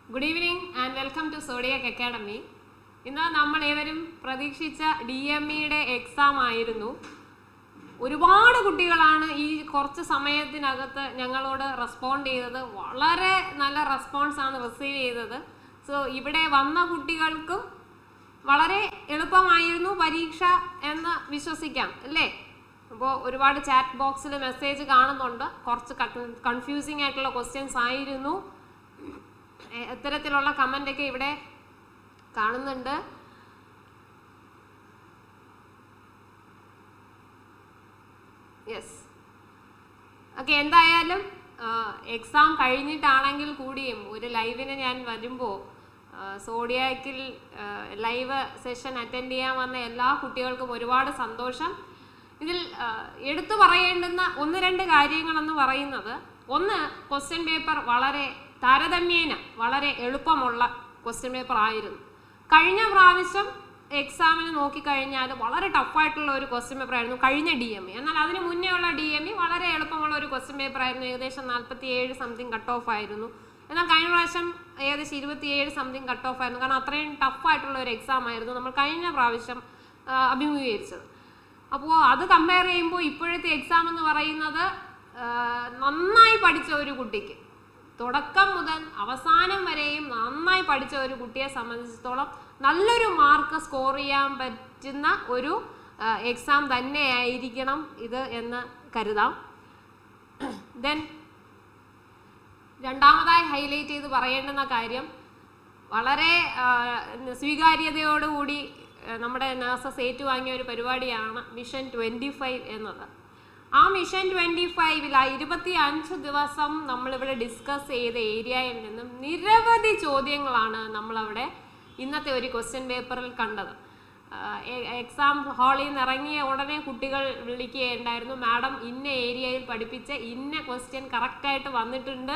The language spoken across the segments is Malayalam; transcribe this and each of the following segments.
Good evening and welcome to zodiac academy ഇന്ന് നമ്മൾ ഏവരും പ്രതീക്ഷിച്ച ഡി എം ഇയുടെ എക്സാം ആയിരുന്നു ഒരുപാട് കുട്ടികളാണ് ഈ കുറച്ച് സമയത്തിനകത്ത് ഞങ്ങളോട് റെസ്പോണ്ട് ചെയ്തത് വളരെ നല്ല റെസ്പോൺസ് ആണ് റിസീവ് ചെയ്തത് സോ ഇവിടെ വന്ന കുട്ടികൾക്കും വളരെ എളുപ്പമായിരുന്നു പരീക്ഷ എന്ന് വിശ്വസിക്കാം അല്ലേ അപ്പോൾ ഒരുപാട് ചാറ്റ് ബോക്സിൽ മെസ്സേജ് കാണുന്നുണ്ട് കുറച്ച് കൺഫ്യൂസിങ് ആയിട്ടുള്ള ക്വസ്റ്റ്യൻസ് ആയിരുന്നു എ- ഇത്തരത്തിലുള്ള കമൻ്റ് ഒക്കെ ഇവിടെ കാണുന്നുണ്ട് യെസ് ഓക്കെ എന്തായാലും എക്സാം കഴിഞ്ഞിട്ടാണെങ്കിൽ കൂടിയും ഒരു ലൈവിന് ഞാൻ വരുമ്പോൾ സോഡിയാക്കിൽ ലൈവ് സെഷൻ അറ്റൻഡ് ചെയ്യാൻ വന്ന എല്ലാ കുട്ടികൾക്കും ഒരുപാട് സന്തോഷം ഇതിൽ ആ, എടുത്തു പറയേണ്ടുന്ന ഒന്ന് രണ്ട് കാര്യങ്ങളെന്ന് പറയുന്നത് ഒന്ന് ക്വസ്റ്റ്യൻ പേപ്പർ വളരെ താരതമ്യേന വളരെ എളുപ്പമുള്ള ക്വസ്റ്റ്യൻ പേപ്പർ ആയിരുന്നു കഴിഞ്ഞ പ്രാവശ്യം എക്സാമിന് നോക്കിക്കഴിഞ്ഞാൽ വളരെ ടഫായിട്ടുള്ള ഒരു ക്വസ്റ്റ്യൻ പേപ്പർ ആയിരുന്നു കഴിഞ്ഞ ഡി എം ഇ എന്നാൽ അതിന് മുന്നേ ഉള്ള ഡി എം ഇ വളരെ എളുപ്പമുള്ള ഒരു ക്വസ്റ്റ്യൻ പേപ്പർ ആയിരുന്നു ഏകദേശം നാൽപ്പത്തി ഏഴ് സംതിങ് കട്ട് ഓഫ് ആയിരുന്നു എന്നാൽ കഴിഞ്ഞ പ്രാവശ്യം ഏകദേശം ഇരുപത്തിയേഴ് സംതിങ് കട്ട് ഓഫ് ആയിരുന്നു കാരണം അത്രയും ടഫായിട്ടുള്ള ഒരു എക്സാം ആയിരുന്നു നമ്മൾ കഴിഞ്ഞ പ്രാവശ്യം ആ, അഭിമുഖീകരിച്ചത് അപ്പോൾ അത് കമ്പയർ ചെയ്യുമ്പോൾ ഇപ്പോഴത്തെ എക്സാം എന്ന് പറയുന്നത് ആ, നന്നായി പഠിച്ച ഒരു കുട്ടിക്ക് തുടക്കം മുതൽ അവസാനം വരെയും നന്നായി പഠിച്ച ഒരു കുട്ടിയെ സംബന്ധിച്ചിടത്തോളം നല്ലൊരു മാർക്ക് സ്കോർ ചെയ്യാൻ പറ്റുന്ന ഒരു എക്സാം തന്നെയായിരിക്കണം ഇത് എന്ന് കരുതാം ദെൻ രണ്ടാമതായി ഹൈലൈറ്റ് ചെയ്ത് പറയേണ്ടുന്ന കാര്യം വളരെ ആ, സ്വീകാര്യതയോടുകൂടി ആ, നമ്മുടെ നാസസ് ഏറ്റുവാങ്ങിയ ഒരു പരിപാടിയാണ് മിഷൻ ട്വൻറ്റി ഫൈവ് എന്നത് ആ മിഷൻ ട്വൻറ്റി ഫൈവിൽ ആ ഇരുപത്തി അഞ്ച് ദിവസം നമ്മളിവിടെ ഡിസ്കസ് ചെയ്ത ഏരിയയിൽ നിന്നും നിരവധി ചോദ്യങ്ങളാണ് നമ്മളവിടെ ഇന്നത്തെ ഒരു ക്വസ്റ്റ്യൻ പേപ്പറിൽ കണ്ടത് എക്സാം ഹാളിൽ നിന്ന് ഇറങ്ങിയ ഉടനെ കുട്ടികൾ വിളിക്കുകയുണ്ടായിരുന്നു മാഡം ഇന്ന ഏരിയയിൽ പഠിപ്പിച്ച ഇന്ന ക്വസ്റ്റ്യൻ കറക്റ്റായിട്ട് വന്നിട്ടുണ്ട്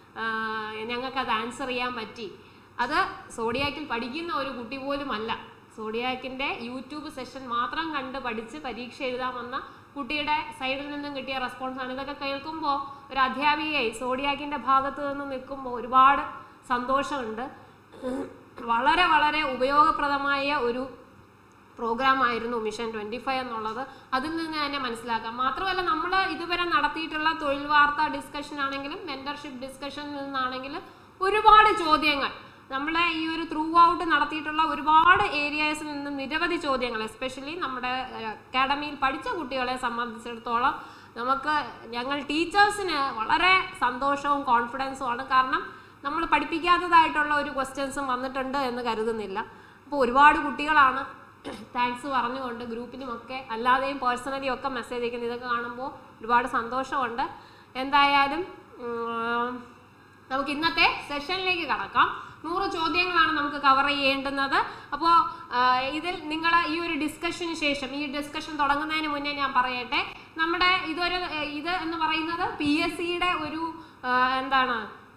ഞങ്ങൾക്കത് ആൻസർ ചെയ്യാൻ പറ്റി അത് സോഡിയാക്കിൽ പഠിക്കുന്ന ഒരു കുട്ടി പോലും അല്ല സോഡിയാക്കിൻ്റെ യൂട്യൂബ് സെഷൻ മാത്രം കണ്ട് പഠിച്ച് പരീക്ഷ എഴുതാൻ വന്ന കുട്ടിയുടെ സൈഡിൽ നിന്നും കിട്ടിയ റെസ്പോൺസ് ആണ് ഇതൊക്കെ കേൾക്കുമ്പോൾ ഒരു അധ്യാപികയായി സോഡിയാക്കിൻ്റെ ഭാഗത്ത് നിന്ന് നിൽക്കുമ്പോൾ ഒരുപാട് സന്തോഷമുണ്ട് വളരെ വളരെ ഉപയോഗപ്രദമായ ഒരു പ്രോഗ്രാം ആയിരുന്നു മിഷൻ ട്വൻറ്റി ഫൈവ് എന്നുള്ളത് അതിൽ നിന്ന് തന്നെ മനസ്സിലാക്കാം മാത്രമല്ല നമ്മൾ ഇതുവരെ നടത്തിയിട്ടുള്ള തൊഴിൽ വാർത്താ ഡിസ്കഷൻ ആണെങ്കിലും മെൻറ്റർഷിപ്പ് ഡിസ്കഷനിൽ നിന്നാണെങ്കിലും ഒരുപാട് ചോദ്യങ്ങൾ നമ്മളെ ഈ ഒരു ത്രൂ ഔട്ട് നടത്തിയിട്ടുള്ള ഒരുപാട് ഏരിയാസിൽ നിന്നും നിരവധി ചോദ്യങ്ങൾ എസ്പെഷ്യലി നമ്മുടെ അക്കാഡമിയിൽ പഠിച്ച കുട്ടികളെ സംബന്ധിച്ചിടത്തോളം നമുക്ക് ഞങ്ങൾ ടീച്ചേഴ്സിന് വളരെ സന്തോഷവും കോൺഫിഡൻസും ആണ് കാരണം നമ്മൾ പഠിപ്പിക്കാത്തതായിട്ടുള്ള ഒരു ക്വസ്റ്റ്യൻസും വന്നിട്ടുണ്ട് എന്ന് കരുതുന്നില്ല അപ്പോൾ ഒരുപാട് കുട്ടികളാണ് താങ്ക്സ് പറഞ്ഞുകൊണ്ട് ഗ്രൂപ്പിലുമൊക്കെ അല്ലാതെയും പേഴ്സണലി ഒക്കെ മെസ്സേജ് അയക്കുന്നത് ഇതൊക്കെ കാണുമ്പോൾ ഒരുപാട് സന്തോഷമുണ്ട് എന്തായാലും ഉം, നമുക്ക് ഇന്നത്തെ സെഷനിലേക്ക് കടക്കാം നൂറ് ചോദ്യങ്ങളാണ് നമുക്ക് കവർ ചെയ്യേണ്ടുന്നത് അപ്പോൾ ഇതിൽ നിങ്ങൾ ഈ ഒരു ഡിസ്കഷന് ശേഷം ഈ ഡിസ്കഷൻ തുടങ്ങുന്നതിന് മുന്നേ ഞാൻ പറയട്ടെ നമ്മുടെ ഇതൊരു ഏർ, ഇത് എന്ന് പറയുന്നത് പി എസ് സിയുടെ ഒരു ആ, എന്താണ്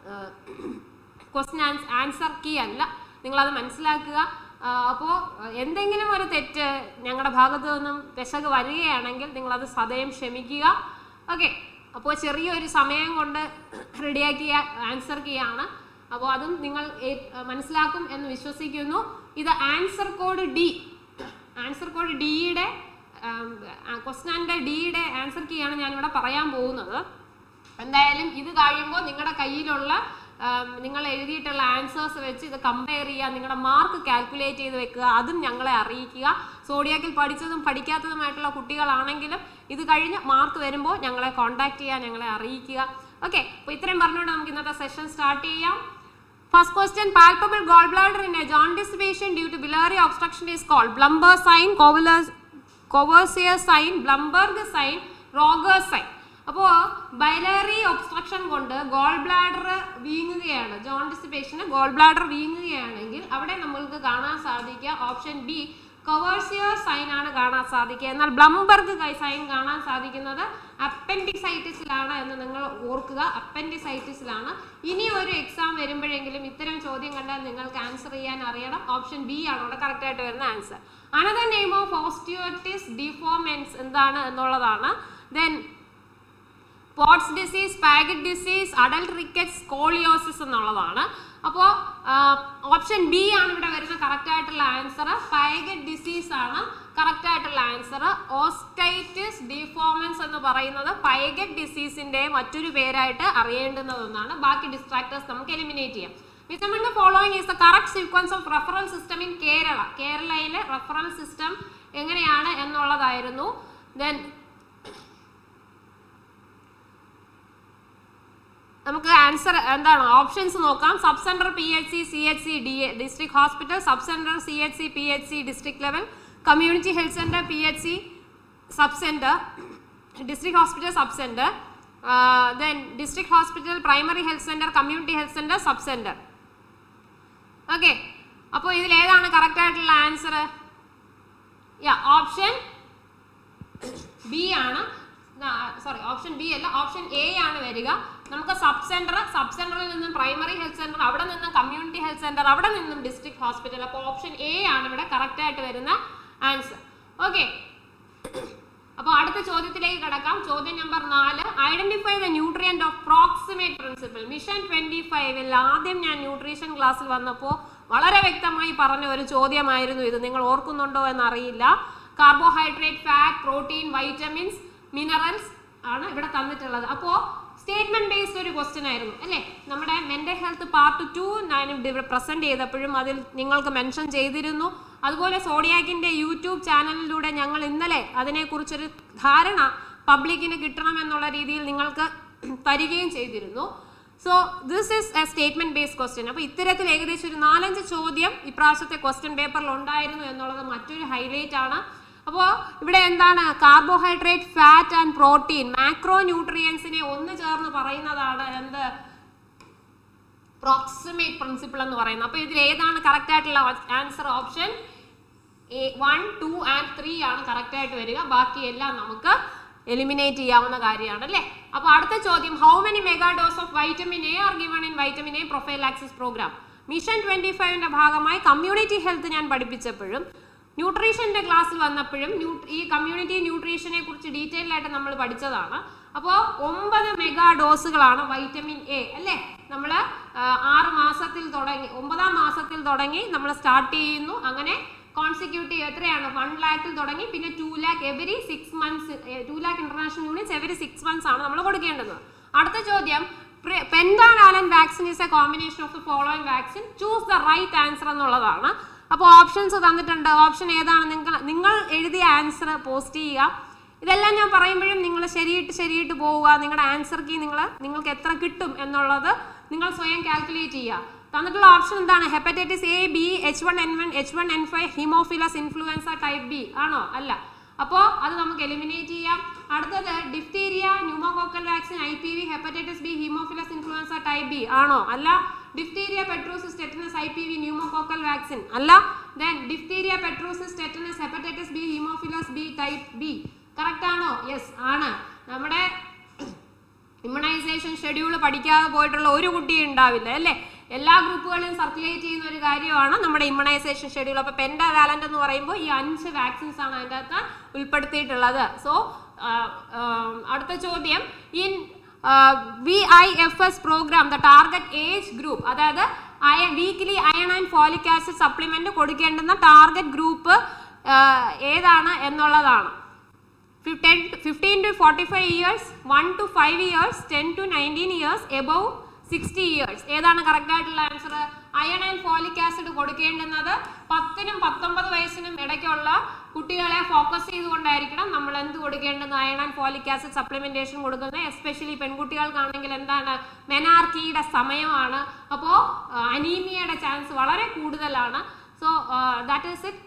ക്വസ്റ്റ്യൻ ആൻസർ കീ അല്ല നിങ്ങളത് മനസ്സിലാക്കുക അപ്പോൾ എന്തെങ്കിലും ഒരു തെറ്റ് ഞങ്ങളുടെ ഭാഗത്തു നിന്നും പെശക് വരികയാണെങ്കിൽ നിങ്ങളത് സദയം ക്ഷമിക്കുക ഓക്കെ അപ്പോൾ ചെറിയൊരു സമയം കൊണ്ട് റെഡിയാക്കിയ ആൻസർ കീ ആണ് അപ്പോൾ അതും നിങ്ങൾ ഏ- മനസ്സിലാക്കും എന്ന് വിശ്വസിക്കുന്നു ഇത് answer code D answer code ഡിയുടെ ക്വസ്റ്റ്യൻ്റെ ഡിയുടെ ആൻസർ കീ ആണ് ഞാനിവിടെ പറയാൻ പോകുന്നത് എന്തായാലും ഇത് കഴിയുമ്പോൾ നിങ്ങളുടെ കയ്യിലുള്ള ആം, നിങ്ങൾ എഴുതിയിട്ടുള്ള ആൻസേഴ്സ് വെച്ച് ഇത് കമ്പയർ ചെയ്യുക നിങ്ങളുടെ മാർക്ക് കാൽക്കുലേറ്റ് ചെയ്ത് വെക്കുക അതും ഞങ്ങളെ അറിയിക്കുക സോഡിയാക്കിൽ പഠിച്ചതും പഠിക്കാത്തതുമായിട്ടുള്ള കുട്ടികളാണെങ്കിലും ഇത് കഴിഞ്ഞ് മാർക്ക് വരുമ്പോൾ ഞങ്ങളെ കോൺടാക്ട് ചെയ്യുക ഞങ്ങളെ അറിയിക്കുക ഓക്കെ അപ്പോൾ ഇത്രയും പറഞ്ഞുകൊണ്ട് നമുക്ക് ഇന്നത്തെ സെഷൻ സ്റ്റാർട്ട് ചെയ്യാം First question, palpable gallbladder in a jaundice patient due to biliary obstruction is called Blumber sign, Coviller's- Courvoisier sign, Blumberg sign, Roger sign. അപ്പോൾ ബൈലറി ഒബ്സ്ട്രക്ഷൻ കൊണ്ട് ഗോൾ ബ്ലാഡർ വീങ്ങുകയാണ് ജോണ്ടിസ് പേഷ്യന് ഗോൾ ബ്ലാഡർ വീങ്ങുകയാണെങ്കിൽ അവിടെ നമ്മൾക്ക് കാണാൻ സാധിക്കുക ഓപ്ഷൻ ബി കവേഴ്സിയർ സൈൻ ആണ് കാണാൻ സാധിക്കുക എന്നാൽ ബ്ലംബർഗ് സൈൻ കാണാൻ സാധിക്കുന്നത് അപ്പൻഡിസൈറ്റിസിലാണ് എന്ന് നിങ്ങൾ ഓർക്കുക അപ്പൻഡിസൈറ്റിസിലാണ് ഇനി ഒരു എക്സാം വരുമ്പോഴെങ്കിലും ഇത്തരം ചോദ്യം കണ്ടാൽ നിങ്ങൾക്ക് ആൻസർ ചെയ്യാൻ അറിയണം ഓപ്ഷൻ ബി ആണ് അവിടെ കറക്റ്റ് ആയിട്ട് വരുന്ന answer another name of osteitis deformans എന്താണ് എന്നുള്ളതാണ് then Pott's disease Paget disease adult rickets scoliosis എന്നുള്ളതാണ് അപ്പോൾ ഓപ്ഷൻ ബി ആണ് ഇവിടെ വരുന്ന കറക്റ്റ് ആയിട്ടുള്ള ആൻസർ പൈഗറ്റ് ഡിസീസ് ആണ് കറക്റ്റ് ആയിട്ടുള്ള ആൻസർ ഓസ്റ്റൈറ്റിസ് ഡിഫോമൻസ് എന്ന് പറയുന്നത് പൈഗറ്റ് ഡിസീസിന്റെ മറ്റൊരു പേരായിട്ട് അറിയേണ്ടുന്ന ഒന്നാണ് ബാക്കി ഡിസ്ട്രാക്ടേഴ്സ് നമുക്ക് എലിമിനേറ്റ് ചെയ്യാം which among the following is the correct sequence of referral system in Kerala കേരളയിലെ റെഫറൽ സിസ്റ്റം എങ്ങനെയാണ് എന്നുള്ളതായിരുന്നു ദെൻ നമുക്ക് ആൻസർ എന്താണ് ഓപ്ഷൻസ് നോക്കാം sub centre P H C C H C D A district hospital sub centre C H C P H C district level community health centre P H C sub centre district hospital sub centre then district hospital primary health centre community health centre sub centre okay അപ്പോൾ ഇതിൽ ഏതാണ് കറക്റ്റ് ആയിട്ടുള്ള ആൻസർ യാ ഓപ്ഷൻ ബി ആണ് സോറി ഓപ്ഷൻ ബി അല്ല ഓപ്ഷൻ എ ആണ് വരിക നമുക്ക് സബ് സെന്റർ സബ് സെന്ററിൽ നിന്നും പ്രൈമറി ഹെൽത്ത് സെന്റർ അവിടെ നിന്നും കമ്മ്യൂണിറ്റി ഹെൽത്ത് സെന്റർ അവിടെ നിന്നും ഡിസ്ട്രിക്ട് ഹോസ്പിറ്റൽ അപ്പോൾ ഓപ്ഷൻ എ ആണ് ഇവിടെ കറക്റ്റ് ആയിട്ട് വരുന്ന ആൻസർ ഓക്കെ അപ്പോൾ അടുത്ത ചോദ്യത്തിലേക്ക് കടക്കാം ചോദ്യം നമ്പർ നാല് identify the nutrient of proximate principle mission twenty ഫൈവിൽ ആദ്യം ഞാൻ ന്യൂട്രീഷൻ ക്ലാസ്സിൽ വന്നപ്പോൾ വളരെ വ്യക്തമായി പറഞ്ഞ ഒരു ചോദ്യമായിരുന്നു ഇത് നിങ്ങൾ ഓർക്കുന്നുണ്ടോ എന്നറിയില്ല carbohydrate fat protein vitamins minerals ആണ് ഇവിടെ തന്നിട്ടുള്ളത് അപ്പോൾ സ്റ്റേറ്റ്മെന്റ് ബേസ്ഡ് ഒരു ക്വസ്റ്റ്യൻ ആയിരുന്നു അല്ലേ നമ്മുടെ മെന്റൽ ഹെൽത്ത് പാർട്ട് ടു ഞാൻ ഇവിടെ പ്രസന്റ് ചെയ്തപ്പോഴും അതിൽ നിങ്ങൾക്ക് മെൻഷൻ ചെയ്തിരുന്നു അതുപോലെ സോഡിയാക്കിന്റെ യൂട്യൂബ് ചാനലിലൂടെ ഞങ്ങൾ ഇന്നലെ അതിനെക്കുറിച്ചൊരു ധാരണ പബ്ലിക്കിന് കിട്ടണമെന്നുള്ള രീതിയിൽ നിങ്ങൾക്ക് തരികയും ചെയ്തിരുന്നു so this is a statement based question അപ്പോൾ ഇത്തരത്തിൽ ഏകദേശം ഒരു നാലഞ്ച് ചോദ്യം ഇപ്രാവശ്യത്തെ ക്വസ്റ്റ്യൻ പേപ്പറിൽ ഉണ്ടായിരുന്നു എന്നുള്ളത് മറ്റൊരു ഹൈലൈറ്റ് ആണ് അപ്പോൾ ഇവിടെ എന്താണ് carbohydrate fat and protein macro ന്യൂട്രിയൻസിനെ ഒന്ന് ചേർന്ന് പറയുന്നതാണ് എന്ത് പ്രോക്സിമേറ്റ് പ്രിൻസിപ്പിൾ എന്ന് പറയുന്നത് അപ്പോൾ ഇതിൽ ഏതാണ് കറക്റ്റ് ആയിട്ടുള്ള answer option one two and three ആണ് കറക്റ്റ് ആയിട്ട് വരിക ബാക്കി എല്ലാം നമുക്ക് എലിമിനേറ്റ് ചെയ്യാവുന്ന കാര്യമാണ് അല്ലേ അപ്പോൾ അടുത്ത ചോദ്യം how many mega dose of vitamin A are given in vitamin A prophylaxis program mission twenty ഫൈവിന്റെ ഭാഗമായി കമ്മ്യൂണിറ്റി ഹെൽത്ത് ഞാൻ പഠിപ്പിച്ചപ്പോഴും ന്യൂട്രീഷന്റെ ക്ലാസ്സിൽ വന്നപ്പോഴും ന്യൂ- ഈ കമ്മ്യൂണിറ്റി ന്യൂട്രീഷനെ കുറിച്ച് ഡീറ്റെയിൽ ആയിട്ട് നമ്മൾ പഠിച്ചതാണ് അപ്പോൾ ഒമ്പത് മെഗാ ഡോസുകളാണ് വൈറ്റമിൻ എ അല്ലേ നമ്മൾ ആറ് മാസത്തിൽ തുടങ്ങി ഒമ്പതാം മാസത്തിൽ തുടങ്ങി നമ്മൾ സ്റ്റാർട്ട് ചെയ്യുന്നു അങ്ങനെ കോൺസിക്യൂട്ടീവ് എത്രയാണ് വൺ ലാക്കിൽ തുടങ്ങി പിന്നെ two lakh every six months two lakh international units every six months ആണ് നമ്മൾ കൊടുക്കേണ്ടത് അടുത്ത ചോദ്യം pentavalent vaccine is a combination of the following vaccine choose the right answer എന്നുള്ളതാണ് അപ്പോൾ ഓപ്ഷൻസ് തന്നിട്ടുണ്ട് ഓപ്ഷൻ ഏതാണ് നിങ്ങൾ നിങ്ങൾ എഴുതിയ ആൻസർ പോസ്റ്റ് ചെയ്യുക ഇതെല്ലാം ഞാൻ പറയുമ്പോഴും നിങ്ങൾ ശരിയിട്ട് ശരിയിട്ട് പോവുക നിങ്ങളുടെ ആൻസർ കീ നിങ്ങൾ നിങ്ങൾക്ക് എത്ര കിട്ടും എന്നുള്ളത് നിങ്ങൾ സ്വയം കാൽക്കുലേറ്റ് ചെയ്യുക തന്നിട്ടുള്ള ഓപ്ഷൻ എന്താണ് hepatitis A B H one N one H one N five haemophilus influenza type B ആണോ അല്ല അപ്പോൾ അത് നമുക്ക് എലിമിനേറ്റ് ചെയ്യാം അടുത്തത് diphtheria pneumococcal vaccine I P V hepatitis B haemophilus influenza type B ആണോ അല്ല diphtheria pertussis tetanus I P V pneumococcal vaccine അല്ല then diphtheria pertussis tetanus hepatitis B haemophilus B type B correct ആണോ യെസ് ആണ് നമ്മുടെ ഇമ്മ്യൂണൈസേഷൻ ഷെഡ്യൂൾ പഠിക്കാതെ പോയിട്ടുള്ള ഒരു കുട്ടി ഉണ്ടാവില്ല അല്ലേ എല്ലാ ഗ്രൂപ്പുകളിലും സർക്കുലേറ്റ് ചെയ്യുന്ന ഒരു കാര്യമാണ് നമ്മുടെ ഇമ്മ്യൂണൈസേഷൻ ഷെഡ്യൂൾ അപ്പോൾ പെൻഡാ വാലന്റ് എന്ന് പറയുമ്പോൾ ഈ അഞ്ച് വാക്സിൻസ് ആണ് അതിൻ്റെ അകത്ത് ഉൾപ്പെടുത്തിയിട്ടുള്ളത് സോ അടുത്ത ചോദ്യം in V I F S program the target age group അതായത് അയ weekly iron and folic acid supplement കൊടുക്കേണ്ടുന്ന ടാർഗറ്റ് ഗ്രൂപ്പ് ഏതാണ് എന്നുള്ളതാണ് fifteen to forty five years one to five years ten to nineteen years above sixty years ഏതാണ് കറക്റ്റ് ആയിട്ടുള്ള answer iron and folic acid കൊടുക്കേണ്ടുന്നത് പത്തിനും പത്തൊമ്പത് വയസ്സിനും ഇടയ്ക്കുള്ള കുട്ടികളെ ഫോക്കസ് ചെയ്തുകൊണ്ടായിരിക്കണം നമ്മൾ എന്ത് കൊടുക്കേണ്ടത് iron and folic acid supplementation കൊടുക്കുന്നത് എസ്പെഷ്യലി പെൺകുട്ടികൾക്കാണെങ്കിൽ എന്താണ് മെനാർക്കിയുടെ സമയമാണ് അപ്പോൾ അനീമിയയുടെ ചാൻസ് വളരെ കൂടുതലാണ് so that is it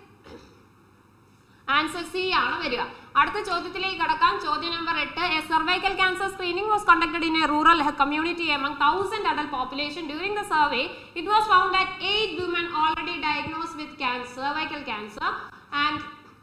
answer C ആണ് വരിക അടുത്ത ചോദ്യത്തിലേക്ക് കടക്കാം ചോദ്യം നമ്പർ എട്ട് A cervical cancer screening was conducted in a rural community among thousand adult population during the survey it was found that eight women already diagnose with cancer cervical cancer and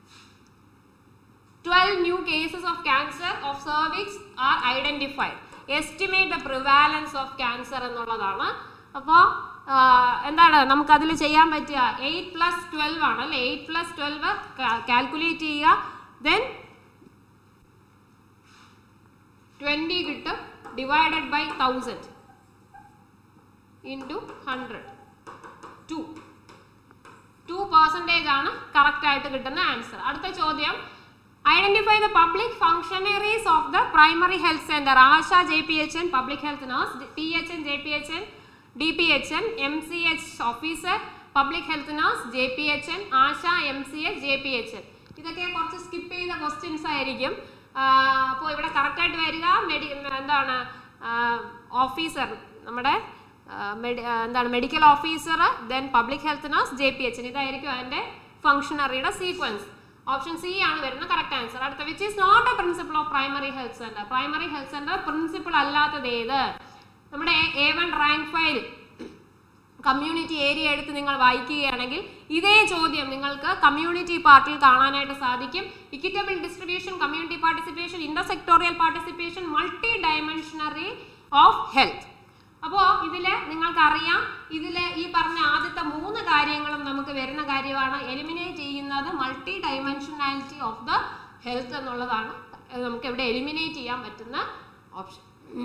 12 new cases of cancer of cervix are identified. Estimate the prevalence of cancer എന്നുള്ളതാണ് അപ്പോൾ എന്താണ് നമുക്ക് അതിൽ ചെയ്യാൻ പറ്റുക എയ്റ്റ് പ്ലസ് ട്വൽവ് ആണ് അല്ലേ എയ്റ്റ് പ്ലസ് ട്വൽവ് കാൽക്കുലേറ്റ് ചെയ്യുക ദെൻ ട്വൻറ്റി കിട്ടും divided by thousand into hundred two two percentage ആണ് കറക്റ്റ് ആയിട്ട് കിട്ടുന്ന ആൻസർ അടുത്ത ചോദ്യം identify the public functionaries of the primary health centre ASHA J P H N public health nurse P H N J P H N D P H N M C H officer public health nurse J P H N ASHA M C H J P H N ഇതൊക്കെ കുറച്ച് സ്കിപ്പ് ചെയ്ത ക്വസ്റ്റ്യൻസ് ആയിരിക്കും അപ്പോൾ ഇവിടെ കറക്റ്റായിട്ട് വരിക മെഡി എന്താണ് ഓഫീസർ നമ്മുടെ ആ, മെഡി- ആ, എന്താണ് medical officer then public health nurse J P H N ഇതായിരിക്കും അതിൻ്റെ ഫംഗ്ഷണറിയുടെ സീക്വൻസ് ഓപ്ഷൻ സി ആണ് വരുന്ന കറക്റ്റ് ആൻസർ അടുത്ത which is not a principle of primary health centre primary health centre principle അല്ലാത്തത് ഏത് നമ്മുടെ A one rank file community area എടുത്ത് നിങ്ങൾ വായിക്കുകയാണെങ്കിൽ ഇതേ ചോദ്യം നിങ്ങൾക്ക് കമ്മ്യൂണിറ്റി പാർട്ടിൽ കാണാനായിട്ട് സാധിക്കും equitable distribution community participation intersectoral participation multi dimensionary of health അപ്പോൾ ഇതിൽ നിങ്ങൾക്കറിയാം ഇതിൽ ഈ പറഞ്ഞ ആദ്യത്തെ മൂന്ന് കാര്യങ്ങളും നമുക്ക് വരുന്ന കാര്യമാണ് എലിമിനേറ്റ് ചെയ്യുന്നത് multi dimensionality of the health എന്നുള്ളതാണ് അത് നമുക്ക് ഇവിടെ എലിമിനേറ്റ് ചെയ്യാൻ പറ്റുന്ന ഓപ്ഷൻ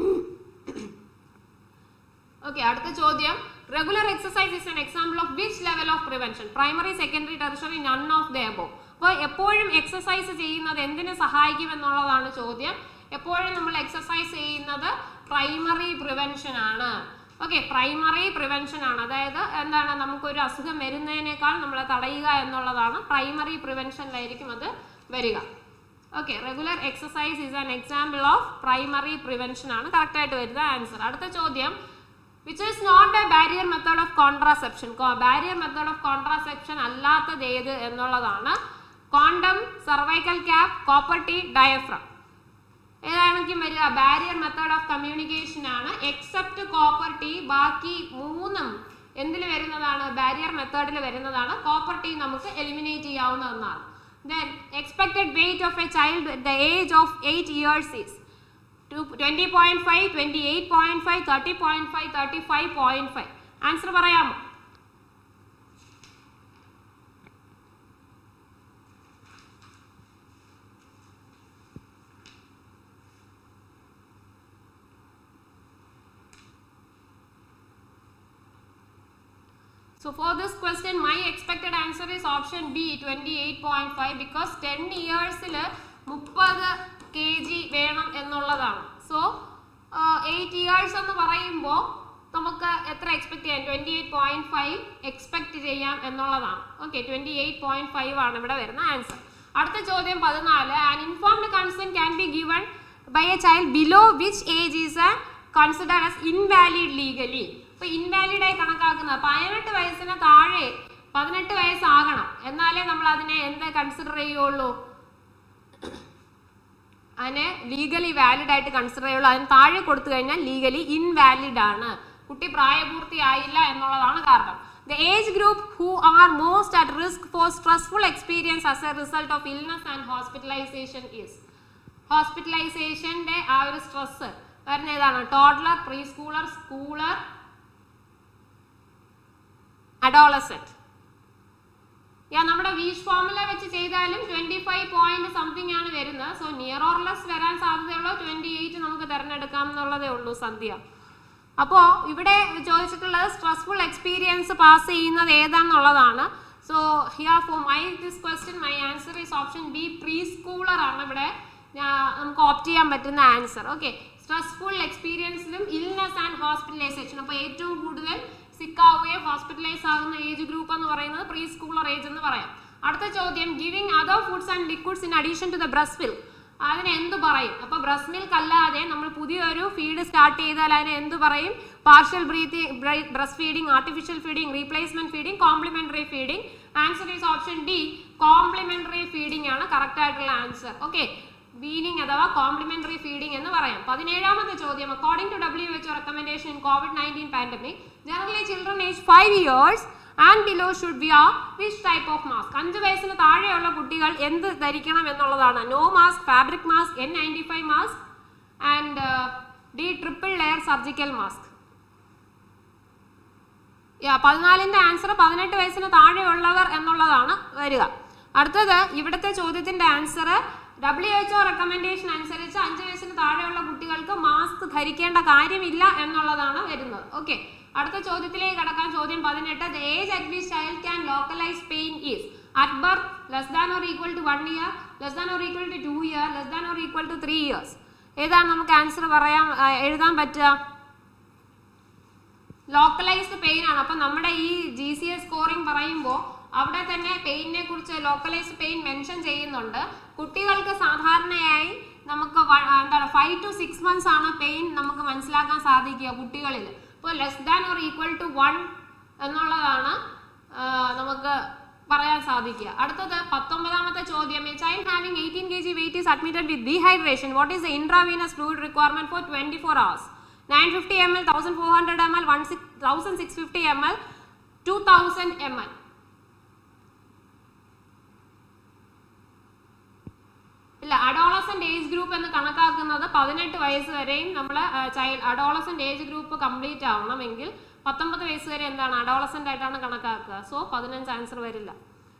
ഓക്കെ അടുത്ത ചോദ്യം regular exercise is an example of which level of prevention primary secondary tertiary none of the above അപ്പോൾ എപ്പോഴും എക്സസൈസ് ചെയ്യുന്നത് എന്തിനു സഹായിക്കും എന്നുള്ളതാണ് ചോദ്യം എപ്പോഴും നമ്മൾ എക്സസൈസ് ചെയ്യുന്നത് പ്രൈമറി പ്രിവെൻഷൻ ആണ് ഓക്കെ പ്രൈമറി പ്രിവെൻഷൻ ആണ് അതായത് എന്താണ് നമുക്കൊരു അസുഖം വരുന്നതിനേക്കാൾ നമ്മളെ തടയുക എന്നുള്ളതാണ് പ്രൈമറി പ്രിവെൻഷനിലായിരിക്കും അത് വരിക okay regular exercise is an example of primary prevention ആണ് കറക്റ്റ് ആയിട്ട് വരുന്ന ആൻസർ അടുത്ത ചോദ്യം which is not a barrier method of contraception barrier method of contraception അല്ലാത്തത് ഏത് എന്നുള്ളതാണ് condom cervical cap copper T diaphragm ഏതാണെങ്കിലും വരിക ബാരിയർ മെത്തേഡ് ഓഫ് കമ്മ്യൂണിക്കേഷൻ ആണ് എക്സെപ്റ്റ് കോപ്പർ ടീ ബാക്കി മൂന്നും എന്തിൽ വരുന്നതാണ് ബാരിയർ മെത്തേഡിൽ വരുന്നതാണ് കോപ്പർ ടീ നമുക്ക് എലിമിനേറ്റ് ചെയ്യാവുന്ന ഒന്നാണ് then expected weight of a child the age of eight years is twenty point five twenty eight point five thirty point five thirty five point five answer പറയാമോ So for this question, my expected answer is option B, 28.5 because 10 yearsൽ മുപ്പത് കെ ജി വേണം എന്നുള്ളതാണ് സോ എയ്റ്റ് ഇയേഴ്സ് എന്ന് പറയുമ്പോൾ നമുക്ക് എത്ര എക്സ്പെക്ട് ചെയ്യാം twenty eight point five expect ചെയ്യാം എന്നുള്ളതാണ് okay twenty eight point five ആണ് ഇവിടെ വരുന്ന ആൻസർ അടുത്ത ചോദ്യം പതിനാല് an informed consent can be given by a child below which age is a consider as invalid legally ഇപ്പൊ ഇൻവാലിഡ് ആയി കണക്കാക്കുന്നത് പതിനെട്ട് വയസ്സിന് താഴെ പതിനെട്ട് വയസ്സാകണം എന്നാലേ നമ്മൾ അതിനെ എന്ത് കൺസിഡർ ചെയ്യുള്ളൂ അതിനെ ലീഗലി വാലിഡ് ആയിട്ട് കൺസിഡർ ചെയ്യുള്ളൂ അതിന് താഴെ കൊടുത്തു കഴിഞ്ഞാൽ ലീഗലി ഇൻവാലിഡ് ആണ് കുട്ടി പ്രായപൂർത്തിയായില്ല എന്നുള്ളതാണ് കാരണം the age group who are most at risk for stressful experience as a result of illness and hospitalisation is ഹോസ്പിറ്റലൈസേഷന്റെ ആ ഒരു സ്ട്രെസ് വരുന്ന ഏതാണ് toddler preschooler schooler adolescent യാ നമ്മുടെ വീഷ് ഫോർമുല വെച്ച് ചെയ്താലും ട്വന്റി ഫൈവ് പോയിന്റ് സംതിങ് ആണ് വരുന്നത് സോ നിയർ ഓർ ലെസ് വരാൻ സാധ്യതയുള്ള ട്വന്റി എയ്റ്റ് നമുക്ക് തിരഞ്ഞെടുക്കാം എന്നുള്ളതേ ഉള്ളൂ സന്ധ്യ അപ്പോൾ ഇവിടെ ചോദിച്ചിട്ടുള്ളത് സ്ട്രെസ്ഫുൾ എക്സ്പീരിയൻസ് പാസ് ചെയ്യുന്നത് ഏതാണെന്നുള്ളതാണ് so here for my this question my answer is option B preschooler ആണ് ഇവിടെ ഞാ- നമുക്ക് ഓപ്റ്റ് ചെയ്യാൻ പറ്റുന്ന ആൻസർ ഓക്കെ സ്ട്രെസ്ഫുൾ എക്സ്പീരിയൻസിലും ഇൽനെസ് ആൻഡ് ഹോസ്പിറ്റലൈസേഷൻ അപ്പോൾ ഏറ്റവും കൂടുതൽ സിക്ക് ആവുകയും ഹോസ്പിറ്റലൈസ് ആകുന്ന ഏജ് ഗ്രൂപ്പ് എന്ന് പറയുന്നത് പ്രീ സ്കൂളർ ഏജ് എന്ന് പറയാം അടുത്ത ചോദ്യം giving other foods and liquids in addition to the breast milk അതിന് എന്ത് പറയും അപ്പൊ ബ്രസ്റ്റ് മിൽക്ക് അല്ലാതെ നമ്മൾ പുതിയൊരു ഫീഡ് സ്റ്റാർട്ട് ചെയ്താൽ അതിന് എന്ത് പറയും പാർഷ്യൽ ബ്രീത്തി breast feeding artificial feeding replacement feeding complementary feeding answer is option D complementary feeding ആണ് കറക്റ്റ് ആയിട്ടുള്ള ആൻസർ ഓക്കെ വീനിങ് അഥവാ കോംപ്ലിമെന്ററി ഫീഡിംഗ് എന്ന് പറയാം പതിനേഴാമത്തെ ചോദ്യം according to W H recommendation in COVID nineteen pandemic generally children age five years and below should be ah which type of mask അഞ്ച് വയസ്സിന് താഴെയുള്ള കുട്ടികൾ എന്ത് ധരിക്കണം എന്നുള്ളതാണ് no mask fabric mask N ninety five mask and D triple layer surgical mask യാ പതിനാലിന്റെ ആൻസർ പതിനെട്ട് വയസ്സിന് താഴെയുള്ളവർ എന്നുള്ളതാണ് വരിക അടുത്തത് ഇവിടുത്തെ ചോദ്യത്തിന്റെ answer W H O recommendation അനുസരിച്ച് അഞ്ച് വയസ്സിന് താഴെയുള്ള കുട്ടികൾക്ക് മാസ്ക് ധരിക്കേണ്ട കാര്യമില്ല എന്നുള്ളതാണ് വരുന്നത് ഓക്കെ അടുത്ത ചോദ്യത്തിലേക്ക് കടക്കാൻ ചോദ്യം പതിനെട്ട് the age at which child can localise pain is at birth less than or equal to one year less than or equal to two year less than or equal to three years ഏതാണ് നമുക്ക് ആൻസർ പറയാൻ ആ, എഴുതാൻ പറ്റുക ലോക്കലൈസ്ഡ് പെയിൻ ആണ് അപ്പം നമ്മുടെ ഈ ജി സി എസ് സ്കോറിംഗ് പറയുമ്പോൾ അവിടെ തന്നെ പെയിനെ കുറിച്ച് ലോക്കലൈസ്ഡ് പെയിൻ മെൻഷൻ ചെയ്യുന്നുണ്ട് കുട്ടികൾക്ക് സാധാരണയായി നമുക്ക് വ- ആ, എന്താണ് ഫൈവ് ടു സിക്സ് മന്ത്സ് ആണ് പെയിൻ നമുക്ക് മനസ്സിലാക്കാൻ സാധിക്കുക കുട്ടികളിൽ ഇപ്പോൾ less than or equal to one എന്നുള്ളതാണ് ആ, നമുക്ക് പറയാൻ സാധിക്കുക അടുത്തത് പത്തൊമ്പതാമത്തെ ചോദ്യം a child having eighteen K G weight is admitted with dehydration what is the intravenous fluid requirement for twenty four hours 950 ml 1400 ml 1650 ml 2000 ml ഇല്ല അഡോളസന്റ് ഏജ് ഗ്രൂപ്പ് എന്ന് കണക്കാക്കുന്നത് പതിനെട്ട് വയസ്സ് വരെയും നമ്മൾ child adolescent age group complete ആവണമെങ്കിൽ പത്തൊമ്പത് വയസ്സ് വരെ എന്താണ് അഡോളസന്റ് ആയിട്ടാണ് കണക്കാക്കുക സോ പതിനഞ്ച് ആൻസർ വരില്ല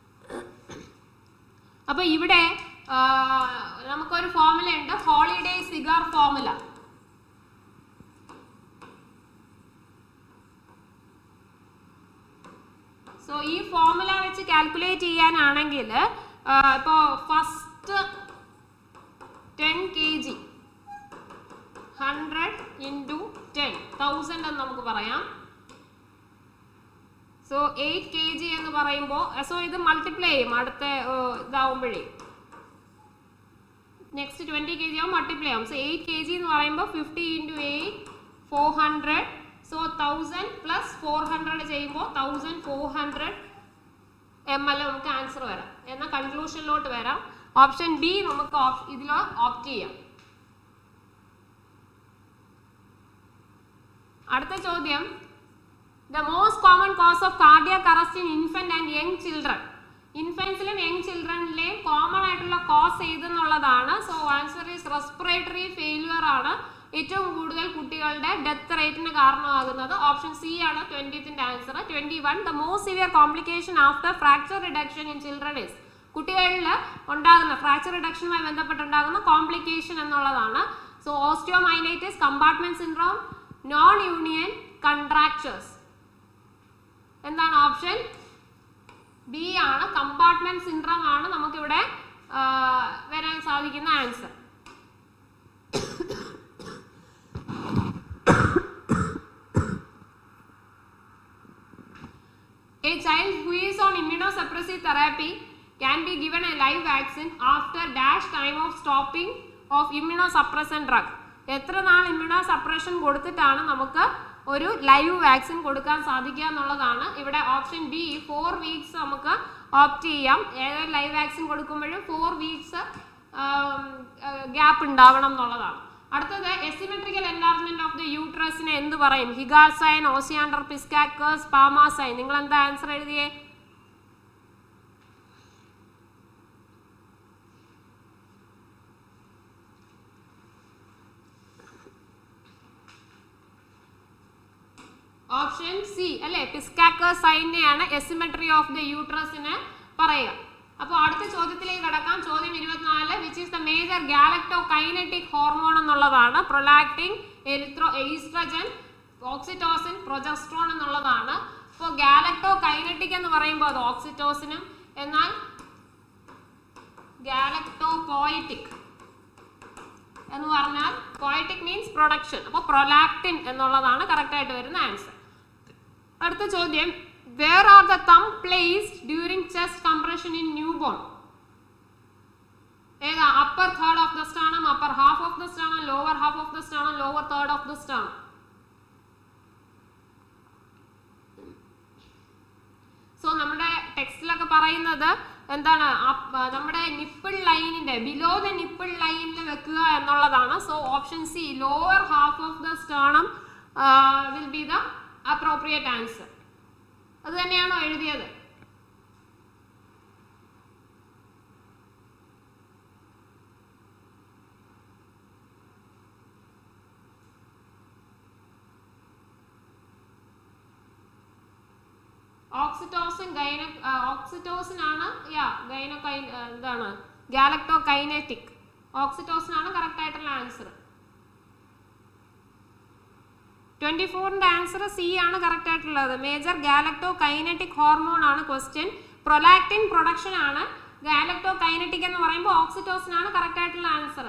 അപ്പൊ ഇവിടെ ആ, നമുക്കൊരു ഫോർമുല ഉണ്ട് ഹോളിഡേ സിഗാർ ഫോർമുല സോ ഈ ഫോർമുല വെച്ച് കാൽക്കുലേറ്റ് ചെയ്യാനാണെങ്കിൽ ഇപ്പോൾ first ten K G hundred into ten thousand എന്ന് നമുക്ക് പറയാം സോ എയ്റ്റ് കെ ജി എന്ന് പറയുമ്പോൾ സോ ഇത് മൾട്ടിപ്ലൈ ചെയ്യും അടുത്ത ഏർ, ഇതാവുമ്പോഴേ നെക്സ്റ്റ് ട്വൻറ്റി കെ ജി ആവും മൾട്ടിപ്ലൈ ആവും സോ എയ്റ്റ് കെ ജി എന്ന് പറയുമ്പോൾ fifty into eight four hundred so thousand plus four hundred ചെയ്യുമ്പോൾ thousand four hundred M L നമുക്ക് ആൻസർ വരാം എന്ന കൺക്ലൂഷനിലോട്ട് വരാം ഓപ്ഷൻ ബി നമുക്ക് ഇതിൽ ഓപ്റ്റ് ചെയ്യാം അടുത്ത ചോദ്യം the most common cause of cardiac arrest in infant and young children ഇൻഫൻസിലും യങ് ചിൽഡ്രനിലെയും കോമൺ ആയിട്ടുള്ള കോസ് ഏതെന്നുള്ളതാണ് so answer is respiratory failure ആണ് ഏറ്റവും കൂടുതൽ കുട്ടികളുടെ ഡെത്ത് റേറ്റിന് കാരണമാകുന്നത് ഓപ്ഷൻ സി ആണ് ട്വന്റിത്തിന്റെ answer twenty one the most severe complication after fracture reduction in children is കുട്ടികളിൽ ഉണ്ടാകുന്ന ഫ്രാക്ചർ റിഡക്ഷനുമായി ബന്ധപ്പെട്ടുണ്ടാകുന്ന കോംപ്ലിക്കേഷൻ എന്നുള്ളതാണ് so osteomyelitis compartment syndrome non union contractures എന്താണ് ഓപ്ഷൻ ബി ആണ് കമ്പാർട്ട്മെന്റ് സിൻഡ്രോം ആണ് നമുക്കിവിടെ ആ, വരാൻ സാധിക്കുന്ന answer A child who is on immunosuppressive therapy can be given a live vaccine after dash time of stopping of immunosuppressant drug. എത്ര നാൾ ഇമ്മ്യൂണോസപ്രഷൻ കൊടുത്തിട്ടാണ് നമുക്ക് ഒരു ലൈവ് വാക്സിൻ കൊടുക്കാൻ സാധിക്കുക എന്നുള്ളതാണ് ഇവിടെ ഓപ്ഷൻ ബി ഫോർ വീക്സ് നമുക്ക് ഓപ്റ്റ് ചെയ്യാം ഏതൊരു ലൈവ് വാക്സിൻ കൊടുക്കുമ്പോഴും ഫോർ വീക്സ് ഗ്യാപ്പ് ഉണ്ടാവണം എന്നുള്ളതാണ് അടുത്തത് എസിമെട്രിക്കൽ എൻലാർജ്മെന്റ് ഓഫ് ദി യൂട്രസിനെ എന്ത് പറയും ഹിഗാൾസൈൻ ഓസിയാണ്ടർ പിസ്കാക്കേഴ്സ് പാമാസൈൻ നിങ്ങൾ എന്താ ആൻസർ എഴുതിയേ ഓപ്ഷൻ സി അല്ലെ പിസ്കാക്കേഴ്സ് സൈനെയാണ് എസിമെട്രി ഓഫ് ദി യൂട്രസിന് പറയുക അപ്പോൾ അടുത്ത ചോദ്യത്തിലേക്ക് കടക്കാം ചോദ്യം ഇരുപത്തിനാല് which is the major galacto kinetic hormone എന്നുള്ളതാണ് prolactin erythro oestrogen oxytocin progesterone എന്നുള്ളതാണ് ഇപ്പോൾ ഗാലക്ടോ കൈനറ്റിക് എന്ന് പറയുമ്പോൾ അത് ഓക്സിറ്റോസിനും എന്നാൽ ഗാലക്ടോ പോയറ്റിക് എന്ന് പറഞ്ഞാൽ പോയറ്റിക് മീൻസ് പ്രൊഡക്ഷൻ അപ്പോൾ പ്രൊലാക്ടിൻ എന്നുള്ളതാണ് കറക്റ്റ് ആയിട്ട് വരുന്ന ആൻസർ അടുത്ത ചോദ്യം where are the thumb placed during chest compression in new born ഏതാ upper third of the sternum upper half of the sternum lower half of the sternum lower third of the sternum so നമ്മുടെ ടെക്സ്റ്റിലൊക്കെ പറയുന്നത് എന്താണ് അപ്പ്- ആ, നമ്മുടെ നിപ്പിൾ ലൈനിന്റെ ബിലോ ദ നിപ്പിൾ ലൈനിൽ വെക്കുക എന്നുള്ളതാണ് so option C lower half of the sternum will be the appropriate answer അത് തന്നെയാണോ എഴുതിയത് ഓക്സിറ്റോസിൻ ഗൈന ഓക്സിറ്റോസിൻ ആണ് യാ ഗൈനക്കൈ എന്താണ് ഗാലക്ടോ കൈനറ്റിക് ഓക്സിറ്റോസിൻ ആണ് കറക്റ്റ് ആയിട്ടുള്ള ആൻസർ ട്വന്റി ഫോറിന്റെ ആൻസർ സി ആണ് കറക്റ്റ് ആയിട്ടുള്ളത് മേജർ ഗാലക്ടോ കൈനറ്റിക് ഹോർമോൺ ആണ് ക്വസ്റ്റ്യൻ പ്രൊലാക്റ്റിൻ പ്രൊഡക്ഷൻ ആണ് ഗാലക്ടോ കൈനറ്റിക് എന്ന് പറയുമ്പോൾ ഓക്സിറ്റോസിൻ ആണ് കറക്റ്റ് ആയിട്ടുള്ള ആൻസർ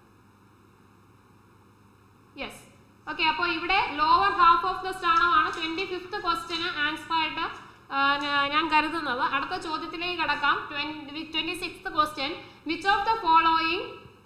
യെസ് ഓക്കെ അപ്പോൾ ഇവിടെ ലോവർ ഹാഫ് ഓഫ് ദ സ്ഥാനമാണ് ട്വന്റി ഫിഫ്ത്ത് ക്വസ്റ്റ്യന് ആൻസർ ആയിട്ട് ആ, ഞാ- ഞാൻ കരുതുന്നത് അടുത്ത ചോദ്യത്തിലേക്ക് കടക്കാം twenty six question which of the following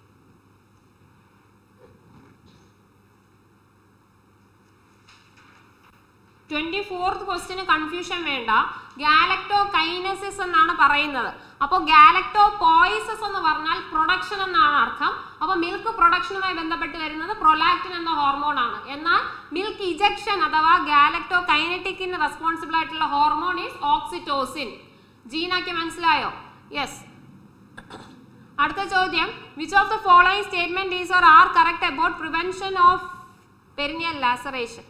twenty fourth ക്വസ്റ്റിന് കൺഫ്യൂഷൻ വേണ്ട ഗാലക്ടോ കൈനസിസ് എന്നാണ് പറയുന്നത് അപ്പോൾ ഗാലക്ടോ പോയിസസ് എന്ന് പറഞ്ഞാൽ പ്രൊഡക്ഷൻ എന്നാണ് അർത്ഥം അപ്പോൾ മിൽക്ക് പ്രൊഡക്ഷനുമായി ബന്ധപ്പെട്ട് വരുന്നത് പ്രൊലാക്റ്റിൻ എന്ന ഹോർമോൺ ആണ് എന്നാൽ മിൽക്ക് ഇജക്ഷൻ അഥവാ ഗാലക്ടോ കൈനറ്റിക്കിന് റെസ്പോൺസിബിൾ ആയിട്ടുള്ള ഹോർമോൺ ഈസ് ഓക്സിറ്റോസിൻ ജീനാക്കി മനസ്സിലായോ യെസ് അടുത്ത ചോദ്യം which of the following statement is or are correct about prevention of perineal laceration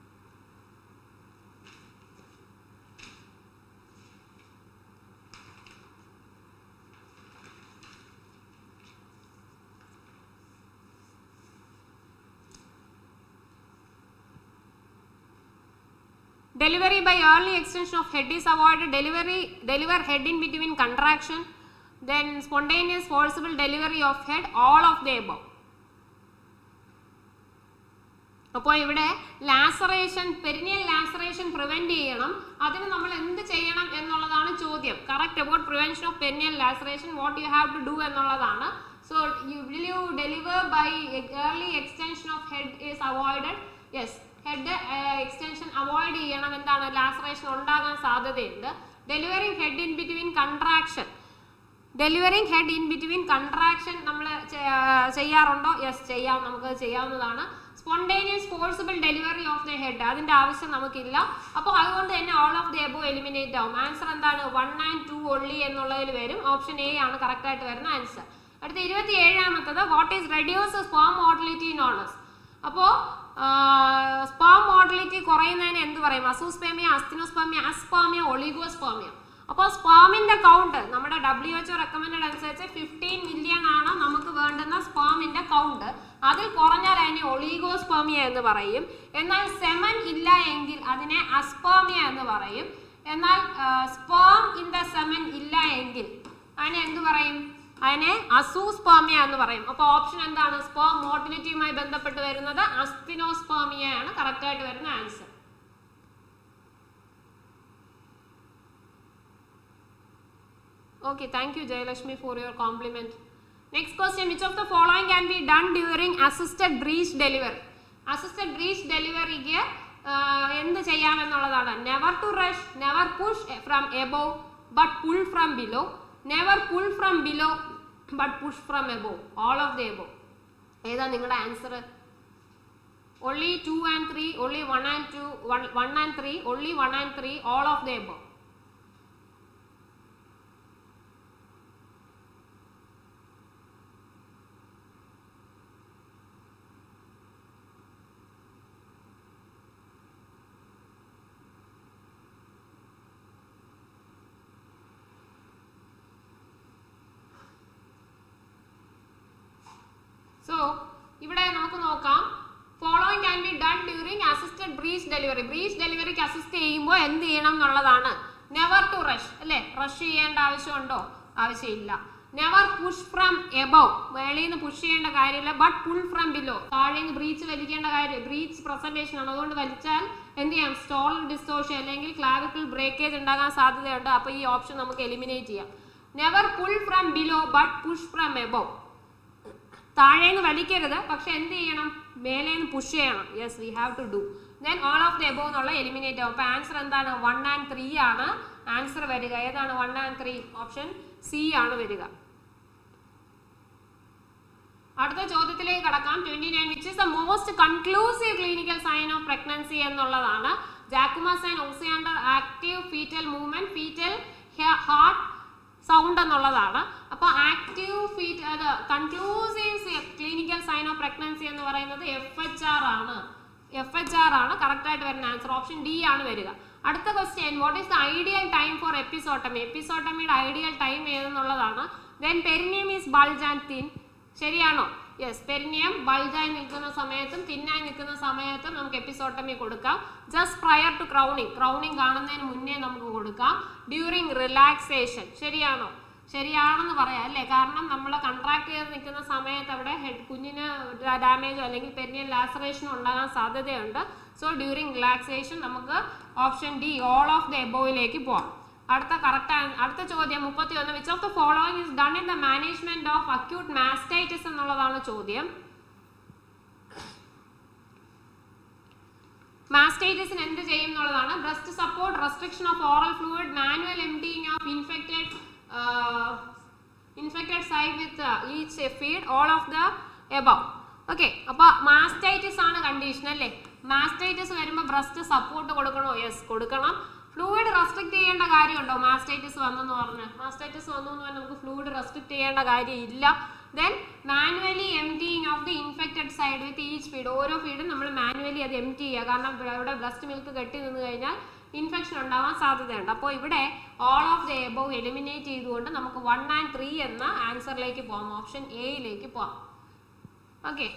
Delivery by early extension of head is avoided. Delivery, deliver head in between contraction. Then spontaneous forcible delivery of head. All of the above. അപ്പോൾ ഇവിടെ ലാസറേഷൻ പെരിനിയൽ ലാസറേഷൻ പ്രിവെന്റ് ചെയ്യണം അതിന് നമ്മൾ എന്ത് ചെയ്യണം എന്നുള്ളതാണ് ചോദ്യം correct about prevention of perineal laceration what you have to do എന്നുള്ളതാണ് so you will you deliver by early extension of head is avoided yes head extension avoid ചെയ്യണം എന്താണ് ലാസറേഷൻ ഉണ്ടാകാൻ സാധ്യതയുണ്ട് delivering head in between contraction delivering head in between contraction നമ്മൾ ചെയ്യാറുണ്ടോ യെസ് ചെയ്യാം നമുക്ക് ചെയ്യാവുന്നതാണ് spontaneous forcible delivery of the head അതിന്റെ ആവശ്യം നമുക്കില്ല അപ്പോൾ അതുകൊണ്ട് തന്നെ all of the above eliminate ആവും ആൻസർ എന്താണ് വൺ ആൻഡ് ടു ഒള്ളി എന്നുള്ളതിൽ വരും ഓപ്ഷൻ എ ആണ് കറക്റ്റ് ആയിട്ട് വരുന്ന ആൻസർ അടുത്ത ഇരുപത്തി ഏഴാമത്തത് what is reduce sperm motility known as അപ്പോൾ സ്പോം മോട്ടിലിറ്റി കുറയുന്നതിന് എന്ത് പറയും അസൂസ്പേമിയ അസ്തിനോസ്പേമിയ അസ്പാമിയ ഒളിഗോസ്പാമിയ അപ്പോൾ സ്പാമിന്റെ കൗണ്ട് നമ്മുടെ ഡബ്ല്യു എച്ച് റെക്കമെൻഡ് അനുസരിച്ച് ഫിഫ്റ്റീൻ മില്യൺ ആണ് നമുക്ക് വേണ്ടുന്ന സ്പാമിന്റെ കൗണ്ട് അതിൽ കുറഞ്ഞാൽ അതിനെ ഒളിഗോസ്പാമിയ എന്ന് പറയും എന്നാൽ സെമൻ ഇല്ല എങ്കിൽ അതിനെ അസ്പാമിയ എന്ന് പറയും എന്നാൽ സ്പാം ഇൻ ദ സെമൻ ഇല്ല എങ്കിൽ അതിനെ എന്ത് പറയും അതിനെ അസൂസ്പാമിയ എന്ന് പറയും അപ്പോൾ ഓപ്ഷൻ എന്താണ് സ്പാം മോട്ടിലിറ്റിയുമായി ബന്ധപ്പെട്ട് വരുന്നത് അസ്തിനോസ്പാമിയ ആണ് കറക്റ്റ് ആയിട്ട് വരുന്ന answer Okay, thank you Jayalakshmi for your compliment. Next question, which of the following can be done during assisted breech delivery? Assisted breech deliveryക്ക് എന്ത് ചെയ്യാമെന്നുള്ളതാണ് never to rush never push from above but pull from below never pull from below but push from above all of the above ഏതാ നിങ്ങളുടെ answer only 2 and 3 only 1 and 2 1, 1 and 3 only 1 and 3 all of the above so ഇവിടെ നമുക്ക് നോക്കാം following can be done during assisted breech delivery breech ഡെലിവറിക്ക് അസിസ്റ്റ് ചെയ്യുമ്പോൾ എന്ത് ചെയ്യണം എന്നുള്ളതാണ് നെവർ ടു റഷ് അല്ലേ റഷ് ചെയ്യേണ്ട ആവശ്യമുണ്ടോ ആവശ്യമില്ല നെവർ പുഷ് ഫ്രം എബവ് മേളിൽ നിന്ന് പുഷ് ചെയ്യേണ്ട കാര്യമില്ല ബട്ട് പുൾ ഫ്രം ബിലോ താഴെ നിന്ന് ബ്രീച്ച് വലിക്കേണ്ട കാര്യം ബ്രീച്ച് പ്രസന്റേഷൻ ആണ് അതുകൊണ്ട് വലിച്ചാൽ എന്ത് ചെയ്യാം സ്റ്റോൾ ഡിസ്റ്റോഷൻ അല്ലെങ്കിൽ ക്ലാവിക്കിൾ ബ്രേക്കേജ് ഉണ്ടാകാൻ സാധ്യതയുണ്ട് അപ്പോൾ ഈ ഓപ്ഷൻ നമുക്ക് എലിമിനേറ്റ് ചെയ്യാം never pull from below but push from above താഴേന്ന് വലിക്കരുത് പക്ഷെ എന്ത് ചെയ്യണം മേലേന്ന് പുഷ് ചെയ്യണം yes we have to do then all of the above എന്നുള്ള എലിമിനേറ്റ് ആവും അപ്പൊ ആൻസർ എന്താണ് വൺ ആൻഡ് ത്രീ ആണ് ആൻസർ വരിക ഏതാണ് one and three option C ആണ് വരിക അടുത്ത ചോദ്യത്തിലേക്ക് കടക്കാം twenty nine which is the most conclusive clinical sign of pregnancy എന്നുള്ളതാണ് ജാക്കുമ sign Osiander active fetal movement fetal heart sound എന്നുള്ളതാണ് അപ്പോൾ ആക്റ്റീവ് ഫീറ്റ് അത് conclusive clinical sign of pregnancy എന്ന് പറയുന്നത് എഫ് എച്ച് ആർ ആണ് എഫ് എച്ച് ആർ ആണ് കറക്റ്റ് ആയിട്ട് വരുന്ന ആൻസർ ഓപ്ഷൻ ഡി ആണ് വരിക അടുത്ത question what is the ideal time for episiotomy എപ്പിസോട്ടമിയുടെ ഐഡിയൽ ടൈം ഏതെന്നുള്ളതാണ് then perineum is bulge and thin ശരിയാണോ യെസ് പെരിനിയം ബൾജായി നിൽക്കുന്ന സമയത്തും തിന്നായി നിൽക്കുന്ന സമയത്തും നമുക്ക് എപ്പിസോട്ടമി കൊടുക്കാം just prior to crowning crowning കാണുന്നതിന് മുന്നേ നമുക്ക് കൊടുക്കാം ഡ്യൂറിങ് റിലാക്സേഷൻ ശരിയാണോ ശരിയാണെന്ന് പറയാം അല്ലേ കാരണം നമ്മൾ കൺട്രാക്ട് ചെയ്ത് നിൽക്കുന്ന സമയത്ത് അവിടെ ഹെഡ് കുഞ്ഞിന് ഡാമേജോ അല്ലെങ്കിൽ പെരിനിയൽ ലാസറേഷനോ ഉണ്ടാകാൻ സാധ്യതയുണ്ട് സോ ഡ്യൂറിങ് റിലാക്സേഷൻ നമുക്ക് option D all of the എബോയിലേക്ക് പോവാം അടുത്ത കറക്റ്റ് അടുത്ത ചോദ്യം മുപ്പത്തി ഒന്ന് which of the following is done in the management of acute mastitis എന്നുള്ളതാണ് ചോദ്യം മാസ്റ്റൈറ്റിസിന് എന്ത് ചെയ്യും എന്നുള്ളതാണ് breast support restriction of oral fluid manual emptying of infected infected side with each feed all of the above okay അപ്പൊ മാസ്റ്റൈറ്റിസ് ആണ് കണ്ടീഷൻ അല്ലേ മാസ്റ്റൈറ്റിസ് വരുമ്പോൾ ബ്രസ്റ്റ് സപ്പോർട്ട് കൊടുക്കണോ യെസ് കൊടുക്കണം ഫ്ലൂയിഡ് റെസ്ട്രിക്ട് ചെയ്യേണ്ട കാര്യമുണ്ടോ മാസ്റ്റൈറ്റിസ് വന്നെന്ന് പറഞ്ഞ് മാസ്റ്റൈറ്റിസ് വന്നു എന്ന് പറഞ്ഞാൽ നമുക്ക് ഫ്ലൂയിഡ് റെസ്ട്രിക്ട് ചെയ്യേണ്ട കാര്യം ഇല്ല then manually emptying of the infected side with each feed ഓരോ ഫീഡും നമ്മൾ മാനുവലി അത് എംറ്റി ചെയ്യുക കാരണം ഇവിടെ ബ്രസ്റ്റ് മിൽക്ക് കെട്ടി നിന്ന് കഴിഞ്ഞാൽ ഇൻഫെക്ഷൻ ഉണ്ടാവാൻ സാധ്യതയുണ്ട് അപ്പോൾ ഇവിടെ all of the above eliminate ചെയ്തുകൊണ്ട് നമുക്ക് വൺ ആൻഡ് ത്രീ എന്ന ആൻസറിലേക്ക് പോകാം ഓപ്ഷൻ എയിലേക്ക് പോകാം ഓക്കെ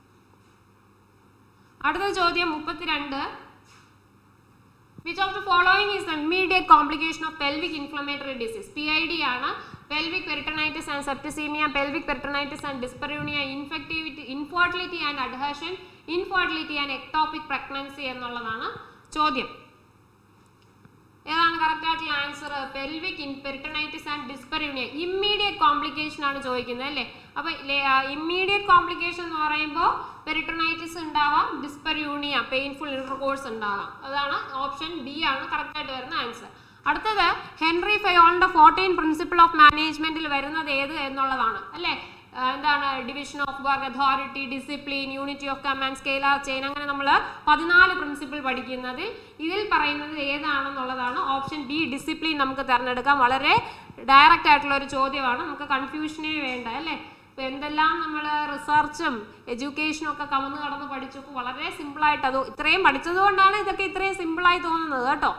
അടുത്ത ചോദ്യം മുപ്പത്തിരണ്ട് which of the following is immediate complication of pelvic inflammatory disease P I D ആണ് pelvic peritonitis and septicaemia pelvic peritonitis and dyspareunia infectivity infertility and adhesion infertility and ectopic pregnancy എന്നുള്ളതാണ് ചോദ്യം ഏതാണ് കറക്റ്റ് ആയിട്ടുള്ള answer pelvic peritonitis and dyspareunia immediate complication ആണ് ചോദിക്കുന്നത് അല്ലേ അപ്പൊ ഇമ്മീഡിയറ്റ് കോംപ്ലിക്കേഷൻ എന്ന് പറയുമ്പോൾ പെരിട്ടനൈറ്റിസ് ഉണ്ടാവാം ഡിസ്പെറൂണിയ പെയിൻഫുൾ ഇന്റർകോഴ്സ് ഉണ്ടാകാം അതാണ് ഓപ്ഷൻ ബി ആണ് കറക്റ്റ് ആയിട്ട് വരുന്ന ആൻസർ അടുത്തത് ഹെൻറി ഫയോളിന്റെ ഫോർട്ടീൻ പ്രിൻസിപ്പിൾ ഓഫ് മാനേജ്മെന്റിൽ വരുന്നത് ഏത് എന്നുള്ളതാണ് അല്ലേ ആ, എന്താണ് division of work authority discipline unity of command scalar chain അങ്ങനെ നമ്മൾ പതിനാല് പ്രിൻസിപ്പിൾ പഠിക്കുന്നതിൽ ഇതിൽ പറയുന്നത് ഏതാണെന്നുള്ളതാണ് ഓപ്ഷൻ ബി ഡിസിപ്ലിൻ നമുക്ക് തിരഞ്ഞെടുക്കാം വളരെ ഡയറക്റ്റ് ആയിട്ടുള്ള ഒരു ചോദ്യമാണ് നമുക്ക് കൺഫ്യൂഷനേ വേണ്ട അല്ലേ ഇപ്പൊ എന്തെല്ലാം നമ്മൾ റിസർച്ചും എഡ്യൂക്കേഷനും ഒക്കെ കമന്ന് കടന്ന് പഠിച്ചപ്പോൾ വളരെ സിമ്പിളായിട്ട് അത് ഇത്രയും പഠിച്ചത് കൊണ്ടാണ് ഇതൊക്കെ ഇത്രയും സിമ്പിളായി തോന്നുന്നത് കേട്ടോ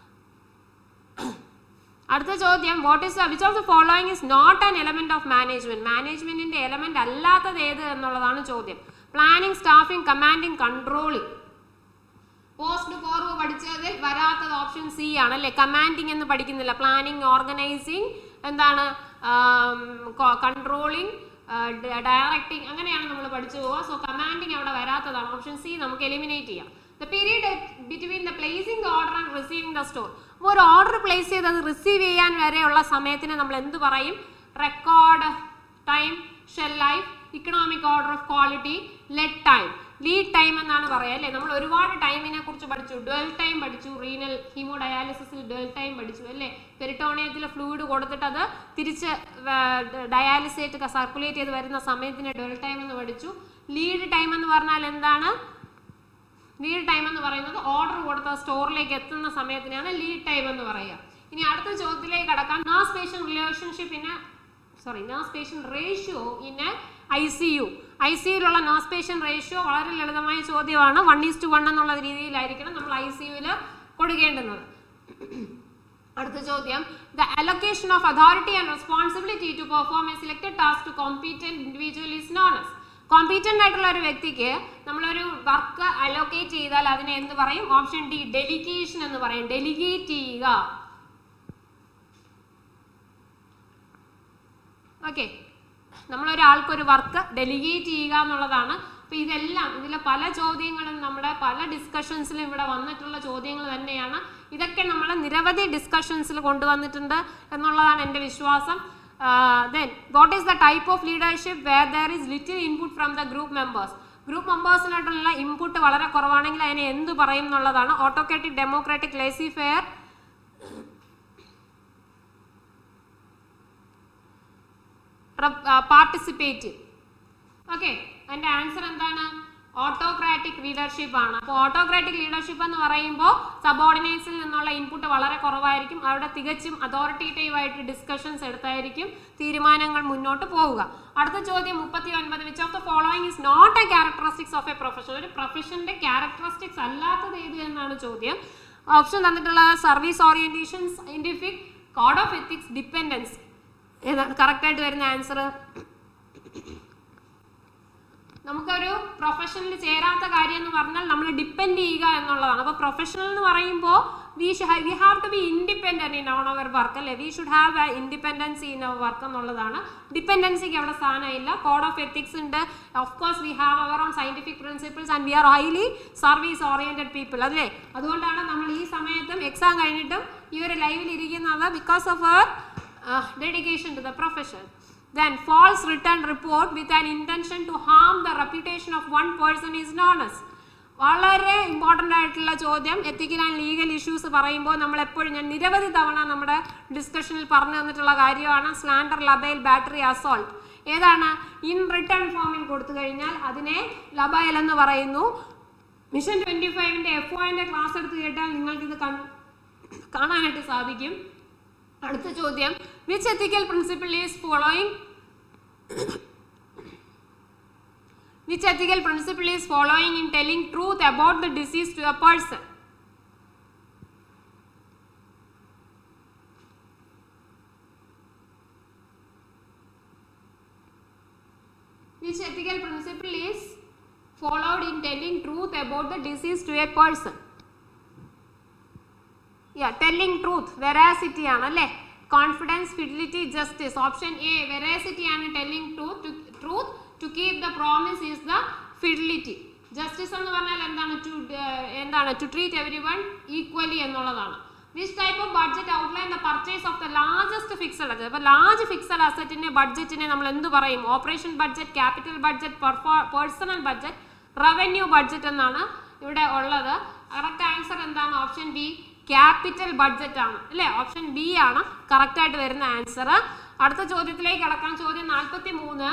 അടുത്ത ചോദ്യം what is which of the following is not an element of management മാനേജ്മെന്റിന്റെ എലമെന്റ് അല്ലാത്തത് ഏത് എന്നുള്ളതാണ് ചോദ്യം പ്ലാനിങ് സ്റ്റാഫിംഗ് കമാൻഡിങ് കൺട്രോളിംഗ് പോസ്റ്റ് ഫോർവ് പഠിച്ചതിൽ വരാത്തത് ഓപ്ഷൻ സി ആണ് അല്ലേ കമാൻഡിങ് എന്ന് പഠിക്കുന്നില്ല പ്ലാനിങ് ഓർഗനൈസിങ് എന്താണ് കൺട്രോളിങ് ഡയറക്റ്റിംഗ് അങ്ങനെയാണ് നമ്മൾ പഠിച്ചു പോവുക സോ കമാൻഡിങ് അവിടെ വരാത്തതാണ് ഓപ്ഷൻ സി നമുക്ക് എലിമിനേറ്റ് ചെയ്യാം the period between the placing the order and receiving the store അപ്പോൾ ഒരു ഓർഡർ പ്ലേസ് ചെയ്ത് അത് റിസീവ് ചെയ്യാൻ വരെയുള്ള സമയത്തിന് നമ്മൾ എന്ത് പറയും record time shelf life economic order of quality lead time lead time എന്നാണ് പറയുക അല്ലേ നമ്മൾ ഒരുപാട് ടൈമിനെ കുറിച്ച് പഠിച്ചു ഡുവൽ ടൈം പഠിച്ചു റീനൽ ഹീമോഡയാലിസിസിൽ ഡുവൽ ടൈം പഠിച്ചു അല്ലേ പെരിട്ടോണിയത്തിൽ ഫ്ലൂയിഡ് കൊടുത്തിട്ട് അത് തിരിച്ച് ഡയാലിസേറ്റ് സർക്കുലേറ്റ് ചെയ്ത് വരുന്ന സമയത്തിന് ഡുവൽ ടൈം എന്ന് പഠിച്ചു ലീഡ് ടൈം എന്ന് പറഞ്ഞാൽ എന്താണ് ലീഡ് ടൈം എന്ന് പറയുന്നത് ഓർഡർ കൊടുത്ത സ്റ്റോറിലേക്ക് എത്തുന്ന സമയത്തിനാണ് ലീഡ് ടൈം എന്ന് പറയുക ഇനി അടുത്ത ചോദ്യത്തിലേക്ക് കടക്കാം nurse patient relationship in sorry nurse patient ratio in I C U I C യുയിലുള്ള നഴ്സ് പേഷ്യൻ റേഷ്യോ വളരെ ലളിതമായ ചോദ്യമാണ് വൺ ഈസ് ടു വൺ എന്നുള്ള രീതിയിലായിരിക്കണം നമ്മൾ ഐ സി യുവിൽ കൊടുക്കേണ്ടുന്നത് അടുത്ത ചോദ്യം the allocation of authority and responsibility to perform a selected task to competent individual is known as competent ആയിട്ടുള്ള ഒരു വ്യക്തിക്ക് നമ്മളൊരു വർക്ക് അലോക്കേറ്റ് ചെയ്താൽ അതിനെ എന്ത് പറയും ഓപ്ഷൻ ഡി ഡെലിഗേഷൻ എന്ന് പറയും ഡെലിഗേറ്റ് ചെയ്യുക ഓക്കെ നമ്മളൊരാൾക്ക് ഒരു വർക്ക് ഡെലിഗേറ്റ് ചെയ്യുക എന്നുള്ളതാണ് അപ്പോൾ ഇതെല്ലാം ഇതിലെ പല ചോദ്യങ്ങളും നമ്മുടെ പല ഡിസ്കഷൻസിലും ഇവിടെ വന്നിട്ടുള്ള ചോദ്യങ്ങൾ തന്നെയാണ് ഇതൊക്കെ നമ്മൾ നിരവധി ഡിസ്കഷൻസിൽ കൊണ്ടുവന്നിട്ടുണ്ട് എന്നുള്ളതാണ് എൻ്റെ വിശ്വാസം then what is the type of leadership where there is little input from the group members group മെമ്പേഴ്സിനായിട്ടുള്ള ഇൻപുട്ട് വളരെ കുറവാണെങ്കിൽ അതിനെ എന്ത് പറയും എന്നുള്ളതാണ് autocratic democratic laissez faire participative okay അതിന്റെ ആൻസർ എന്താണ് ഓട്ടോക്രാറ്റിക് ലീഡർഷിപ്പ് ആണ് അപ്പോൾ ഓട്ടോക്രാറ്റിക് ലീഡർഷിപ്പ് എന്ന് പറയുമ്പോൾ സബോർഡിനേറ്റ്സിൽ നിന്നുള്ള ഇൻപുട്ട് വളരെ കുറവായിരിക്കും അവിടെ തികച്ചും അതോറിറ്റേറ്റീവ് ആയിട്ട് ഡിസ്കഷൻസ് എടുത്തായിരിക്കും തീരുമാനങ്ങൾ മുന്നോട്ട് പോവുക അടുത്ത ചോദ്യം മുപ്പത്തി ഒൻപത് which of the following is not a characteristics of a profession ഒരു പ്രൊഫഷന്റെ ക്യാരക്ടറിസ്റ്റിക്സ് അല്ലാത്തത് ഏത് എന്നാണ് ചോദ്യം ഓപ്ഷൻ തന്നിട്ടുള്ളത് service orientation scientific code of ethics dependence ഏതാണ് കറക്റ്റായിട്ട് വരുന്ന ആൻസർ നമുക്കൊരു പ്രൊഫഷനിൽ ചേരാത്ത കാര്യം എന്ന് പറഞ്ഞാൽ നമ്മൾ ഡിപ്പെൻഡ് ചെയ്യുക എന്നുള്ളതാണ് അപ്പോൾ പ്രൊഫഷണൽ എന്ന് പറയുമ്പോൾ we we have to be independent in own our work അല്ലേ we should have a independency in our work എന്നുള്ളതാണ് ഡിപ്പെൻഡൻസിക്ക് അവിടെ സ്ഥാനമില്ല കോഡ് ഓഫ് എത്തിക്സ് ഉണ്ട് of course we have our own scientific principles and we are highly service oriented people അല്ലേ അതുകൊണ്ടാണ് നമ്മൾ ഈ സമയത്തും എക്സാം കഴിഞ്ഞിട്ടും ഈ ഒരു ലൈവിൽ ഇരിക്കുന്നത് because of our dedication to the profession then false written report with an intention to harm the reputation of one person is known as വളരെ ഇമ്പോർട്ടൻ്റ് ആയിട്ടുള്ള ചോദ്യം എത്തിക്കൽ ആൻഡ് ലീഗൽ ഇഷ്യൂസ് പറയുമ്പോൾ നമ്മൾ എപ്പോഴും ഞാൻ നിരവധി തവണ നമ്മുടെ ഡിസ്കഷനിൽ പറഞ്ഞു തന്നിട്ടുള്ള കാര്യമാണ് സ്ലാൻഡർ ലബൈൽ ബാറ്ററി അസോൾട്ട് ഏതാണ് ഇൻ റിട്ടേൺ ഫോമിൽ കൊടുത്തു കഴിഞ്ഞാൽ അതിനെ ലബൈൽ എന്ന് പറയുന്നു മിഷൻ ട്വൻറ്റി ഫൈവിൻ്റെ എഫ് ഒൻ്റെ ക്ലാസ് എടുത്ത് കേട്ടാൽ നിങ്ങൾക്കിത് കൺ കാണാനായിട്ട് സാധിക്കും അടുത്ത ചോദ്യം which ethical principle is following which ethical principle is following in telling truth about the disease to a person Which ethical principle is followed in telling truth about the disease to a person? Yeah, telling truth, veracity ആണ് അല്ലേ confidence fidelity justice option A veracity ആണ് telling truth truth to keep the promise is the fidelity justice എന്ന് പറഞ്ഞാൽ എന്താണ് ടു എന്താണ് to treat everyone equally എന്നുള്ളതാണ് which type of budget outline the purchase of the largest fixed asset അപ്പോൾ ലാർജ് ഫിക്സഡ് അസറ്റിന്റെ ബഡ്ജറ്റിനെ നമ്മൾ എന്ത് പറയും operation budget capital budget personal budget revenue budget എന്നാണ് ഇവിടെ ഉള്ളത് കറക്റ്റ് ആൻസർ എന്താണ് ഓപ്ഷൻ ബി ക്യാപിറ്റൽ ബഡ്ജറ്റ് ആണ് അല്ലേ ഓപ്ഷൻ ബി ആണ് കറക്റ്റ് ആയിട്ട് വരുന്ന ആൻസർ അടുത്ത ചോദ്യത്തിലേക്ക് കടക്കാൻ ചോദ്യം നാൽപ്പത്തി മൂന്ന്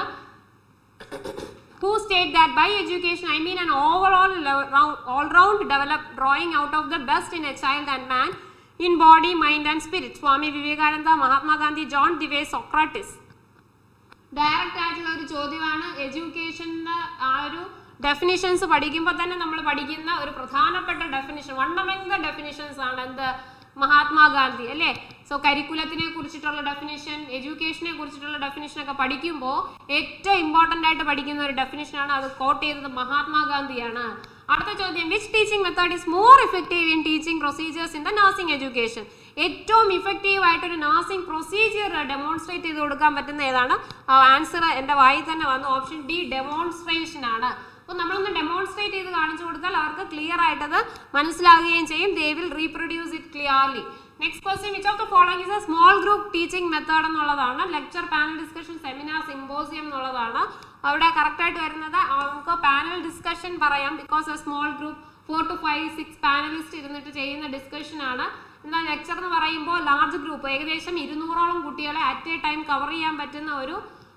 who state that by education I mean an overall all-round developed drawing out of the best in a child and man in body, mind and spirit. Swami Vivekananda Mahatma Gandhi John Dewey Socrates direct ആയിട്ടുള്ള ഒരു ചോദ്യമാണ് എഡ്യൂക്കേഷൻ്റെ ആ ഒരു ഡെഫിനിഷൻസ് പഠിക്കുമ്പോൾ തന്നെ നമ്മൾ പഠിക്കുന്ന ഒരു പ്രധാനപ്പെട്ട definition one among the definitions ആണ് എന്ത് മഹാത്മാഗാന്ധി അല്ലേ സോ കരിക്കുലത്തിനെ കുറിച്ചിട്ടുള്ള ഡെഫിനിഷൻ എഡ്യൂക്കേഷനെ കുറിച്ചിട്ടുള്ള ഡെഫിനിഷൻ ഒക്കെ പഠിക്കുമ്പോൾ ഏറ്റവും ഇമ്പോർട്ടൻ്റ് ആയിട്ട് പഠിക്കുന്ന ഒരു ഡെഫിനിഷനാണ് അത് കോട്ട് ചെയ്തത് മഹാത്മാഗാന്ധിയാണ് അടുത്ത ചോദ്യം which teaching method is more effective in teaching procedures in the nursing education ഏറ്റവും ഇഫക്റ്റീവ് ആയിട്ട് ഒരു നഴ്സിംഗ് പ്രൊസീജിയർ ഡെമോൺസ്ട്രേറ്റ് ചെയ്ത് കൊടുക്കാൻ പറ്റുന്ന ഏതാണ് ആൻസർ എൻ്റെ വായിൽ തന്നെ വന്നു ഓപ്ഷൻ ഡി ഡെമോൺസ്ട്രേഷൻ ആണ് അപ്പോൾ നമ്മളൊന്ന് ഡെമോൺസ്ട്രേറ്റ് ചെയ്ത് കാണിച്ചു കൊടുത്താൽ അവർക്ക് ക്ലിയർ ആയിട്ടത് മനസ്സിലാകുകയും ചെയ്യും they will reproduce it clearly next question which of the following is a small group teaching method എന്നുള്ളതാണ് lecture panel discussion seminar symposium എന്നുള്ളതാണ് അവിടെ കറക്റ്റായിട്ട് വരുന്നത് നമുക്ക് പാനൽ ഡിസ്കഷൻ പറയാം because a small group four to five six panelist ഇരുന്നിട്ട് ചെയ്യുന്ന ഡിസ്കഷൻ ആണ് എന്നാൽ ലെക്ചർ എന്ന് പറയുമ്പോൾ ലാർജ് ഗ്രൂപ്പ് ഏകദേശം ഇരുന്നൂറോളം കുട്ടികളെ അറ്റ് എ ടൈം കവർ ചെയ്യാൻ പറ്റുന്ന ഒരു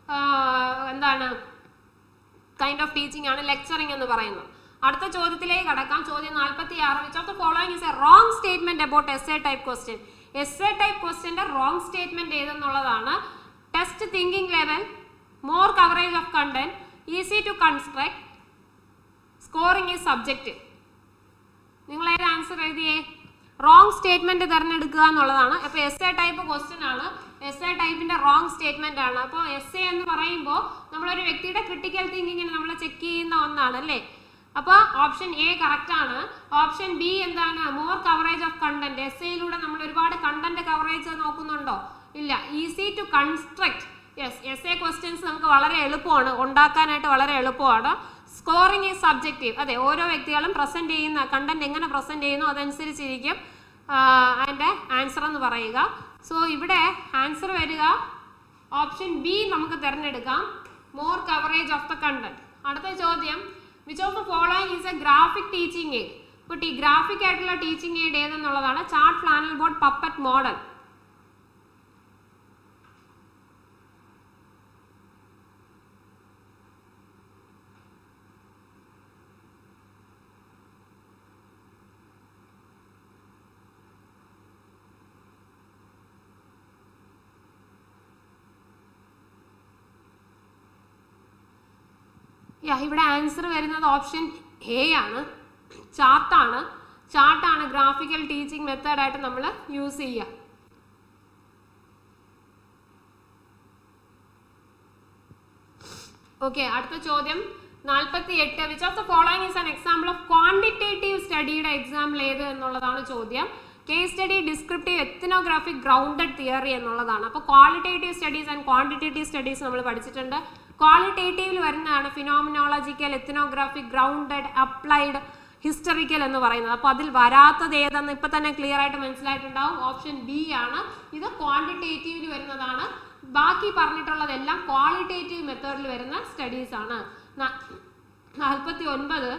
എന്താണ് കൈൻഡ് ഓഫ് ടീച്ചിങ് ആണ് ലെക്ചറിങ് എന്ന് പറയുന്നത് അടുത്ത ചോദ്യത്തിലേക്ക് കടക്കാം ചോദ്യം നാൽപ്പത്തി ആറ് which of the following is a wrong statement about S A type question S A type ക്വസ്റ്റ്യന്റെ റോങ് സ്റ്റേറ്റ്മെന്റ് ഏതെന്നുള്ളതാണ് test thinking level more coverage of content easy to construct scoring is subject നിങ്ങൾ ഏത് ആൻസർ എഴുതിയേ റോങ് സ്റ്റേറ്റ്മെന്റ് തിരഞ്ഞെടുക്കുക എന്നുള്ളതാണ് അപ്പോൾ എസ് എ ടൈപ്പ് ക്വസ്റ്റ്യൻ ആണ് എസ് എ ടൈപ്പിന്റെ റോങ് സ്റ്റേറ്റ്മെന്റ് ആണ് അപ്പോൾ എസ് എ എന്ന് പറയുമ്പോൾ നമ്മളൊരു വ്യക്തിയുടെ ക്രിട്ടിക്കൽ തിങ്കിങ്ങിനെ നമ്മൾ ചെക്ക് ചെയ്യുന്ന ഒന്നാണ് അല്ലേ അപ്പോൾ ഓപ്ഷൻ എ കറക്റ്റ് ആണ് ഓപ്ഷൻ ബി എന്താണ് more coverage of content S എയിലൂടെ നമ്മൾ ഒരുപാട് കണ്ടന്റ് കവറേജ് നോക്കുന്നുണ്ടോ ഇല്ല easy to construct yes S A questions നമുക്ക് വളരെ എളുപ്പമാണ് ഉണ്ടാക്കാനായിട്ട് വളരെ എളുപ്പമാണ് സ്കോറിംഗ് ഈസ് സബ്ജക്റ്റീവ് അതെ ഓരോ വ്യക്തികളും പ്രസന്റ് ചെയ്യുന്ന കണ്ടന്റ് എങ്ങനെ പ്രസന്റ് ചെയ്യുന്നു അതനുസരിച്ചിരിക്കും അതിൻ്റെ ആൻസർ എന്ന് പറയുക സോ ഇവിടെ ആൻസർ വരിക ഓപ്ഷൻ ബി നമുക്ക് തിരഞ്ഞെടുക്കാം more coverage of the content അടുത്ത ചോദ്യം which of the following is a graphic teaching aid കുട്ടി ഗ്രാഫിക് ആയിട്ടുള്ള ടീച്ചിങ് എയ്ഡ് ഏതെന്നുള്ളതാണ് chart flannel board puppet model yeah ഇവിടെ ആൻസർ വരുന്നത് ഓപ്ഷൻ എ ആണ് ചാർട്ടാണ് ചാർട്ടാണ് ഗ്രാഫിക്കൽ ടീച്ചിങ് മെത്തേഡായിട്ട് നമ്മൾ യൂസ് ചെയ്യുക ഓക്കെ അടുത്ത ചോദ്യം നാൽപ്പത്തി എട്ട് which of the following is an example of quantitative സ്റ്റഡിയുടെ എക്സാമ്പിൾ ഏത് എന്നുള്ളതാണ് ചോദ്യം case study descriptive ethnographic grounded theory എന്നുള്ളതാണ് അപ്പോൾ qualitative studies and quantitative studies നമ്മൾ പഠിച്ചിട്ടുണ്ട് ക്വാളിറ്റേറ്റീവിൽ വരുന്നതാണ് phenomenological ethnographic grounded applied historical എന്ന് പറയുന്നത് അപ്പോൾ അതിൽ വരാത്തത് ഏതെന്ന് ഇപ്പൊ തന്നെ ക്ലിയർ ആയിട്ട് മനസ്സിലായിട്ടുണ്ടാവും ഓപ്ഷൻ ബി ആണ് ഇത് ക്വാണ്ടിറ്റേറ്റീവിൽ വരുന്നതാണ് ബാക്കി പറഞ്ഞിട്ടുള്ളതെല്ലാം ക്വാളിറ്റേറ്റീവ് മെത്തേഡിൽ വരുന്ന സ്റ്റഡീസ് ആണ് നാൽപ്പത്തി ഒൻപത്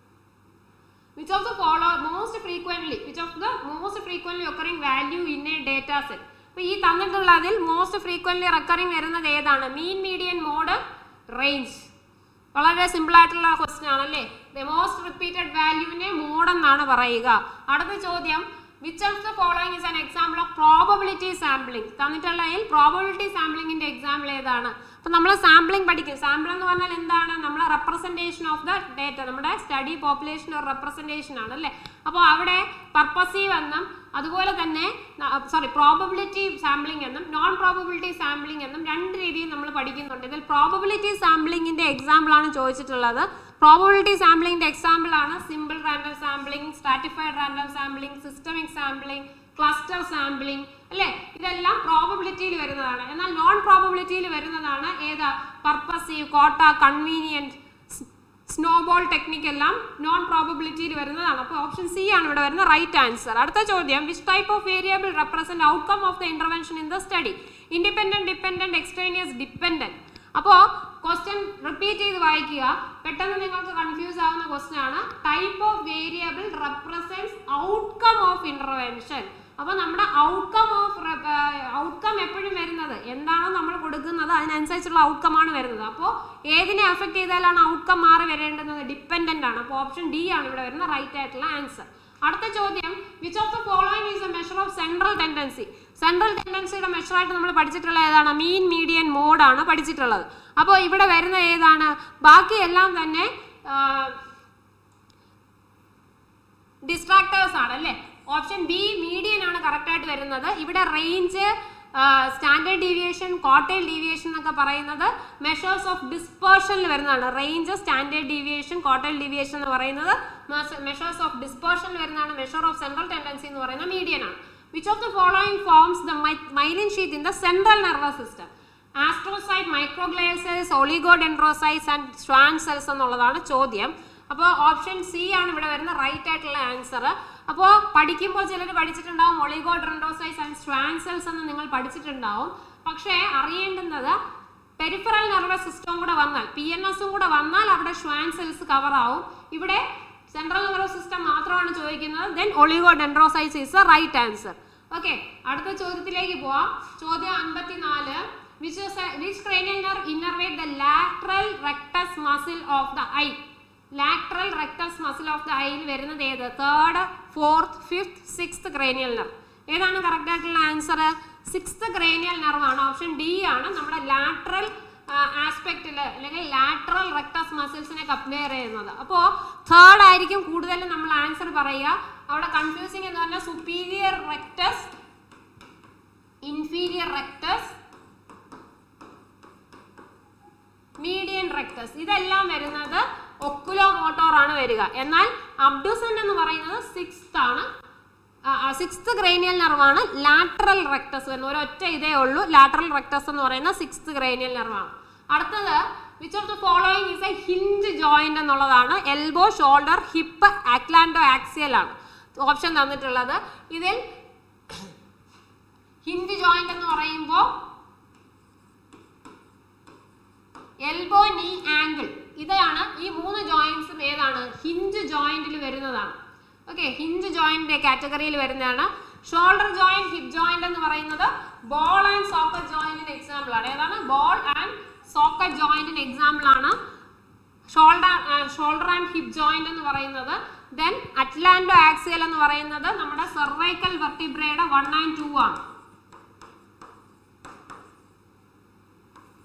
which of the follow most frequently which of the most frequently occurring value in a data set അപ്പോൾ ഈ തന്നിട്ടുള്ളതിൽ മോസ്റ്റ് ഫ്രീക്വൻ്റ്ലി റെക്കറിങ് വരുന്നത് ഏതാണ് മീൻ മീഡിയൻ മോഡ് റേഞ്ച് വളരെ സിമ്പിൾ ആയിട്ടുള്ള ക്വസ്റ്റ്യൻ ആണല്ലേ ദ മോസ്റ്റ് റിപ്പീറ്റഡ് വാല്യൂവിനെ മോഡ് എന്നാണ് പറയുക അടുത്ത ചോദ്യം which of the following is an example of probability sampling തന്നിട്ടുള്ളതിൽ പ്രോബബിലിറ്റി സാമ്പിളിംഗിന്റെ എക്സാമ്പിൾ ഏതാണ് അപ്പൊ നമ്മൾ സാമ്പിളിംഗ് പഠിക്കും സാമ്പിൾ എന്ന് പറഞ്ഞാൽ എന്താണ് നമ്മൾ റെപ്രസെന്റേഷൻ ഓഫ് ദ ഡേറ്റ നമ്മുടെ സ്റ്റഡി പോപ്പുലേഷൻ ഒരു റെപ്രസെന്റേഷൻ ആണ് അല്ലേ അപ്പോൾ അവിടെ പർപ്പസീവ് എന്നും അതുപോലെ തന്നെ സോറി പ്രോബബിലിറ്റി സാമ്പിളിംഗ് എന്നും നോൺ പ്രോബബിലിറ്റി സാമ്പിളിംഗ് എന്നും രണ്ട് രീതിയിൽ നമ്മൾ പഠിക്കുന്നുണ്ട് ഇതിൽ പ്രോബബിലിറ്റി സാമ്പിളിംഗിന്റെ എക്സാമ്പിൾ ആണ് ചോദിച്ചിട്ടുള്ളത് പ്രോബബിലിറ്റി സാമ്പിളിംഗിന്റെ എക്സാമ്പിൾ ആണ് simple random sampling stratified random sampling systemic sampling cluster sampling അല്ലേ ഇതെല്ലാം പ്രോബബിലിറ്റിയിൽ വരുന്നതാണ് എന്നാൽ നോൺ പ്രോബബിലിറ്റിയിൽ വരുന്നതാണ് ഏതാ purposive quota convenient snowball technique എല്ലാം നോൺ പ്രോബബിലിറ്റിയിൽ വരുന്നതാണ് അപ്പോൾ ഓപ്ഷൻ സി ആണ് ഇവിടെ വരുന്ന റൈറ്റ് ആൻസർ അടുത്ത ചോദ്യം which type of variable represent outcome of the intervention in the study independent dependent extraneous dependent അപ്പോൾ ക്വസ്റ്റ്യൻ റിപ്പീറ്റ് ചെയ്ത് വായിക്കുക പെട്ടെന്ന് നിങ്ങൾക്ക് കൺഫ്യൂസ് ആവുന്ന ക്വസ്റ്റ്യൻ ആണ് type of variable represents outcome of intervention അപ്പോൾ നമ്മുടെ ഔട്ട്കം ഓഫ് ഔട്ട്കം എപ്പോഴും വരുന്നത് എന്താണോ നമ്മൾ കൊടുക്കുന്നത് അതിനനുസരിച്ചുള്ള ഔട്ട്കം ആണ് വരുന്നത് അപ്പോൾ ഏതിനെ അഫക്ട് ചെയ്താലാണ് ഔട്ട്കം മാറി വരേണ്ടുന്നത് ഡിപ്പെൻഡന്റ് ആണ് അപ്പോൾ ഓപ്ഷൻ ഡി ആണ് ഇവിടെ വരുന്ന റൈറ്റ് ആയിട്ടുള്ള ആൻസർ അടുത്ത ചോദ്യം which of the following is a measure of central tendency central ടെൻഡൻസിയുടെ മെഷറായിട്ട് നമ്മൾ പഠിച്ചിട്ടുള്ള ഏതാണ് മീൻ മീഡിയൻ മോഡാണ് പഠിച്ചിട്ടുള്ളത് അപ്പോൾ ഇവിടെ വരുന്ന ഏതാണ് ബാക്കിയെല്ലാം തന്നെ ഡിസ്ട്രാക്ടേഴ്സ് ആണ് അല്ലേ ഓപ്ഷൻ ബി മീഡിയൻ ആണ് കറക്റ്റ് ആയിട്ട് വരുന്നത് ഇവിടെ റേഞ്ച് സ്റ്റാൻഡേർഡ് ഡീവിയേഷൻ കോട്ടയിൽ ഡീവിയേഷൻ എന്നൊക്കെ പറയുന്നത് മെഷേഴ്സ് ഓഫ് ഡിസ്പേർഷനിൽ വരുന്നതാണ് റേഞ്ച് സ്റ്റാൻഡേർഡ് ഡീവിയേഷൻ കോട്ടയിൽ ഡീവിയേഷൻ എന്ന് പറയുന്നത് മെഷേഴ്സ് ഓഫ് ഡിസ്പേർഷനിൽ വരുന്നതാണ് മെഷർ ഓഫ് സെൻട്രൽ ടെൻഡൻസി എന്ന് പറയുന്നത് മീഡിയൻ ആണ് which of the following forms the myelin sheath in the central nervous system astrocyte microglial cells oligodendrocytes and Schwann cells എന്നുള്ളതാണ് ചോദ്യം അപ്പോൾ ഓപ്ഷൻ സി ആണ് ഇവിടെ വരുന്ന റൈറ്റ് ആയിട്ടുള്ള ആൻസർ അപ്പോൾ പഠിക്കുമ്പോൾ ചിലർ പഠിച്ചിട്ടുണ്ടാവും ഒളിഗോഡെൻഡ്രോസൈറ്റ്സ് ആൻഡ് സ്വാൻ സെൽസ് എന്ന് നിങ്ങൾ പഠിച്ചിട്ടുണ്ടാവും പക്ഷേ അറിയേണ്ടുന്നത് പെരിഫറൽ നെർവസ് സിസ്റ്റം കൂടെ വന്നാൽ പി എൻ എസും കൂടെ വന്നാൽ അവിടെ സ്വാൻ സെൽസ് കവർ ആവും ഇവിടെ സെൻട്രൽ നെർവസ് സിസ്റ്റം മാത്രമാണ് ചോദിക്കുന്നത് then oligodendrocytes is a right answer okay അടുത്ത ചോദ്യത്തിലേക്ക് പോവാം ചോദ്യം അൻപത്തിനാല് which is a, which cranial nerve innervate the lateral rectus muscle of the eye lateral rectus muscle of the eye യിൽ വരുന്നത് ഏത് third fourth fifth sixth cranial nerve ഏതാണ് കറക്റ്റ് ആയിട്ടുള്ള ആൻസർ സിക്സ്ത് ക്രേനിയൽ നെർവ് ആണ് ഓപ്ഷൻ ഡി ആണ് നമ്മുടെ ലാറ്ററൽ ആസ്പെക്റ്റിൽ അല്ലെങ്കിൽ ലാറ്ററൽ റെക്ടസ് മസിൽസിനെ കമ്പയർ ചെയ്യുന്നത് അപ്പോൾ തേർഡ് ആയിരിക്കും കൂടുതലും നമ്മൾ ആൻസർ പറയുക അവിടെ കൺഫ്യൂസിങ് എന്ന് പറഞ്ഞാൽ superior rectus inferior rectus median rectus ഇതെല്ലാം വരുന്നത് ഒക്കുലോ മോട്ടോർ ആണ് വരിക എന്നാൽ അബ്ഡുസൺ എന്ന് പറയുന്നത് സിക്സ്ത് ആണ് സിക്സ്ത് ക്രേനിയൽ നെർവാണ് ലാറ്ററൽ റെക്ടസ് വരുന്നത് ഒരൊറ്റ ഇതേ ഉള്ളൂ ലാറ്ററൽ റെക്ടസ് എന്ന് പറയുന്ന സിക്സ്ത് ക്രേനിയൽ നെർവാണ് അടുത്തത് which of the following is a hinge joint എന്നുള്ളതാണ് elbow shoulder hip atlanto axial ആണ് ഓപ്ഷൻ തന്നിട്ടുള്ളത് ഇതിൽ ഹിഞ്ച് ജോയിന്റ് എന്ന് പറയുമ്പോൾ എൽബോ നീ ആംഗിൾ ഇതാണ് ഈ മൂന്ന് ജോയിന്റ്സും ഏതാണ് ഹിഞ്ച് ജോയിന്റിൽ വരുന്നതാണ് ഓക്കെ ഹിഞ്ച് ജോയിന്റ് കാറ്റഗറിയിൽ വരുന്നതാണ് ഷോൾഡർ ജോയിന്റ് ഹിപ്പ് ജോയിന്റ് എന്ന് പറയുന്നത് ബോൾ ആൻഡ് സോക്കറ്റ് ജോയിന്റിന് എക്സാമ്പിൾ ആണ് ഏതാണ് ബോൾ ആൻഡ് സോക്കറ്റ് ജോയിന്റിന് എക്സാമ്പിൾ ആണ് shoulder shoulder and hip joint എന്ന് പറയുന്നത് ദെൻ അറ്റ്ലാന്റോ ആക്സിയൽ എന്ന് പറയുന്നത് നമ്മുടെ സെർവൈക്കൽ വെർട്ടിബ്രയുടെ വൺ ആൻഡ് ടു ആണ്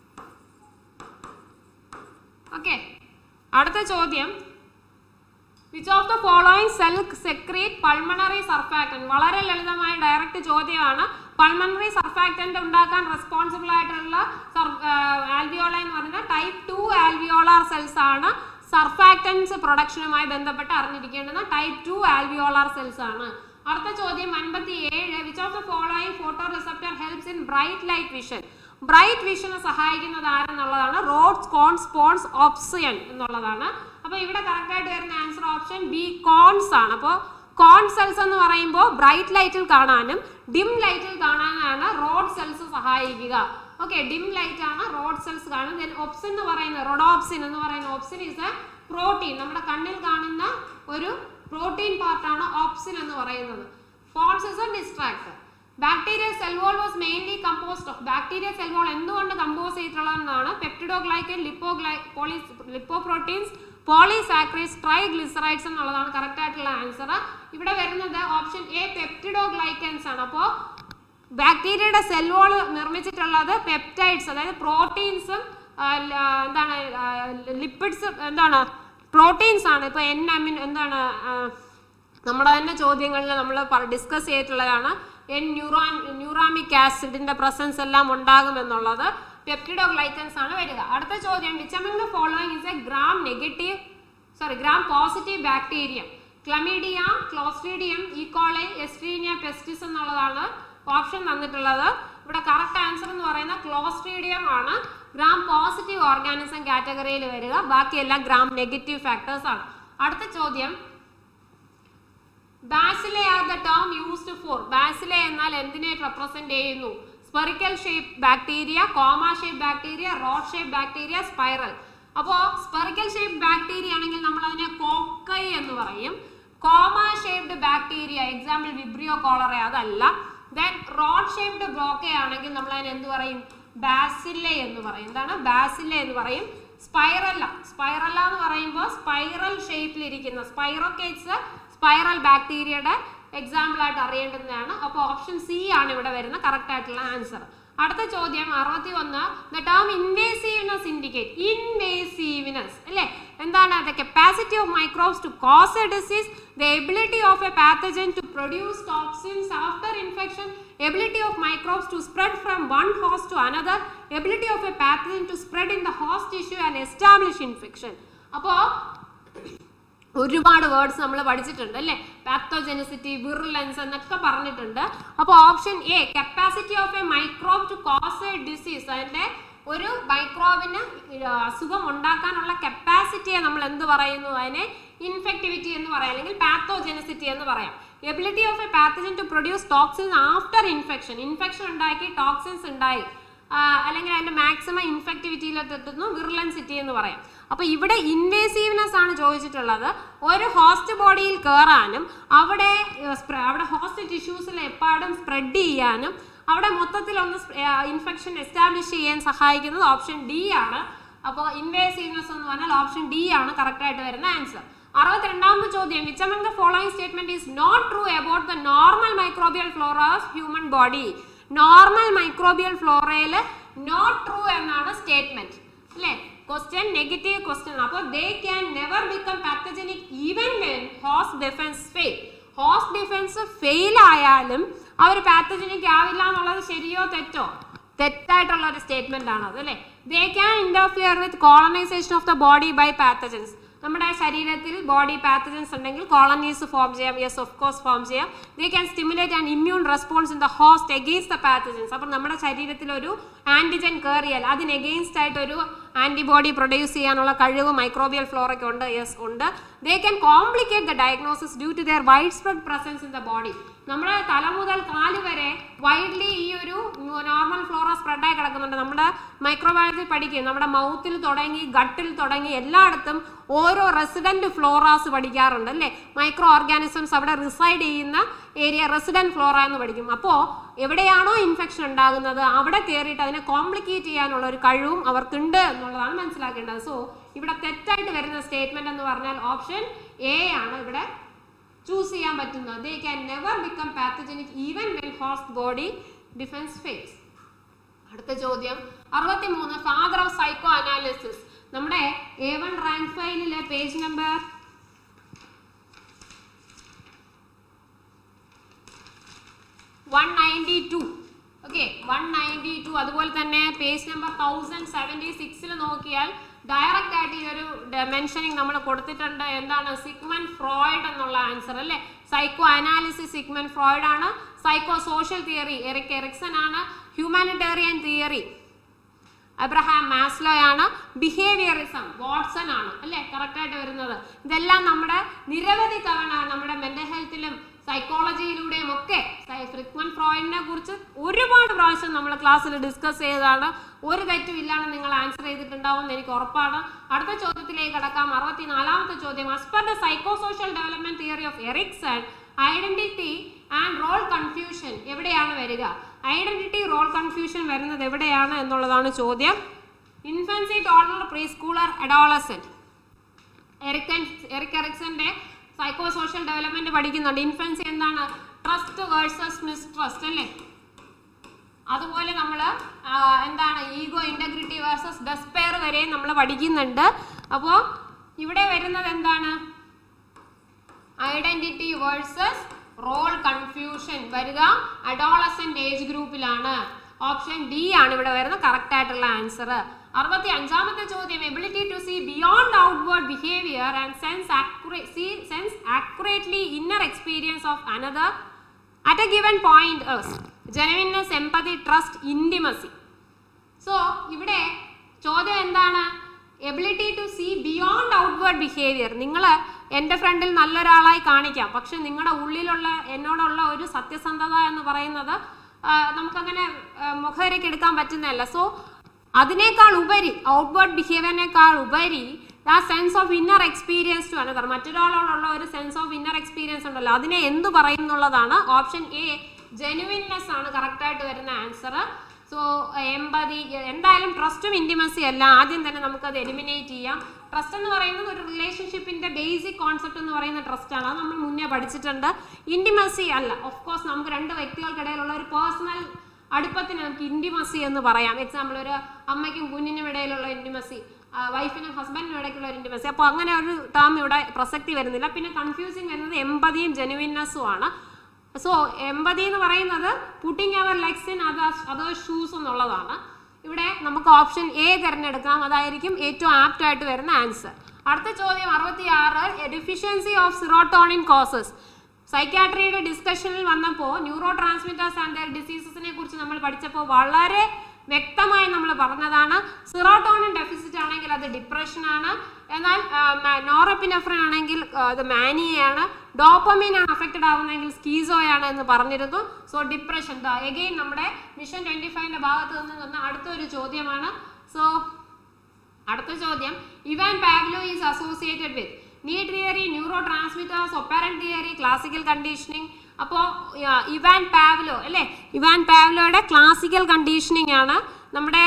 ഓക്കെ അടുത്ത ചോദ്യം which of the following cell secrete pulmonary surfactant വളരെ ലളിതമായ ഡയറക്റ്റ് ചോദ്യമാണ് പൾമണറി സർഫാക്ടന്റ് ഉണ്ടാക്കാൻ റെസ്പോൺസിബിൾ ആയിട്ടുള്ള ആൽവിയോള എന്ന് പറയുന്നത് ടൈപ്പ് ടു ആൽവിയോളാർ സെൽസ് ആണ് സർഫാക്ടൻസ് പ്രൊഡക്ഷനുമായി ബന്ധപ്പെട്ട് അറിഞ്ഞിരിക്കേണ്ടുന്ന ടൈപ്പ് ടു ആൽവിയോളാർ സെൽസ് ആണ് അടുത്ത ചോദ്യം അൻപത്തി ഏഴ് which of the following photo receptor helps in bright light vision bright വിഷനെ സഹായിക്കുന്നത് ആരെന്നുള്ളതാണ് റോഡ്സ് കോൺ സ്പോൺസ് ഓപ്സിയൻ എന്നുള്ളതാണ് അപ്പോൾ ഇവിടെ കറക്റ്റ് ആയിട്ട് വരുന്ന ആൻസർ ഓപ്ഷൻ ബി കോൺസ് ആണ് അപ്പോൾ കോൺ സെൽസ് എന്ന് പറയുമ്പോൾ ബ്രൈറ്റ് ലൈറ്റിൽ കാണാനും ഡിം ലൈറ്റിൽ കാണാനാണ് റോഡ് സെൽസ് സഹായിക്കുക ഓക്കെ ഡിം ലൈറ്റ് ആണ് റോഡ് സെൽസ് കാണും ദെൻ ഒപ്സിൻ എന്ന് പറയുന്നത് റൊഡോപ്സിൻ എന്ന് പറയുന്ന ഒപ്സിൻ ഇസ് എ പ്രോട്ടീൻ നമ്മുടെ കണ്ണിൽ കാണുന്ന ഒരു പ്രോട്ടീൻ പാർട്ടാണ് ഓപ്സിൻ എന്ന് പറയുന്നത് cones is a distractor bacteria cell wall was mainly composed of bacteria cell wall എന്തുകൊണ്ട് കമ്പോസ് ചെയ്തിട്ടുള്ളതെന്നാണ് peptidoglycan lipogly poly lipoproteins polysaccharides triglycerides എന്നുള്ളതാണ് കറക്റ്റ് ആയിട്ടുള്ള ആൻസർ ഇവിടെ വരുന്നത് ഓപ്ഷൻ എ പെപ്റ്റിഡോഗ്ലൈക്കൻസ് ആണ് അപ്പോൾ ബാക്ടീരിയയുടെ സെൽ വാൾ നിർമ്മിച്ചിട്ടുള്ളത് പെപ്റ്റൈഡ്സ് അതായത് പ്രോട്ടീൻസും എന്താണ് ലിപ്പിഡ്സ് എന്താണ് പ്രോട്ടീൻസ് ആണ് ഇപ്പോൾ എൻ അമിൻ എന്താണ് ആ, നമ്മുടെ തന്നെ ചോദ്യങ്ങളിൽ നമ്മൾ ഡിസ്കസ് ചെയ്തിട്ടുള്ളതാണ് എൻ ന്യൂറാൻ ന്യൂറാമിക് ആസിഡിന്റെ പ്രസൻസ് എല്ലാം ഉണ്ടാകുമെന്നുള്ളത് പെപ്റ്റിഡോഗ്ലൈക്കൻസ് ആണ് വരിക അടുത്ത ചോദ്യം which among the following is a gram negative sorry gram positive bacterium chlamydia clostridium E coli എസ്ട്രീനിയ പെസ്റ്റിസ് എന്നുള്ളതാണ് ഓപ്ഷൻ തന്നിട്ടുള്ളത് ഇവിടെ കറക്റ്റ് ആൻസർ എന്ന് പറയുന്നത് ക്ലോസ്ട്രീഡിയം ആണ് ഗ്രാം പോസിറ്റീവ് ഓർഗാനിസം കാറ്റഗറിയിൽ വരിക ബാക്കിയെല്ലാം ഗ്രാം നെഗറ്റീവ് ഫാക്ടേഴ്സ് ആണ് അടുത്ത ചോദ്യം bacilli are the term used for bacilli എന്നാൽ എന്തിനെ റെപ്രസെന്റ് ചെയ്യുന്നു spherical shape bacteria comma shape bacteria rod shape bacteria spiral അപ്പോൾ സ്പെറിക്കൽ ഷേപ്പ് ബാക്ടീരിയ ആണെങ്കിൽ നമ്മൾ അതിനെ കോക്കൈ എന്ന് പറയും comma shaped bacteria example vibrio cholera അതല്ല ദെൻ റോഡ് ഷേപ്ഡ് ബ്രോക്കെ ആണെങ്കിൽ നമ്മൾ അതിനെ എന്ത് പറയും ബാസിലെ എന്ന് പറയും എന്താണ് ബാസിലെ എന്ന് പറയും സ്പൈറല്ല സ്പൈറല്ല എന്ന് പറയുമ്പോൾ സ്പൈറൽ ഷേപ്പിലിരിക്കുന്ന സ്പൈറോക്കേറ്റ്സ് സ്പൈറൽ ബാക്ടീരിയയുടെ എക്സാമ്പിൾ ആയിട്ട് അറിയേണ്ടുന്നതാണ് അപ്പോൾ ഓപ്ഷൻ സി ആണ് ഇവിടെ വരുന്ന കറക്റ്റ് ആയിട്ടുള്ള ആൻസർ അടുത്ത ചോദ്യം അറുപത്തി ഒന്ന് the term invasiveness indicate invasiveness അല്ലേ എന്താണ് the capacity of microbes to cause a disease the ability of a pathogen to produce toxins after infection ability of microbes to spread from one host to another ability of a pathogen to spread in the host tissue and establish infection അപ്പോൾ ഒരുപാട് വേർഡ്സ് നമ്മൾ പഠിച്ചിട്ടുണ്ട് അല്ലേ പാത്തോജെനിസിറ്റി വിറുലൻസ് എന്നൊക്കെ പറഞ്ഞിട്ടുണ്ട് അപ്പോൾ option A capacity of a microbe to cause a disease അതിൻ്റെ ഒരു മൈക്രോബിന് അസുഖം ഉണ്ടാക്കാനുള്ള കപ്പാസിറ്റിയെ നമ്മൾ എന്ത് പറയുന്നു അതിനെ ഇൻഫെക്ടിവിറ്റി എന്ന് പറയാം അല്ലെങ്കിൽ പാത്തോജെനിസിറ്റി എന്ന് പറയാം ability of a pathogen to produce toxins after infection infection ഉണ്ടാക്കി ടോക്സിൻസ് ഉണ്ടായി ആ, അല്ലെങ്കിൽ അതിന്റെ മാക്സിമം ഇൻഫെക്ടിവിറ്റിയിലോട്ട് എത്തുന്നു വിർലൻസിറ്റി എന്ന് പറയാം അപ്പോൾ ഇവിടെ ഇൻവേസീവ്നെസ് ആണ് ചോദിച്ചിട്ടുള്ളത് ഒരു ഹോസ്റ്റ് ബോഡിയിൽ കയറാനും അവിടെ ഏർ, സ്പ്ര- അവിടെ ഹോസ്റ്റ് ടിഷ്യൂസിൽ എപ്പാടും സ്പ്രെഡ് ചെയ്യാനും അവിടെ മൊത്തത്തിൽ ഒന്ന് ഇൻഫെക്ഷൻ എസ്റ്റാബ്ലിഷ് ചെയ്യാൻ സഹായിക്കുന്നത് ഓപ്ഷൻ ഡി ആണ് അപ്പോൾ ഇൻവേസീവ്നെസ് എന്ന് പറഞ്ഞാൽ ഓപ്ഷൻ ഡി ആണ് കറക്റ്റ് ആയിട്ട് വരുന്ന ആൻസർ അറുപത്തിരണ്ടാമത്തെ ചോദ്യം which among the following statement is not true about the normal microbial flora of human body normal microbial ഫ്ലോറയിൽ നോട്ട് ട്രൂ എന്നാണ് സ്റ്റേറ്റ്മെന്റ് അല്ലേ ക്വസ്റ്റ്യൻ നെഗറ്റീവ് ക്വസ്റ്റ്യൻ അപ്പോൾ they can never become pathogenic even when host defence fail host defence fail ആയാലും അവർ പാത്തജനിക് ആവില്ല എന്നുള്ളത് ശരിയോ തെറ്റോ തെറ്റായിട്ടുള്ള ഒരു സ്റ്റേറ്റ്മെന്റ് ആണ് അത് അല്ലേ they can interfere with colonisation of the body by pathogens നമ്മുടെ ശരീരത്തിൽ ബോഡി പാത്തജൻസ് ഉണ്ടെങ്കിൽ കോളനീസ് ഫോം ചെയ്യാം യെസ് ഓഫ് കോഴ്സ് ഫോം ചെയ്യാം they can stimulate and immune response in the host against the pathogens അപ്പം നമ്മുടെ ശരീരത്തിൽ ഒരു ആന്റിജൻ കയറിയാൽ അതിന് എഗെയിൻസ്റ്റ് ആയിട്ട് ഒരു ആന്റിബോഡി പ്രൊഡ്യൂസ് ചെയ്യാനുള്ള കഴിവ് മൈക്രോബിയൽ ഫ്ലോറയ്ക്ക് ഉണ്ട് യെസ് ഉണ്ട് they can complicate the diagnosis due to their wide spread presence in the body നമ്മുടെ തല മുതൽ കാല് വരെ വൈഡ്ലി ഈ ഒരു നോർമൽ ഫ്ലോറ സ്പ്രെഡായി കിടക്കുന്നുണ്ട് നമ്മുടെ മൈക്രോബയോളജി പഠിക്കും നമ്മുടെ മൗത്തിൽ തുടങ്ങി ഗട്ടിൽ തുടങ്ങി എല്ലായിടത്തും ഓരോ റെസിഡന്റ് ഫ്ലോറാസ് പഠിക്കാറുണ്ട് അല്ലേ മൈക്രോ ഓർഗാനിസംസ് അവിടെ റിസൈഡ് ചെയ്യുന്ന ഏരിയ റെസിഡന്റ് ഫ്ലോറ എന്ന് പഠിക്കും അപ്പോൾ എവിടെയാണോ ഇൻഫെക്ഷൻ ഉണ്ടാകുന്നത് അവിടെ കയറിയിട്ട് അതിനെ കോംപ്ലിക്കേറ്റ് ചെയ്യാനുള്ള ഒരു കഴിവും അവർക്കുണ്ട് എന്നുള്ളതാണ് മനസ്സിലാക്കേണ്ടത് സോ ഇവിടെ തെറ്റായിട്ട് വരുന്ന സ്റ്റേറ്റ്മെന്റ് എന്ന് പറഞ്ഞാൽ ഓപ്ഷൻ എ ആണ് ഇവിടെ ചൂസ് ചെയ്യാൻ പറ്റുന്നത് they can never become pathogenic even when host body defence fails അടുത്ത ചോദ്യം അറുപത്തി മൂന്ന് ഫാദർ ഓഫ് സൈക്കോ അനാലിസിസ് നമ്മുടെ എ വൺ റാങ്ക് ഫയലിലെ page number one ninety two okay one ninety two അതുപോലെ തന്നെ പേജ് നമ്പർ തൗസൻഡ് സെവൻറ്റി സിക്സിൽ നോക്കിയാൽ ഡയറക്റ്റ് ആയിട്ട് ഈ ഒരു മെൻഷനിങ് നമ്മൾ കൊടുത്തിട്ടുണ്ട് എന്താണ് സിഗ്മൻ ഫ്രോയിഡ് എന്നുള്ള ആൻസർ അല്ലേ സൈക്കോ അനാലിസിസ് സിഗ്മൻ ഫ്രോയിഡ് ആണ് psycho social theory Erik Erikson ആണ് ഹ്യൂമാനിറ്റേറിയൻ തിയറി അബ്രഹാം മാസ്ലോ ആണ് ബിഹേവിയറിസം വാട്സൺ ആണ് അല്ലേ കറക്റ്റ് ആയിട്ട് വരുന്നത് ഇതെല്ലാം നമ്മുടെ നിരവധി തവണ നമ്മുടെ മെന്റൽ ഹെൽത്തിലും സൈക്കോളജിയിലൂടെയും ഒക്കെ ഫ്രിക്മൻ ഫ്രോയിഡിനെ കുറിച്ച് ഒരുപാട് പ്രാവശ്യം നമ്മൾ ക്ലാസ്സിൽ ഡിസ്കസ് ചെയ്തതാണ് ഒരു തെറ്റും ഇല്ലാണ്ട് നിങ്ങൾ ആൻസർ ചെയ്തിട്ടുണ്ടാവും എന്ന് എനിക്ക് ഉറപ്പാണ് അടുത്ത ചോദ്യത്തിലേക്ക് കടക്കാം അറുപത്തിനാലാമത്തെ ചോദ്യം as per the psychosocial development theory of Erikson identity and role confusion എവിടെയാണ് വരിക ഐഡന്റിറ്റി റോൾ കൺഫ്യൂഷൻ വരുന്നത് എവിടെയാണ് എന്നുള്ളതാണ് ചോദ്യം infancy toddler preschooler adolescent എറിക്കൻ എറിക് എറിക്സന്റെ സൈക്കോ സോഷ്യൽ ഡെവലപ്മെന്റ് പഠിക്കുന്നുണ്ട് ഇൻഫൻസി എന്താണ് ട്രസ്റ്റ് വേഴ്സസ് മിസ്ട്രസ്റ്റ് അല്ലേ അതുപോലെ നമ്മൾ എന്താണ് ഈഗോ ഇൻറ്റഗ്രിറ്റി വേഴ്സസ് ഡെസ്പെയർ വരെ നമ്മൾ പഠിക്കുന്നുണ്ട് അപ്പോൾ ഇവിടെ വരുന്നത് എന്താണ് ഐഡന്റിറ്റി വേഴ്സസ് റോൾ കൺഫ്യൂഷൻ വരിക അഡോളസെന്റ് ഏജ് ഗ്രൂപ്പിലാണ് ഓപ്ഷൻ ഡി ആണ് ഇവിടെ വരുന്ന കറക്റ്റ് ആയിട്ടുള്ള ആൻസർ അറുപത്തി അഞ്ചാമത്തെ ചോദ്യം ability to see beyond outward behaviour and sense see sense accurately inner experience of another at a given point genuineness empathy trust intimacy so ഇവിടെ ചോദ്യം എന്താണ് ability to see beyond outward behaviour നിങ്ങൾ എൻ്റെ ഫ്രണ്ടിൽ നല്ലൊരാളായി കാണിക്കാം പക്ഷെ നിങ്ങളുടെ ഉള്ളിലുള്ള എന്നോടുള്ള ഒരു സത്യസന്ധത എന്ന് പറയുന്നത് ആ, നമുക്കങ്ങനെ ആ, മുഖവരയ്ക്ക് എടുക്കാൻ പറ്റുന്നതല്ല സോ അതിനേക്കാൾ ഉപരി ഔട്ട്വേർഡ് ബിഹേവിയറിനേക്കാൾ ഉപരി ആ sense of inner experience to another മറ്റൊരാളോടുള്ള ഒരു സെൻസ് ഓഫ് ഇന്നർ എക്സ്പീരിയൻസ് ഉണ്ടല്ലോ അതിനെ എന്ത് പറയും എന്നുള്ളതാണ് ഓപ്ഷൻ എ ജെനുവിൻനെസ് ആണ് കറക്റ്റായിട്ട് വരുന്ന ആൻസർ സോ എമ്പതി എന്തായാലും ട്രസ്റ്റും ഇൻറ്റിമസി അല്ല ആദ്യം തന്നെ നമുക്കത് എലിമിനേറ്റ് ചെയ്യാം ട്രസ്റ്റ് എന്ന് പറയുന്നത് ഒരു റിലേഷൻഷിപ്പിന്റെ ബേസിക് കോൺസെപ്റ്റ് എന്ന് പറയുന്ന ട്രസ്റ്റ് ആണ് അത് നമ്മൾ മുന്നേ പഠിച്ചിട്ടുണ്ട് ഇൻറ്റിമസി അല്ല ഓഫ് കോഴ്സ് നമുക്ക് രണ്ട് വ്യക്തികൾക്കിടയിലുള്ള ഒരു പേഴ്സണൽ അടുപ്പത്തിന് നമുക്ക് ഇൻറ്റിമസി എന്ന് പറയാം എക്സാമ്പിൾ ഒരു അമ്മയ്ക്കും കുഞ്ഞിനും ഇടയിലുള്ള ഇൻറ്റിമസി വൈഫിനും ഹസ്ബൻഡിനും ഇടയ്ക്കുള്ള ഒരു ഇൻറ്റിമസി അപ്പോൾ അങ്ങനെ ഒരു ടേം ഇവിടെ പ്രസക്തി വരുന്നില്ല പിന്നെ കൺഫ്യൂസിങ് വരുന്നത് എമ്പതിയും ജെനുവിനെസ്സും ആണ് സോ എമ്പതി എന്ന് പറയുന്നത് putting our legs in others others shoes എന്നുള്ളതാണ് ഇവിടെ നമുക്ക് ഓപ്ഷൻ എ തിരഞ്ഞെടുക്കാം അതായിരിക്കും ഏറ്റവും ആപ്റ്റ് ആയിട്ട് വരുന്ന ആൻസർ അടുത്ത ചോദ്യം അറുപത്തി ആറ് ഡെഫിഷ്യൻസി ഓഫ് സിറോട്ടോണിൻ കോസസ് സൈക്കാട്രിയുടെ ഡിസ്കഷനിൽ വന്നപ്പോൾ ന്യൂറോ ട്രാൻസ്മിറ്റേഴ്സ് ആൻഡ് ദർ ഡിസീസസിനെ കുറിച്ച് നമ്മൾ പഠിച്ചപ്പോൾ വളരെ വ്യക്തമായി നമ്മൾ പറഞ്ഞതാണ് സിറോട്ടോണിൻ ഡെഫിസിറ്റ് ആണെങ്കിൽ അത് ഡിപ്രഷൻ ആണ് എന്നാൽ നോറപ്പിനഫ്രൻ ആണെങ്കിൽ ആ, അത് മാനിയയാണ് ഡോപ്പമിൻ ആണ് അഫക്റ്റഡ് ആവുന്നതെങ്കിൽ സ്കീസോയാണ് എന്ന് പറഞ്ഞിരുന്നു സോ ഡിപ്രഷൻ എഗെയിൻ നമ്മുടെ മിഷൻ ട്വന്റി ഫൈവിന്റെ ഭാഗത്ത് നിന്ന് വന്ന അടുത്തൊരു ചോദ്യമാണ് സോ അടുത്ത ചോദ്യം Ivan Pavlov is associated with need theory neuro transmitters operant theory classical conditioning അപ്പോൾ ഇവാൻ പാവ്ലോ അല്ലേ ഇവാൻ പാവ്ലോയുടെ ക്ലാസിക്കൽ കണ്ടീഷനിങ് ആണ് നമ്മുടെ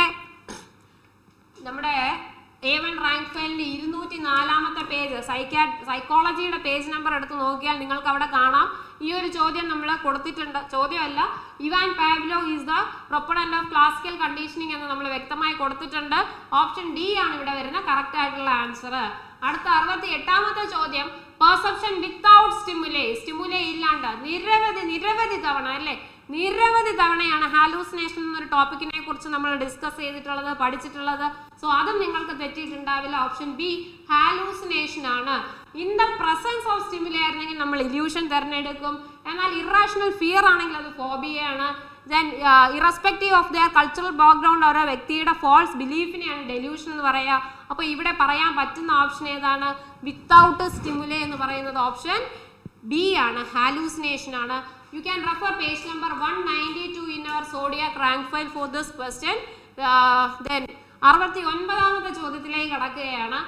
നമ്മുടെ എ വൺ റാങ്ക് ഫയലിന്റെ ഇരുന്നൂറ്റി നാലാമത്തെ പേജ് സൈക്കാ സൈക്കോളജിയുടെ പേജ് നമ്പർ എടുത്ത് നോക്കിയാൽ നിങ്ങൾക്ക് അവിടെ കാണാം ഈ ഒരു ചോദ്യം നമ്മൾ കൊടുത്തിട്ടുണ്ട് ചോദ്യമല്ല Ivan Pavlov is the proponent of classical conditioning എന്ന് നമ്മൾ വ്യക്തമായി കൊടുത്തിട്ടുണ്ട് ഓപ്ഷൻ ഡി ആണ് ഇവിടെ വരുന്ന കറക്റ്റ് ആയിട്ടുള്ള ആൻസർ അടുത്ത അറുപത്തി എട്ടാമത്തെ ചോദ്യം പെർസെപ്ഷൻ വിത്തൗട്ട് സ്റ്റിമുലേ സ്റ്റിമുലേ ഇല്ലാണ്ട് നിരവധി നിരവധി തവണ അല്ലേ നിരവധി തവണയാണ് ഹാലൂസിനേഷൻ എന്നൊരു ടോപ്പിക്കിനെ കുറിച്ച് നമ്മൾ ഡിസ്കസ് ചെയ്തിട്ടുള്ളത് പഠിച്ചിട്ടുള്ളത് സോ അതും നിങ്ങൾക്ക് തെറ്റിയിട്ടുണ്ടാവില്ല ഓപ്ഷൻ ബി ഹാലൂസിനേഷൻ ആണ് in the presence of stimuli ആയിരുന്നെങ്കിൽ നമ്മൾ ഇല്യൂഷൻ തിരഞ്ഞെടുക്കും എന്നാൽ ഇറാഷണൽ ഫിയർ ആണെങ്കിൽ അത് ഫോബിയയാണ് then irrespective of their cultural background ഓരോ വ്യക്തിയുടെ ഫോൾസ് ബിലീഫിനെയാണ് ഡെല്യൂഷൻ എന്ന് പറയുക അപ്പോൾ ഇവിടെ പറയാൻ പറ്റുന്ന ഓപ്ഷൻ ഏതാണ് വിത്തൗട്ട് സ്റ്റിമുലേ എന്ന് പറയുന്നത് ഓപ്ഷൻ ബി ആണ് ഹാലൂസിനേഷൻ ആണ് you can refer page number one ninety two in our zodiac rank file for this question then അറുപത്തി ഒൻപതാമത്തെ ചോദ്യത്തിലേക്ക് കടക്കുകയാണ്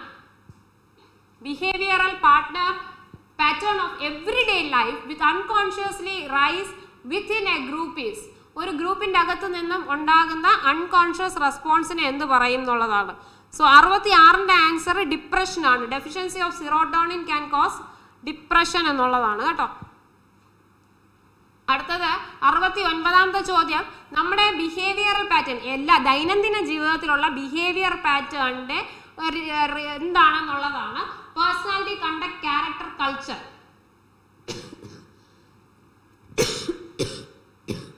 behavioural partner pattern of everyday life with unconsciously rise within a group is ഒരു ഗ്രൂപ്പിന്റെ അകത്ത് നിന്നും ഉണ്ടാകുന്ന അൺകോൺഷ്യസ് റെസ്പോൺസിനെ എന്ത് പറയും എന്നുള്ളതാണ് സോ അറുപത്തി ആറിന്റെ ആൻസർ ഡിപ്രഷൻ ആണ് deficiency of serotonin can cause depression എന്നുള്ളതാണ് കേട്ടോ അടുത്തത് അറുപത്തി ഒൻപതാമത്തെ ചോദ്യം നമ്മുടെ ബിഹേവിയറൽ പാറ്റേൺ എല്ലാ ദൈനംദിന ജീവിതത്തിലുള്ള ബിഹേവിയർ പാറ്റേണിന്റെ എന്താണെന്നുള്ളതാണ് personality conduct character culture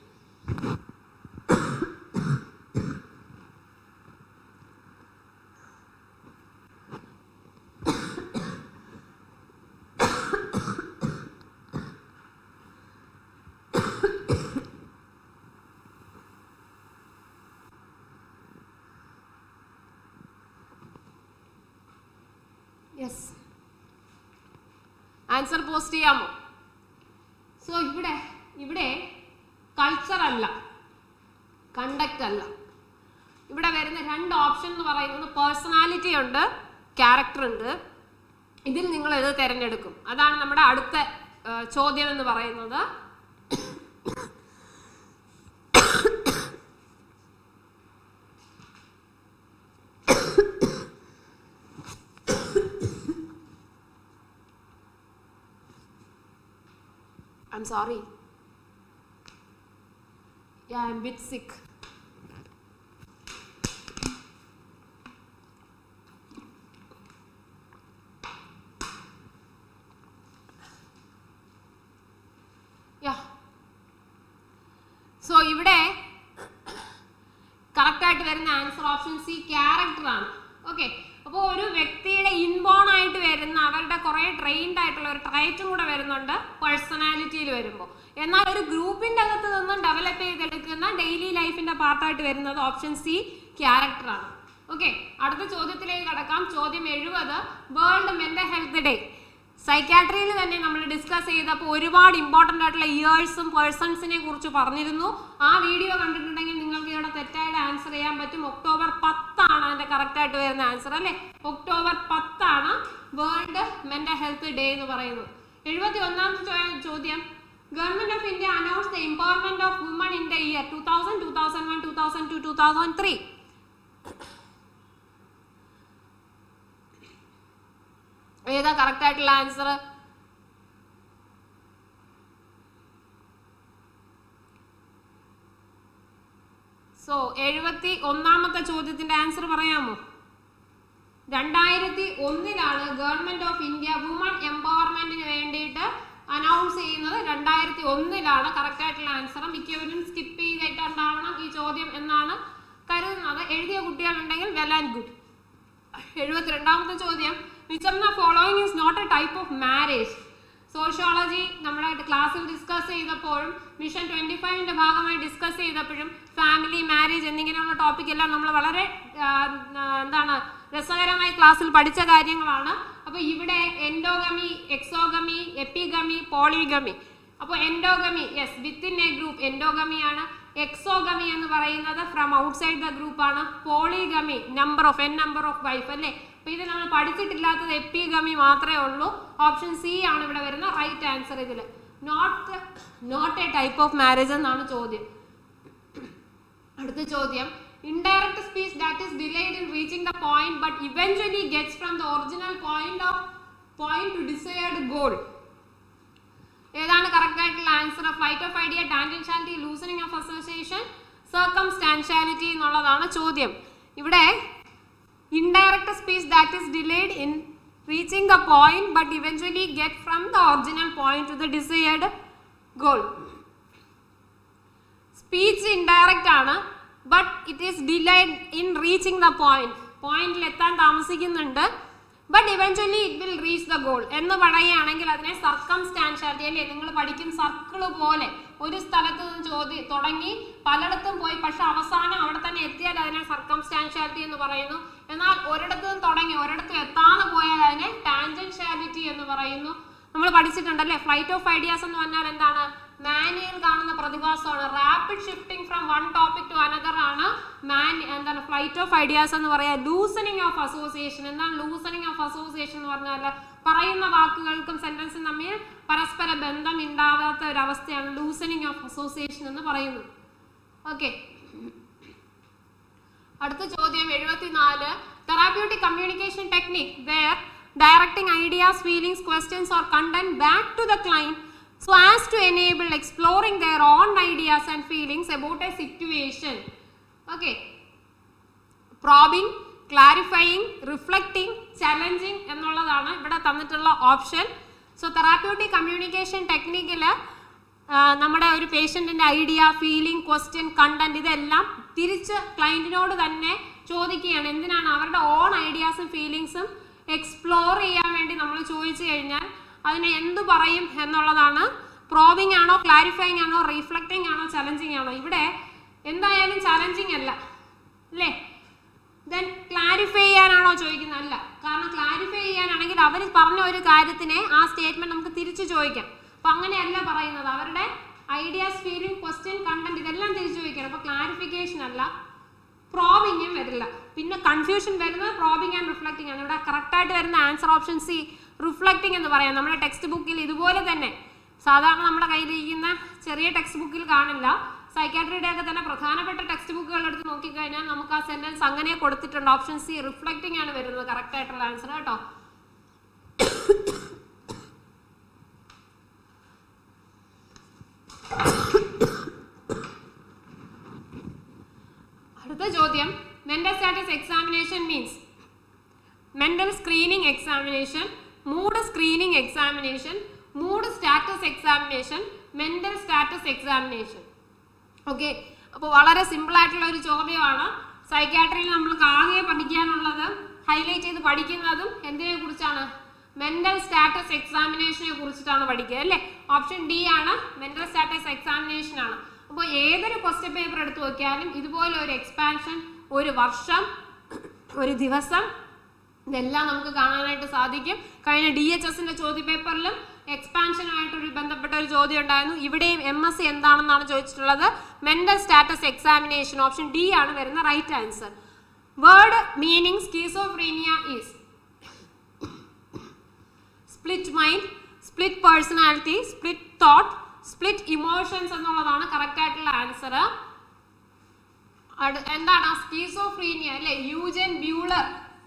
answer post ചെയ്യാമോ സോ ഇവിടെ ഇവിടെ കൾച്ചർ അല്ല കണ്ടക്ട് അല്ല ഇവിടെ വരുന്ന രണ്ട് ഓപ്ഷൻ എന്ന് പറയുന്നത് പേഴ്സണാലിറ്റി ഉണ്ട് ക്യാരക്ടർ ഉണ്ട് ഇതിൽ നിങ്ങൾ ഇത് തിരഞ്ഞെടുക്കും അതാണ് നമ്മുടെ അടുത്ത ആ, ചോദ്യം എന്ന് പറയുന്നത് I'm sorry. Yeah, I'm a bit sick. Yeah. So ഇവിടെ കറക്റ്റ് ആയിട്ട് വരുന്ന ആൻസർ ഓപ്ഷൻ സി ക്യാരക്ടർ ആണ് ഓക്കെ അപ്പോൾ ഒരു വ്യക്തിയുടെ ഇൻബോൺ ആയിട്ട് വരുന്ന അവരുടെ കുറേ ട്രെയിൻഡ് ആയിട്ടുള്ള ഒരു ട്രൈറ്റും കൂടെ വരുന്നുണ്ട് പേഴ്സണാലിറ്റിയിൽ വരുമ്പോൾ എന്നാൽ ഒരു ഗ്രൂപ്പിന്റെ അകത്ത് നിന്നും ഡെവലപ്പ് ചെയ്തെടുക്കുന്ന ഡെയിലി ലൈഫിന്റെ പാർട്ടായിട്ട് വരുന്നത് ഓപ്ഷൻ സി ക്യാരക്ടർ ആണ് ഓക്കെ അടുത്ത ചോദ്യത്തിലേക്ക് കടക്കാം ചോദ്യം എഴുപത് വേൾഡ് മെന്റൽ ഹെൽത്ത് ഡേ സൈക്കാട്രിയിൽ തന്നെ നമ്മൾ ഡിസ്കസ് ചെയ്തപ്പോൾ ഒരുപാട് ഇമ്പോർട്ടൻ്റ് ആയിട്ടുള്ള ഇയേഴ്സും പേഴ്സൺസിനെ കുറിച്ച് പറഞ്ഞിരുന്നു ആ വീഡിയോ കണ്ടിട്ടുണ്ടെങ്കിൽ നിങ്ങൾക്ക് ഇവിടെ തെറ്റായിട്ട് ആൻസർ ചെയ്യാൻ പറ്റും ഒക്ടോബർ പത്താണ് അതിന്റെ കറക്റ്റ് ആയിട്ട് വരുന്ന ആൻസർ അല്ലേ ഒക്ടോബർ പത്താണ് വേൾഡ് മെന്റൽ ഹെൽത്ത് ഡേ എന്ന് പറയുന്നത് എഴുപത്തി ഒന്നാമത്തെ ചോ- ചോദ്യം government of India announce the empowerment of woman in the year two thousand two thousand one two thousand two two thousand three ഏതാ കറക്റ്റ് ആയിട്ടുള്ള ആൻസർ സോ എഴുപത്തി ഒന്നാമത്തെ ചോദ്യത്തിന്റെ ആൻസർ പറയാമോ രണ്ടായിരത്തി ഒന്നിലാണ് ഗവൺമെന്റ് ഓഫ് ഇന്ത്യ വുമൺ എംപവർമെന്റിന് വേണ്ടിയിട്ട് അനൗൺസ് ചെയ്യുന്നത് രണ്ടായിരത്തി ഒന്നിലാണ് കറക്റ്റ് ആയിട്ടുള്ള ആൻസർ മിക്കവരും സ്കിപ്പ് ചെയ്തിട്ടുണ്ടാവണം ഈ ചോദ്യം എന്നാണ് കരുതുന്നത് എഴുതിയ കുട്ടികളുണ്ടെങ്കിൽ വെൽ ആൻഡ് ഗുഡ് എഴുപത്തിരണ്ടാമത്തെ ചോദ്യം which of the following is not a type of marriage sociology നമ്മുടെ ക്ലാസ്സിൽ ഡിസ്കസ് ചെയ്തപ്പോഴും മിഷൻ ട്വന്റി ഫൈവിന്റെ ഭാഗമായി ഡിസ്കസ് ചെയ്തപ്പോഴും ഫാമിലി മാരേജ് എന്നിങ്ങനെയുള്ള ടോപ്പിക് എല്ലാം നമ്മൾ വളരെ ആ, ആ, എന്താണ് രസകരമായി ക്ലാസ്സിൽ പഠിച്ച കാര്യങ്ങളാണ് അപ്പൊ ഇവിടെ എൻഡോഗമി എക്സോഗമി എപ്പിഗമി പോളിഗമി അപ്പോൾ endogamy yes within a group endogamy ആണ് എക്സോഗമി എന്ന് പറയുന്നത് ഫ്രം ഔട്ട്സൈഡ് ദ ഗ്രൂപ്പ് ആണ് polygamy number of N number of wife അല്ലേ അപ്പൊ ഇത് നമ്മൾ പഠിച്ചിട്ടില്ലാത്തത് എപ്പിഗമി മാത്രമേ ഉള്ളൂ ഓപ്ഷൻ സി ആണ് ഇവിടെ വരുന്ന റൈറ്റ് ആൻസർ ഇതിൽ not not a type of marriage എന്നാണ് ചോദ്യം അടുത്ത ചോദ്യം indirect speech that is delayed in reaching the point but eventually gets from the original point of point to decide goal ഏതാണ് കറക്റ്റ് ആയിട്ടുള്ള answer flight of idea tangentiality loosening of association circumstantiality എന്നുള്ളതാണ് ചോദ്യം ഇവിടെ indirect speech that is delayed in reaching the point but eventually get from the original point to the decide goal speech indirect ആണ് but it is delayed in reaching the point പോയിന്റിൽ എത്താൻ താമസിക്കുന്നുണ്ട് but eventually it will reach the goal എന്ന് പറയുകയാണെങ്കിൽ അതിനെ സർക്കംസ്റ്റാൻഷ്യാലിറ്റി അല്ലേ നിങ്ങൾ പഠിക്കും സർക്കിൾ പോലെ ഒരു സ്ഥലത്ത് നിന്ന് ചോദ്യം തുടങ്ങി പലയിടത്തും പോയി പക്ഷെ അവസാനം അവിടെ തന്നെ എത്തിയാൽ അതിനെ സർക്കംസ്റ്റാൻഷ്യാലിറ്റി എന്ന് പറയുന്നു എന്നാൽ ഒരിടത്തു നിന്ന് തുടങ്ങി ഒരിടത്തും എത്താതെ പോയാൽ അതിനെ ടാൻജൻഷ്യാലിറ്റി എന്ന് പറയുന്നു നമ്മൾ പഠിച്ചിട്ടുണ്ടല്ലേ ഫ്ലൈറ്റ് ഓഫ് ഐഡിയാസ് എന്ന് പറഞ്ഞാൽ എന്താണ് മാനുവൽ കാണുന്ന പ്രതിഭാസമാണ് rapid shifting from one topic to another ആണ് മാൻ എന്താണ് ഫ്ലൈറ്റ് ഓഫ് ഐഡിയാസ് എന്ന് പറയാ ലൂസണിങ് ഓഫ് അസോസിയേഷൻ എന്താണ് ലൂസണിങ് ഓഫ് അസോസിയേഷൻ എന്ന് പറഞ്ഞാൽ പറയുന്ന വാക്കുകൾക്കും സെന്റൻസും തമ്മിൽ പരസ്പര ബന്ധം ഉണ്ടാവാത്ത ഒരു അവസ്ഥയാണ് ലൂസണിങ് ഓഫ് അസോസിയേഷൻ എന്ന് പറയുന്നത് ഓക്കെ അടുത്ത ചോദ്യം എഴുപത്തിനാല് therapeutic communication technique where directing ideas feelings questions or content back to the client so as to enable exploring their own ideas and feelings about a situation okay probing clarifying reflecting challenging എന്നുള്ളതാണ് ഇവിടെ തന്നിട്ടുള്ള ഓപ്ഷൻ സോ തെറാപ്യൂട്ടിക് കമ്മ്യൂണിക്കേഷൻ ടെക്നിക്കിൽ നമ്മുടെ ഒരു പേഷ്യൻറ്റിൻ്റെ ഐഡിയ ഫീലിംഗ് ക്വസ്റ്റ്യൻ കണ്ടന്റ് ഇതെല്ലാം തിരിച്ച് ക്ലയൻറ്റിനോട് തന്നെ ചോദിക്കുകയാണ് എന്തിനാണ് അവരുടെ ഓൺ ഐഡിയാസും ഫീലിങ്സും എക്സ്പ്ലോർ ചെയ്യാൻ വേണ്ടി നമ്മൾ ചോദിച്ചു കഴിഞ്ഞാൽ അതിനെ എന്തു പറയും എന്നുള്ളതാണ് പ്രോവിങ് ആണോ ക്ലാരിഫൈങ് ആണോ റീഫ്ലക്റ്റിംഗ് ആണോ ചലഞ്ചിങ് ആണോ ഇവിടെ എന്തായാലും ചലഞ്ചിങ് അല്ല അല്ലേ ദെൻ ക്ലാരിഫൈ ചെയ്യാനാണോ ചോദിക്കുന്നത് അല്ല കാരണം ക്ലാരിഫൈ ചെയ്യാനാണെങ്കിൽ അവർ പറഞ്ഞ ഒരു കാര്യത്തിനെ ആ സ്റ്റേറ്റ്മെന്റ് നമുക്ക് തിരിച്ചു ചോദിക്കാം അപ്പൊ അങ്ങനെയല്ല പറയുന്നത് അവരുടെ ഐഡിയാസ് ഫീലിംഗ് ക്വസ്റ്റ്യൻ കണ്ടന്റ് ഇതെല്ലാം തിരിച്ചു ചോദിക്കണം അപ്പൊ ക്ലാരിഫിക്കേഷൻ അല്ല പ്രോബിങ്ങും വരില്ല പിന്നെ കൺഫ്യൂഷൻ വരുന്നത് പ്രോബിങ് ആൻഡ് റിഫ്ലക്റ്റിംഗ് ആണ് ഇവിടെ കറക്റ്റ് ആയിട്ട് വരുന്ന ആൻസർ ഓപ്ഷൻ സി റിഫ്ലക്റ്റിംഗ് എന്ന് പറയാം നമ്മുടെ ടെക്സ്റ്റ് ബുക്കിൽ ഇതുപോലെ തന്നെ സാധാരണ നമ്മുടെ കയ്യിലിരിക്കുന്ന ചെറിയ ടെക്സ്റ്റ് ബുക്കിൽ കാണില്ല സൈക്കാട്രിയുടെ ഒക്കെ തന്നെ പ്രധാനപ്പെട്ട ടെക്സ്റ്റ് ബുക്കുകൾ എടുത്ത് നോക്കിക്കഴിഞ്ഞാൽ നമുക്ക് ആ സെന്റൻസ് അങ്ങനെ കൊടുത്തിട്ടുണ്ട് ഓപ്ഷൻ സി റിഫ്ലക്റ്റിംഗ് ആണ് വരുന്നത് കറക്റ്റ് ആയിട്ടുള്ള ആൻസർ കേട്ടോ അടുത്ത ചോദ്യം mental status examination means mental screening examination mood screening examination mood status examination mental status examination okay അപ്പോൾ വളരെ സിമ്പിൾ ആയിട്ടുള്ള ഒരു ചോദ്യമാണ് സൈക്കാട്രിയിൽ നമ്മൾക്ക് ആകെ പഠിക്കാനുള്ളത് ഹൈലൈറ്റ് ചെയ്ത് പഠിക്കുന്നതും എന്തിനെ കുറിച്ചാണ് മെന്റൽ സ്റ്റാറ്റസ് എക്സാമിനേഷനെ കുറിച്ചിട്ടാണ് പഠിക്കുക അല്ലേ ഓപ്ഷൻ ഡി ആണ് മെന്റൽ സ്റ്റാറ്റസ് എക്സാമിനേഷൻ ആണ് അപ്പോൾ ഏതൊരു ക്വസ്റ്റ്യൻ പേപ്പർ എടുത്ത് നോക്കിയാലും ഇതുപോലെ ഒരു എക്സ്പാൻഷൻ ഒരു വർഷം ഒരു ദിവസം ഇതെല്ലാം നമുക്ക് കാണാനായിട്ട് സാധിക്കും കഴിഞ്ഞ ഡി എച്ച് എസിന്റെ ചോദ്യ പേപ്പറിലും എക്സ്പാൻഷനുമായിട്ടൊരു ബന്ധപ്പെട്ട ഒരു ചോദ്യം ഉണ്ടായിരുന്നു ഇവിടെയും എം എസ് സി എന്താണെന്നാണ് ചോദിച്ചിട്ടുള്ളത് mental status examination option D ആണ് വരുന്ന right answer word meaning schizophrenia is split mind split personality split thought split emotions എന്നുള്ളതാണ് കറക്റ്റ് ആയിട്ടുള്ള ആൻസർ എന്താണ് സ്കീസോഫ്രീനിയ അല്ലെ യൂജൻ ബ്യൂളർ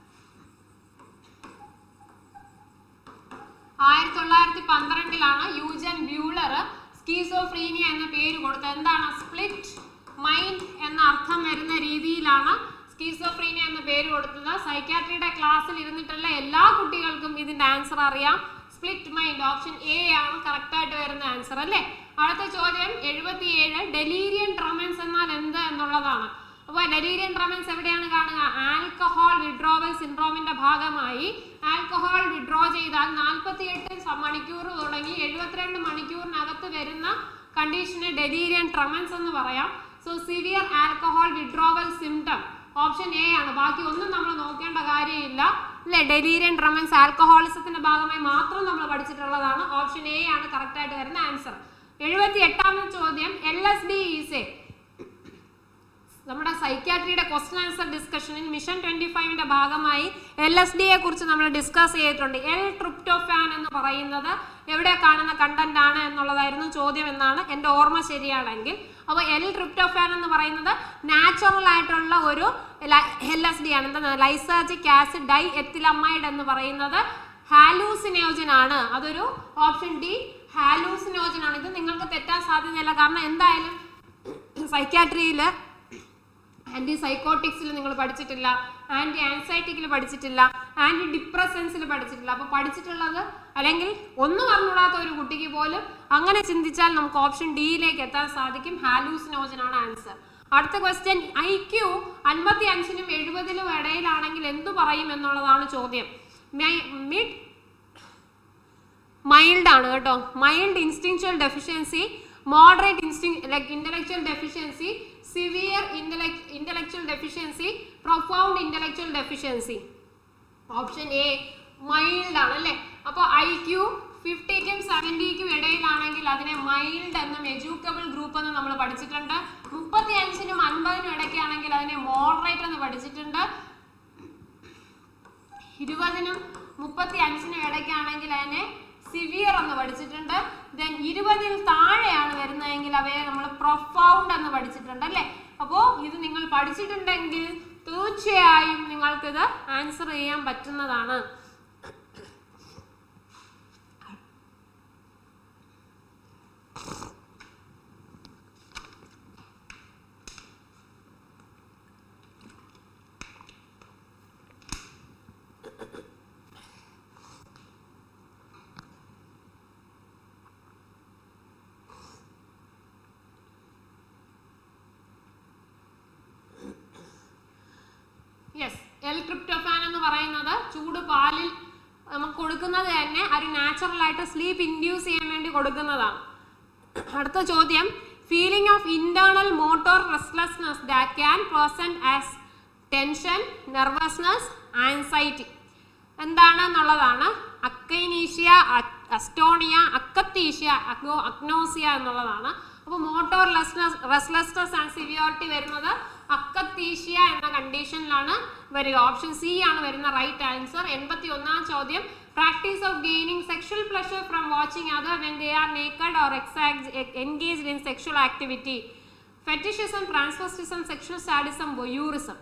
ആയിരത്തി തൊള്ളായിരത്തി പന്ത്രണ്ടിലാണ് യൂജൻ ബ്യൂളർ സ്കീസോഫ്രീനിയ എന്ന പേര് കൊടുത്തത് എന്താണ് സ്പ്ലിറ്റ് മൈൻഡ് എന്ന അർത്ഥം വരുന്ന രീതിയിലാണ് സ്കീസോഫ്രീനിയ എന്ന പേര് കൊടുത്തത് സൈക്കാട്രിയുടെ ക്ലാസ്സിൽ ഇരുന്നിട്ടുള്ള എല്ലാ കുട്ടികൾക്കും ഇതിന്റെ ആൻസർ അറിയാം സ്പ്ലിറ്റ് മൈൻഡ് ഓപ്ഷൻ എ ആണ് കറക്റ്റ് ആയിട്ട് വരുന്ന ആൻസർ അല്ലേ അടുത്ത ചോദ്യം എഴുപത്തിയേഴ് ഡെലീരിയൻ ട്രമൻസ് എന്നാൽ എന്ത് എന്നുള്ളതാണ് അപ്പോൾ ഡെലീരിയൻ ട്രമൻസ് എവിടെയാണ് കാണുക ആൽക്കഹോൾ വിഡ്രോവൽ സിൻഡ്രോമിന്റെ ഭാഗമായി ആൽക്കഹോൾ വിഡ്രോ ചെയ്താൽ നാൽപ്പത്തിയെട്ട് മണിക്കൂർ തുടങ്ങി എഴുപത്തിരണ്ട് മണിക്കൂറിനകത്ത് വരുന്ന കണ്ടീഷന് ഡെലീരിയൻ ട്രമൻസ് എന്ന് പറയാം so severe alcohol withdrawal symptom option A ആണ് ബാക്കി ഒന്നും നമ്മൾ നോക്കേണ്ട കാര്യമില്ല അല്ലെ ഡെലീരിയൻ ട്രമൻസ് ആൽക്കഹോളിസത്തിന്റെ ഭാഗമായി മാത്രം നമ്മൾ പഠിച്ചിട്ടുള്ളതാണ് ഓപ്ഷൻ എ ആണ് കറക്റ്റ് ആയിട്ട് വരുന്ന ആൻസർ എഴുപത്തി എട്ടാമത്തെ ചോദ്യം L S D is a നമ്മുടെ സൈക്യാട്രിയുടെ ക്വസ്റ്റൻ ആൻസർ ഡിസ്കഷനിൽ മിഷൻ ട്വന്റി ഫൈവിന്റെ ഭാഗമായി എൽ എസ് ഡിയെ കുറിച്ച് നമ്മൾ ഡിസ്കസ് ചെയ്തിട്ടുണ്ട് എൽ ട്രിപ്റ്റോഫാൻ എന്ന് പറയുന്നത് എവിടെ കാണുന്ന കണ്ടന്റ് ആണ് എന്നുള്ളതായിരുന്നു ചോദ്യം എന്നാണ് എൻ്റെ ഓർമ്മ ശരിയാണെങ്കിൽ അപ്പോൾ എൽ ട്രിപ്റ്റോഫാൻ എന്ന് പറയുന്നത് നാച്ചുറൽ ആയിട്ടുള്ള ഒരു എൽ എസ് ഡി ആണ് എന്താ ലൈസാജിക് ആസിഡ് ഡൈ എത്തിലമൈഡ് എന്ന് പറയുന്നത് ഹാലൂസിനോജൻ ആണ് അതൊരു ഓപ്ഷൻ ഡി ഹാലൂസിനോജൻ ആണ് ഇത് നിങ്ങൾക്ക് തെറ്റാൻ സാധ്യതയില്ല കാരണം എന്തായാലും സൈക്യാട്രിയിൽ ആൻറ്റി സൈക്കോട്ടിക്സിൽ നിങ്ങൾ പഠിച്ചിട്ടില്ല ആൻറ്റി ആൻസൈറ്റിക്കിൽ പഠിച്ചിട്ടില്ല ആൻറ്റി ഡിപ്രസൻസിൽ പഠിച്ചിട്ടില്ല അപ്പോൾ പഠിച്ചിട്ടുള്ളത് അല്ലെങ്കിൽ ഒന്നും അറിഞ്ഞൂടാത്ത ഒരു കുട്ടിക്ക് പോലും അങ്ങനെ ചിന്തിച്ചാൽ നമുക്ക് ഓപ്ഷൻ ഡിയിലേക്ക് എത്താൻ സാധിക്കും ഹാലൂസിനോജൻ ആണ് ആൻസർ അടുത്ത ക്വസ്റ്റ്യൻ ഐ ക്യു അൻപത്തി അഞ്ചിനും എഴുപതിനും ഇടയിലാണെങ്കിൽ എന്തു പറയും എന്നുള്ളതാണ് ചോദ്യം മിഡ് മൈൽഡ് ആണ് കേട്ടോ mild instinctual deficiency moderate instinct like intellectual deficiency severe intellectual deficiency profound intellectual deficiency option A mild ആണ് അല്ലേ അപ്പോൾ ഐ ക്യു ഫിഫ്റ്റിക്കും സെവൻറ്റിക്കും ഇടയിലാണെങ്കിൽ അതിനെ മൈൽഡ് എന്നും എജ്യൂക്കബിൾ ഗ്രൂപ്പ് എന്ന് നമ്മൾ പഠിച്ചിട്ടുണ്ട് മുപ്പത്തി അഞ്ചിനും അൻപതിനും ഇടയ്ക്കാണെങ്കിൽ അതിനെ മോഡറേറ്റ് എന്ന് പഠിച്ചിട്ടുണ്ട് ഇരുപതിനും മുപ്പത്തി അഞ്ചിനും ഇടയ്ക്കാണെങ്കിൽ അതിനെ സിവിയർ എന്ന് പഠിച്ചിട്ടുണ്ട് ദെൻ ഇരുപതിൽ താഴെയാണ് വരുന്നതെങ്കിൽ അവയെ നമ്മൾ പ്രൊഫൗണ്ട് എന്ന് പഠിച്ചിട്ടുണ്ട് അല്ലേ അപ്പോൾ ഇത് നിങ്ങൾ പഠിച്ചിട്ടുണ്ടെങ്കിൽ തീർച്ചയായും നിങ്ങൾക്കിത് ആൻസർ ചെയ്യാൻ പറ്റുന്നതാണ് യെസ് എൽ ട്രിപ്റ്റോഫാൻ എന്ന് പറയുന്നത് ചൂട് പാലിൽ നമുക്ക് കൊടുക്കുന്നത് തന്നെ ഒരു നാച്ചുറൽ ആയിട്ട് സ്ലീപ്പ് ഇൻഡ്യൂസ് ചെയ്യാൻ വേണ്ടി കൊടുക്കുന്നതാണ് അടുത്ത ചോദ്യം feeling of internal motor restlessness that can present as tension nervousness anxiety എന്താണെന്നുള്ളതാണ് അക്കൈനീഷ്യ അസ്റ്റോണിയ അക്കത്തീഷ്യ അഗ്നോ അഗ്നോസിയ എന്നുള്ളതാണ് അപ്പോൾ മോട്ടോർ ലെസ്നെസ് റെസ്ലെസ്നെസ് ആൻഡ് സിവിയോറിറ്റി വരുന്നത് അക്കത്തീഷ്യ എന്ന കണ്ടീഷനിലാണ് വരിക ഓപ്ഷൻ സി ആണ് വരുന്ന റൈറ്റ് ആൻസർ എൺപത്തി ഒന്നാം ചോദ്യം practice of gaining sexual pleasure from watching other when they are naked or engaged in sexual activity fetishism transvestism sexual sadism voyeurism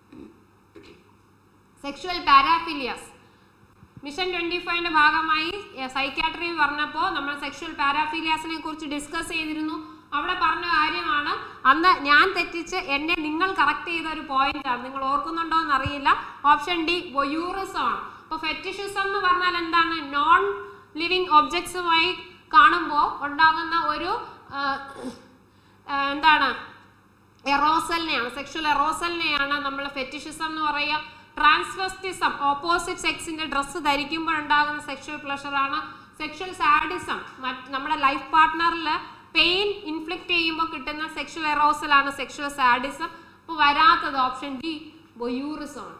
sexual paraphilias mission twenty ഫൈവിന്റെ ഭാഗമായി സൈക്കാട്രി പറഞ്ഞപ്പോൾ നമ്മൾ സെക്ഷുവൽ പാരാഫിലിയാസിനെ കുറിച്ച് ഡിസ്കസ് ചെയ്തിരുന്നു അവിടെ പറഞ്ഞ കാര്യമാണ് അന്ന് ഞാൻ തെറ്റിച്ച് എന്നെ നിങ്ങൾ കറക്റ്റ് ചെയ്ത ഒരു പോയിന്റ് ആണ് നിങ്ങൾ ഓർക്കുന്നുണ്ടോ എന്ന് അറിയില്ല ഓപ്ഷൻ ഡി വൊയൂറിസം ആണ് അപ്പോൾ ഫെറ്റിഷിസം എന്ന് പറഞ്ഞാൽ എന്താണ് നോൺ ലിവിങ് ഒബ്ജക്ട്സുമായി കാണുമ്പോൾ ഉണ്ടാകുന്ന ഒരു ആ, ആ, എന്താണ് എറോസലിനെയാണ് സെക്ഷൽ എറോസലിനെയാണ് നമ്മൾ ഫെറ്റിഷിസം എന്ന് പറയുക ട്രാൻസ്വെസ്റ്റിസം ഓപ്പോസിറ്റ് സെക്സിന്റെ ഡ്രസ്സ് ധരിക്കുമ്പോൾ ഉണ്ടാകുന്ന സെക്ഷൽ പ്ലഷറാണ് സെക്ഷൽ സാഡിസം നമ്മുടെ ലൈഫ് പാർട്ട്ണറിൽ പെയിൻ ഇൻഫ്ലിക്റ്റ് ചെയ്യുമ്പോൾ കിട്ടുന്ന സെക്ഷൽ എറോസലാണ് സെക്ഷൽ സാഡിസം അപ്പോൾ വരാത്തത് ഓപ്ഷൻ ഡി ബൊയൂറിസം ആണ്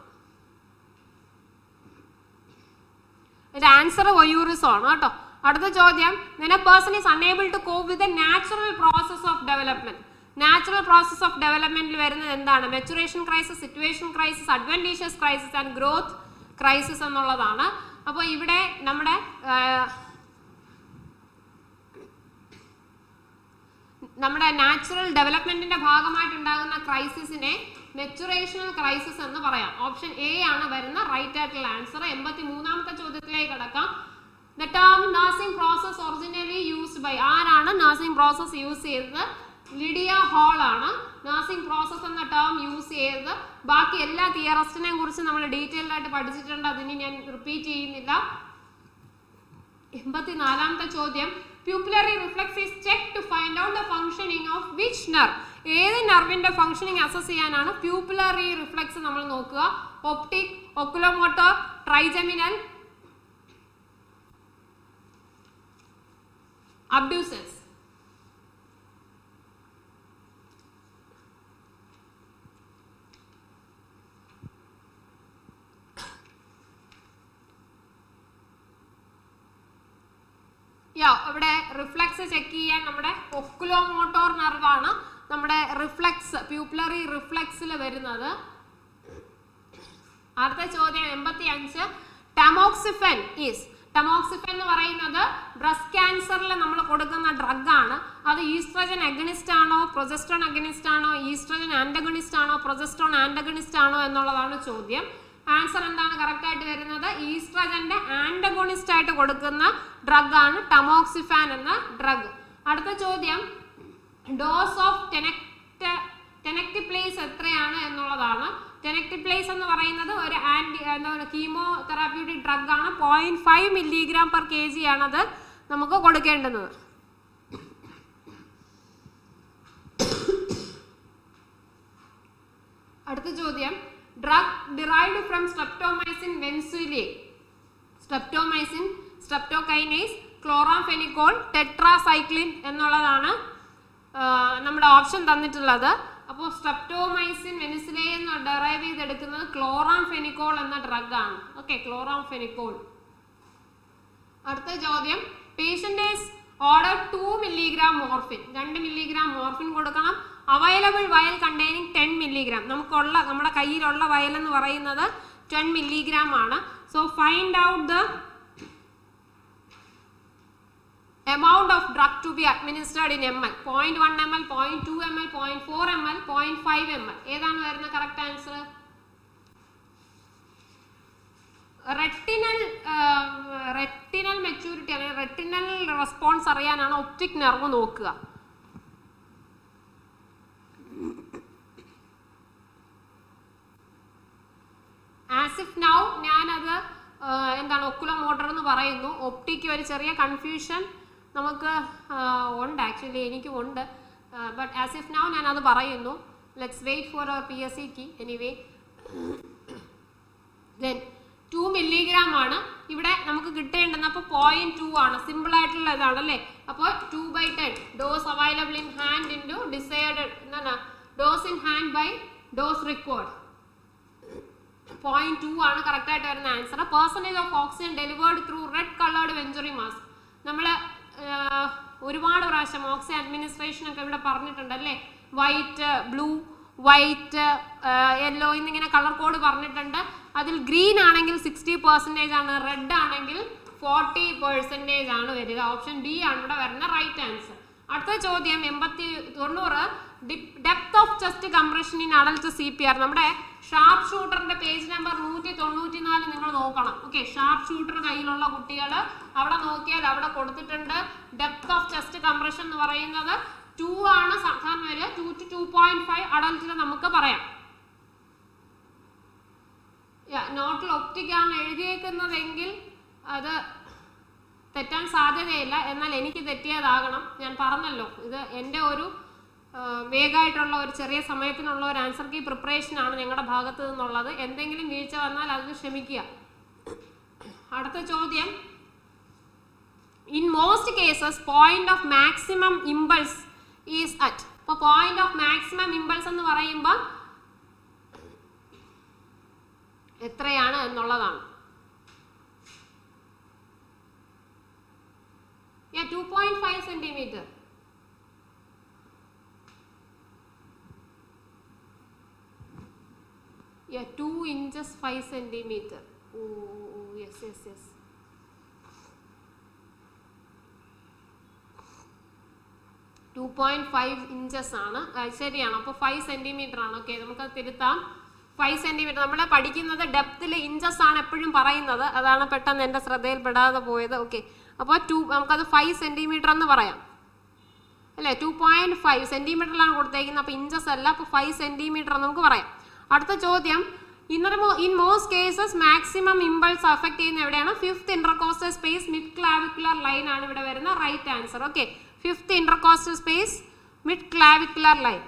ഇതിന്റെ ആൻസർ വൊയൂറിസം ആണ് കേട്ടോ അടുത്ത ചോദ്യം when a person is unable to cope with the natural process of development natural process of ഡെവലപ്മെന്റിൽ വരുന്നത് എന്താണ് maturation crisis situation crisis adventitious crisis and growth crisis എന്നുള്ളതാണ് അപ്പോൾ ഇവിടെ നമ്മുടെ ആ, നമ്മുടെ നാച്ചുറൽ ഡെവലപ്മെന്റിന്റെ ഭാഗമായിട്ടുണ്ടാകുന്ന ക്രൈസിസിനെ മെച്ചുറേഷണൽ ക്രൈസിസ് എന്ന് പറയാം ഓപ്ഷൻ എ ആണ് വരുന്ന റൈറ്റ് ആയിട്ടുള്ള ആൻസർ എൺപത്തി മൂന്നാമത്തെ ചോദ്യത്തിലേക്ക് കടക്കാം the term nursing process originally used by ആരാണ് നഴ്സിംഗ് പ്രോസസ് യൂസ് ചെയ്തത് ലിഡിയ ഹോൾ ആണ് നഴ്സിംഗ് പ്രോസസ് എന്ന ടേം യൂസ് ചെയ്തത് ബാക്കി എല്ലാ തിയറസ്റ്റിനെയും കുറിച്ച് നമ്മൾ ഡീറ്റെയിൽഡ് ആയിട്ട് പഠിച്ചിട്ടുണ്ട് അതിന് ഞാൻ റിപ്പീറ്റ് ചെയ്യുന്നില്ല എൺപത്തിനാലാമത്തെ ചോദ്യം pupillary reflex is check to find out the functioning of which nerve ഏത് നെർവിന്റെ ഫംഗ്ഷനിങ് അസസ് ചെയ്യാനാണ് പ്യൂപ്പിലറി റിഫ്ലക്സ് നമ്മൾ നോക്കുക ഒപ്റ്റിക് ഒക്കുലോമോട്ടോർ ട്രൈജമിനൽ അബ്ഡ്യൂസൻസ് യാ ഇവിടെ റിഫ്ലക്സ് ചെക്ക് ചെയ്യാൻ നമ്മുടെ ഒക്കുലോമോട്ടോർ നെർവാണ് നമ്മുടെ റിഫ്ലക്സ് പ്യൂപ്പിലറി റിഫ്ലക്സിൽ വരുന്നത് അടുത്ത ചോദ്യം എൺപത്തി അഞ്ച് ടമോക്സിഫെൻ ഈസ് ടമോക്സിഫെൻ എന്ന് പറയുന്നത് ബ്രസ്റ്റ് ക്യാൻസറിൽ നമ്മൾ കൊടുക്കുന്ന ഡ്രഗ് ആണ് അത് ഈസ്ട്രജൻ അഗണിസ്റ്റ് ആണോ പ്രൊജസ്ട്രോൺ അഗണിസ്റ്റ് ആണോ ഈസ്ട്രജൻ ആന്റഗണിസ്റ്റ് ആണോ പ്രൊജസ്ട്രോൺ ആന്റഗണിസ്റ്റ് ആണോ എന്നുള്ളതാണ് ചോദ്യം ആൻസർ എന്താണ് കറക്റ്റ് ആയിട്ട് വരുന്നത് ഈസ്ട്രജന്റെ ആന്റഗോണിസ്റ്റ് ആയിട്ട് കൊടുക്കുന്ന ഡ്രഗ് ആണ് ടമോക്സിഫാൻ എന്ന ഡ്രഗ് അടുത്ത ചോദ്യം ഡോസ് ഓഫ് ടെനക്ട് ടെനക്ടിപ്ലേസ് എത്രയാണ് എന്നുള്ളതാണ് ടെനക്ടിപ്ലേസ് എന്ന് പറയുന്നത് ഒരു ആന്റി എന്താണ് കീമോ തെറാപ്യൂട്ടിക് ഡ്രഗ് ആണ് point five milligram per K G ആണത് നമുക്ക് കൊടുക്കേണ്ടുന്നത് അടുത്ത ചോദ്യം drug derived from streptomycin venezuelae streptomycin streptokinase chloramphenicol tetracycline എന്നുള്ളതാണ് ആ, നമ്മുടെ ഓപ്ഷൻ തന്നിട്ടുള്ളത് അപ്പോൾ സ്ട്രെപ്റ്റോമൈസിൻ വെനിസിലെ എന്ന് ഡെറൈവ് ചെയ്തെടുക്കുന്നത് ക്ലോറാംഫെനിക്കോൾ എന്ന ഡ്രഗ് ആണ് ഓക്കെ ക്ലോറാംഫെനിക്കോൾ അടുത്ത ചോദ്യം patient is order two milligram morphine രണ്ട് മില്ലിഗ്രാം മോർഫിൻ കൊടുക്കണം available vial containing ten milligram നമുക്കുള്ള നമ്മുടെ കയ്യിലുള്ള വയൽ എന്ന് പറയുന്നത് ടെൻ മില്ലിഗ്രാം ആണ് so find out the amount of drug to be administered in ml 0.1 ml 0.2 ml 0.4 ml 0.5 ml ഏതാണ് വരുന്ന correct answer retinal retinal maturity അല്ലെങ്കിൽ റെറ്റിനൽ റെസ്പോൺസ് അറിയാനാണ് ഒപ്റ്റിക് നെർവ് നോക്കുക ആസ് ഇഫ് നൗ ഞാനത് ആ, എന്താണ് ഒക്കുലോ മോട്ടർ എന്ന് പറയുന്നു ഒപ്റ്റിക്ക് ഒരു ചെറിയ കൺഫ്യൂഷൻ നമുക്ക് ആ, ഉണ്ട് ആക്ച്വലി എനിക്കും ഉണ്ട് ബട്ട് ആസ് ഇഫ് നൗ ഞാൻ അത് പറയുന്നു let's wait for our P S C T anyway then two milligram ആണ് ഇവിടെ നമുക്ക് കിട്ടേണ്ടുന്നത് അപ്പോൾ പോയിന്റ് ടു ആണ് സിമ്പിൾ ആയിട്ടുള്ള ഇതാണ് അല്ലേ അപ്പോൾ two by ten dose available in hand in to decide എന്താണ് dose in hand by dose required point two ആണ് കറക്റ്റ് ആയിട്ട് വരുന്ന answer percentage of oxygen delivered through red coloured venturi mask നമ്മൾ ഒരുപാട് പ്രാവശ്യം ഓക്സിജൻ അഡ്മിനിസ്ട്രേഷൻ ഒക്കെ ഇവിടെ പറഞ്ഞിട്ടുണ്ട് അല്ലേ വൈറ്റ് ബ്ലൂ വൈറ്റ് യെല്ലോ എന്നിങ്ങനെ കളർ കോഡ് പറഞ്ഞിട്ടുണ്ട് അതിൽ ഗ്രീൻ ആണെങ്കിൽ സിക്സ്റ്റി പെർസെൻറ്റേജ് ആണ് റെഡ് ആണെങ്കിൽ ഫോർട്ടി പെർസെൻറ്റേജ് ആണ് വരിക ഓപ്ഷൻ ബി ആണ് ഇവിടെ വരുന്ന റൈറ്റ് ആൻസർ അടുത്ത ചോദ്യം എൺപത്തി തൊണ്ണൂറ് depth of chest compression in adult C P R നമ്മുടെ ഷാർപ്പ് ഷൂട്ടറിന്റെ പേജ് നമ്പർ നൂറ്റി തൊണ്ണൂറ്റി നാല് നിങ്ങൾ നോക്കണം ഓക്കെ ഷാർപ്പ് ഷൂട്ടർ കയ്യിലുള്ള കുട്ടികൾ അവിടെ നോക്കിയാൽ അവിടെ കൊടുത്തിട്ടുണ്ട് ഡെപ്ത് ഓഫ് ചെസ്റ്റ് കംപ്രഷൻ എന്ന് പറയുന്നത് ടു ആണ് സാധാരണ വരിക two two two point five അഡൽട്ടിന് നമുക്ക് പറയാം നോട്ടിൽ ഒപ്റ്റിക് ആണ് എഴുതിയേക്കുന്നതെങ്കിൽ അത് തെറ്റാൻ സാധ്യതയില്ല എന്നാൽ എനിക്ക് തെറ്റിയതാകണം ഞാൻ പറഞ്ഞല്ലോ ഇത് എൻ്റെ ഒരു ആ, വേഗമായിട്ടുള്ള ഒരു ചെറിയ സമയത്തിനുള്ള ഒരു ആൻസർ കീ പ്രിപ്പറേഷൻ ആണ് ഞങ്ങളുടെ ഭാഗത്ത് നിന്നുള്ളത് എന്തെങ്കിലും വീഴ്ച വന്നാൽ അത് ക്ഷമിക്കുക അടുത്ത ചോദ്യം in most cases point of maximum impulse is at ഇപ്പോൾ പോയിന്റ് ഓഫ് മാക്സിമം ഇമ്പൾസ് എന്ന് പറയുമ്പോൾ എത്രയാണ് എന്നുള്ളതാണ് Yeah, 2.5 centimeter. Yeah, 2 inches 5 centimeter. Oh, oh, oh, yes, yes, yes. Two point five inches ആണ് ആ, ശരിയാണ് അപ്പോൾ ഫൈവ് സെന്റിമീറ്റർ ആണ് ഓക്കെ നമുക്കത് തിരുത്താം ഫൈവ് സെന്റിമീറ്റർ നമ്മൾ പഠിക്കുന്നത് ഡെപ്തിൽ ഇഞ്ചസ് ആണ് എപ്പോഴും പറയുന്നത് അതാണ് പെട്ടെന്ന് എൻ്റെ ശ്രദ്ധയിൽപ്പെടാതെ പോയത് ഓക്കെ അപ്പോൾ ടു നമുക്കത് ഫൈവ് സെന്റിമീറ്റർ എന്ന് പറയാം അല്ലേ ടു പോയിന്റ് ഫൈവ് സെന്റിമീറ്ററിലാണ് കൊടുത്തേക്കുന്നത് അപ്പോൾ ഇഞ്ചസ് അല്ല അപ്പോൾ ഫൈവ് സെന്റിമീറ്റർ നമുക്ക് പറയാം അടുത്ത ചോദ്യം inner in most cases maximum impulse affect ചെയ്യുന്ന എവിടെയാണ് fifth intercostal space mid clavicular line ആണ് ഇവിടെ വരുന്ന right answer okay fifth intercostal space mid clavicular line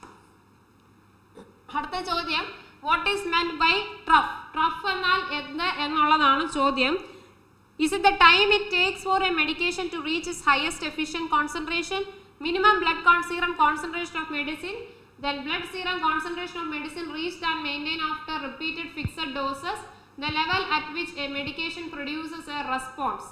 അടുത്ത ചോദ്യം what is meant by trough trough എന്നാൽ എന്ത് എന്നുള്ളതാണ് ചോദ്യം Is it the time it takes for a medication to reach its highest efficient concentration? Minimum blood con serum concentration of medicine, then blood serum concentration of medicine reached and maintained after repeated fixed doses, the level at which a medication produces a response.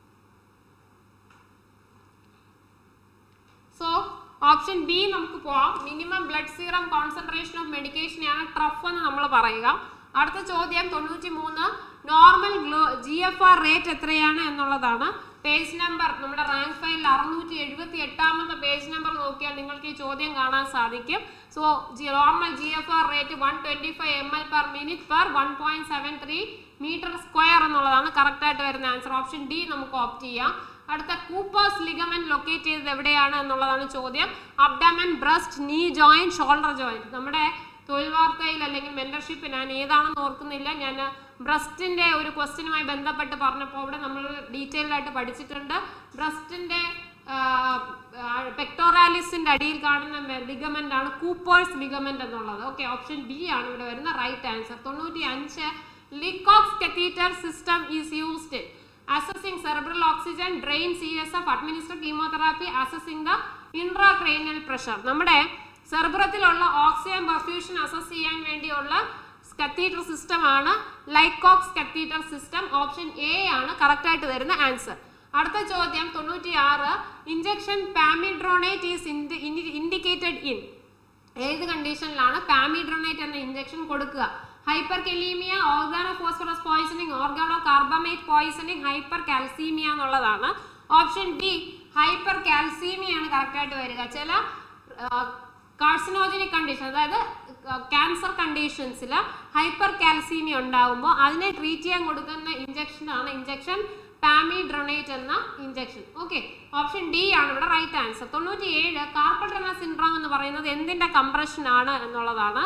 So option B നമുക്ക് പോവാം minimum blood serum concentration of മെഡിക്കേഷനെയാണ് ട്രഫ് എന്ന് നമ്മൾ പറയുക അടുത്ത ചോദ്യം തൊണ്ണൂറ്റി മൂന്ന് നോർമൽ ഗ്ലോ ജി എഫ് ആർ റേറ്റ് എത്രയാണ് എന്നുള്ളതാണ് പേജ് നമ്പർ നമ്മുടെ റാങ്ക് ഫയലിൽ അറുന്നൂറ്റി എഴുപത്തി എട്ടാമത്തെ പേജ് നമ്പർ നോക്കിയാൽ നിങ്ങൾക്ക് ഈ ചോദ്യം കാണാൻ സാധിക്കും so normal G F R rate one twenty five M L per minute per one point seven three meter square എന്നുള്ളതാണ് കറക്റ്റ് ആയിട്ട് വരുന്ന ആൻസർ ഓപ്ഷൻ ഡി നമുക്ക് ഓപ്റ്റ് ചെയ്യാം അടുത്ത കൂപ്പേഴ്സ് ലിഗമെന്റ് ലൊക്കേറ്റ് ചെയ്തത് എവിടെയാണ് എന്നുള്ളതാണ് ചോദ്യം abdomen breast knee joint shoulder joint നമ്മുടെ തൊഴിൽ വാർത്തയിൽ അല്ലെങ്കിൽ മെന്റർഷിപ്പ് ഞാൻ ഏതാണെന്ന് ഓർക്കുന്നില്ല ഞാൻ ബ്രസ്റ്റിന്റെ ഒരു ക്വസ്റ്റ്യനുമായി ബന്ധപ്പെട്ട് പറഞ്ഞപ്പോൾ അവിടെ നമ്മൾ ഡീറ്റെയിൽഡ് ആയിട്ട് പഠിച്ചിട്ടുണ്ട് ബ്രസ്റ്റിന്റെ പെക്ടോറാലിസിന്റെ അടിയിൽ കാണുന്ന ലിഗമെന്റ് ആണ് കൂപ്പേഴ്സ് ലിഗമെന്റ് എന്നുള്ളത് ഓക്കെ ഓപ്ഷൻ ബി ആണ് ഇവിടെ വരുന്ന റൈറ്റ് ആൻസർ തൊണ്ണൂറ്റി അഞ്ച് Licox catheter system is used assessing cerebral oxygen drain csf administer chemotherapy assessing the intracranial pressure നമ്മുടെ സെർബ്രത്തിലുള്ള ഓക്സിജൻ പെർഫ്യൂഷൻ അസസ് ചെയ്യാൻ വേണ്ടിയുള്ള കത്തീറ്റർ സിസ്റ്റം ആണ് Licox catheter system option A ആണ് കറക്റ്റ് ആയിട്ട് വരുന്ന ആൻസർ അടുത്ത ചോദ്യം തൊണ്ണൂറ്റി ആറ് injection pamidronate is indicated in ഏത് കണ്ടീഷനിലാണ് പാമിഡ്രോണേറ്റ് എന്ന ഇഞ്ചക്ഷൻ കൊടുക്കുക hyperkalaemia organophosphorus poisoning organocarbamate poisoning hypercalcaemia എന്നുള്ളതാണ് ഓപ്ഷൻ ഡി ഹൈപ്പർ കാൽസീമിയ ആണ് കറക്റ്റ് ആയിട്ട് വരിക ചില കാർസിനോജനിക് കണ്ടീഷൻ അതായത് ക്യാൻസർ കണ്ടീഷൻസിൽ ഹൈപ്പർ കാൽസീമിയ ഉണ്ടാകുമ്പോൾ അതിനെ ട്രീറ്റ് ചെയ്യാൻ കൊടുക്കുന്ന ഇഞ്ചക്ഷൻ ആണ് ഇഞ്ചക്ഷൻ പാമിഡ്രൊണേറ്റ് എന്ന ഇഞ്ചക്ഷൻ ഓക്കെ ഓപ്ഷൻ ഡി ആണ് ഇവിടെ റൈറ്റ് ആൻസർ തൊണ്ണൂറ്റി ഏഴ് കാർപ്പൽ ടണൽ സിൻഡ്രോം എന്ന് പറയുന്നത് എന്തിന്റെ കംപ്രഷൻ ആണ് എന്നുള്ളതാണ്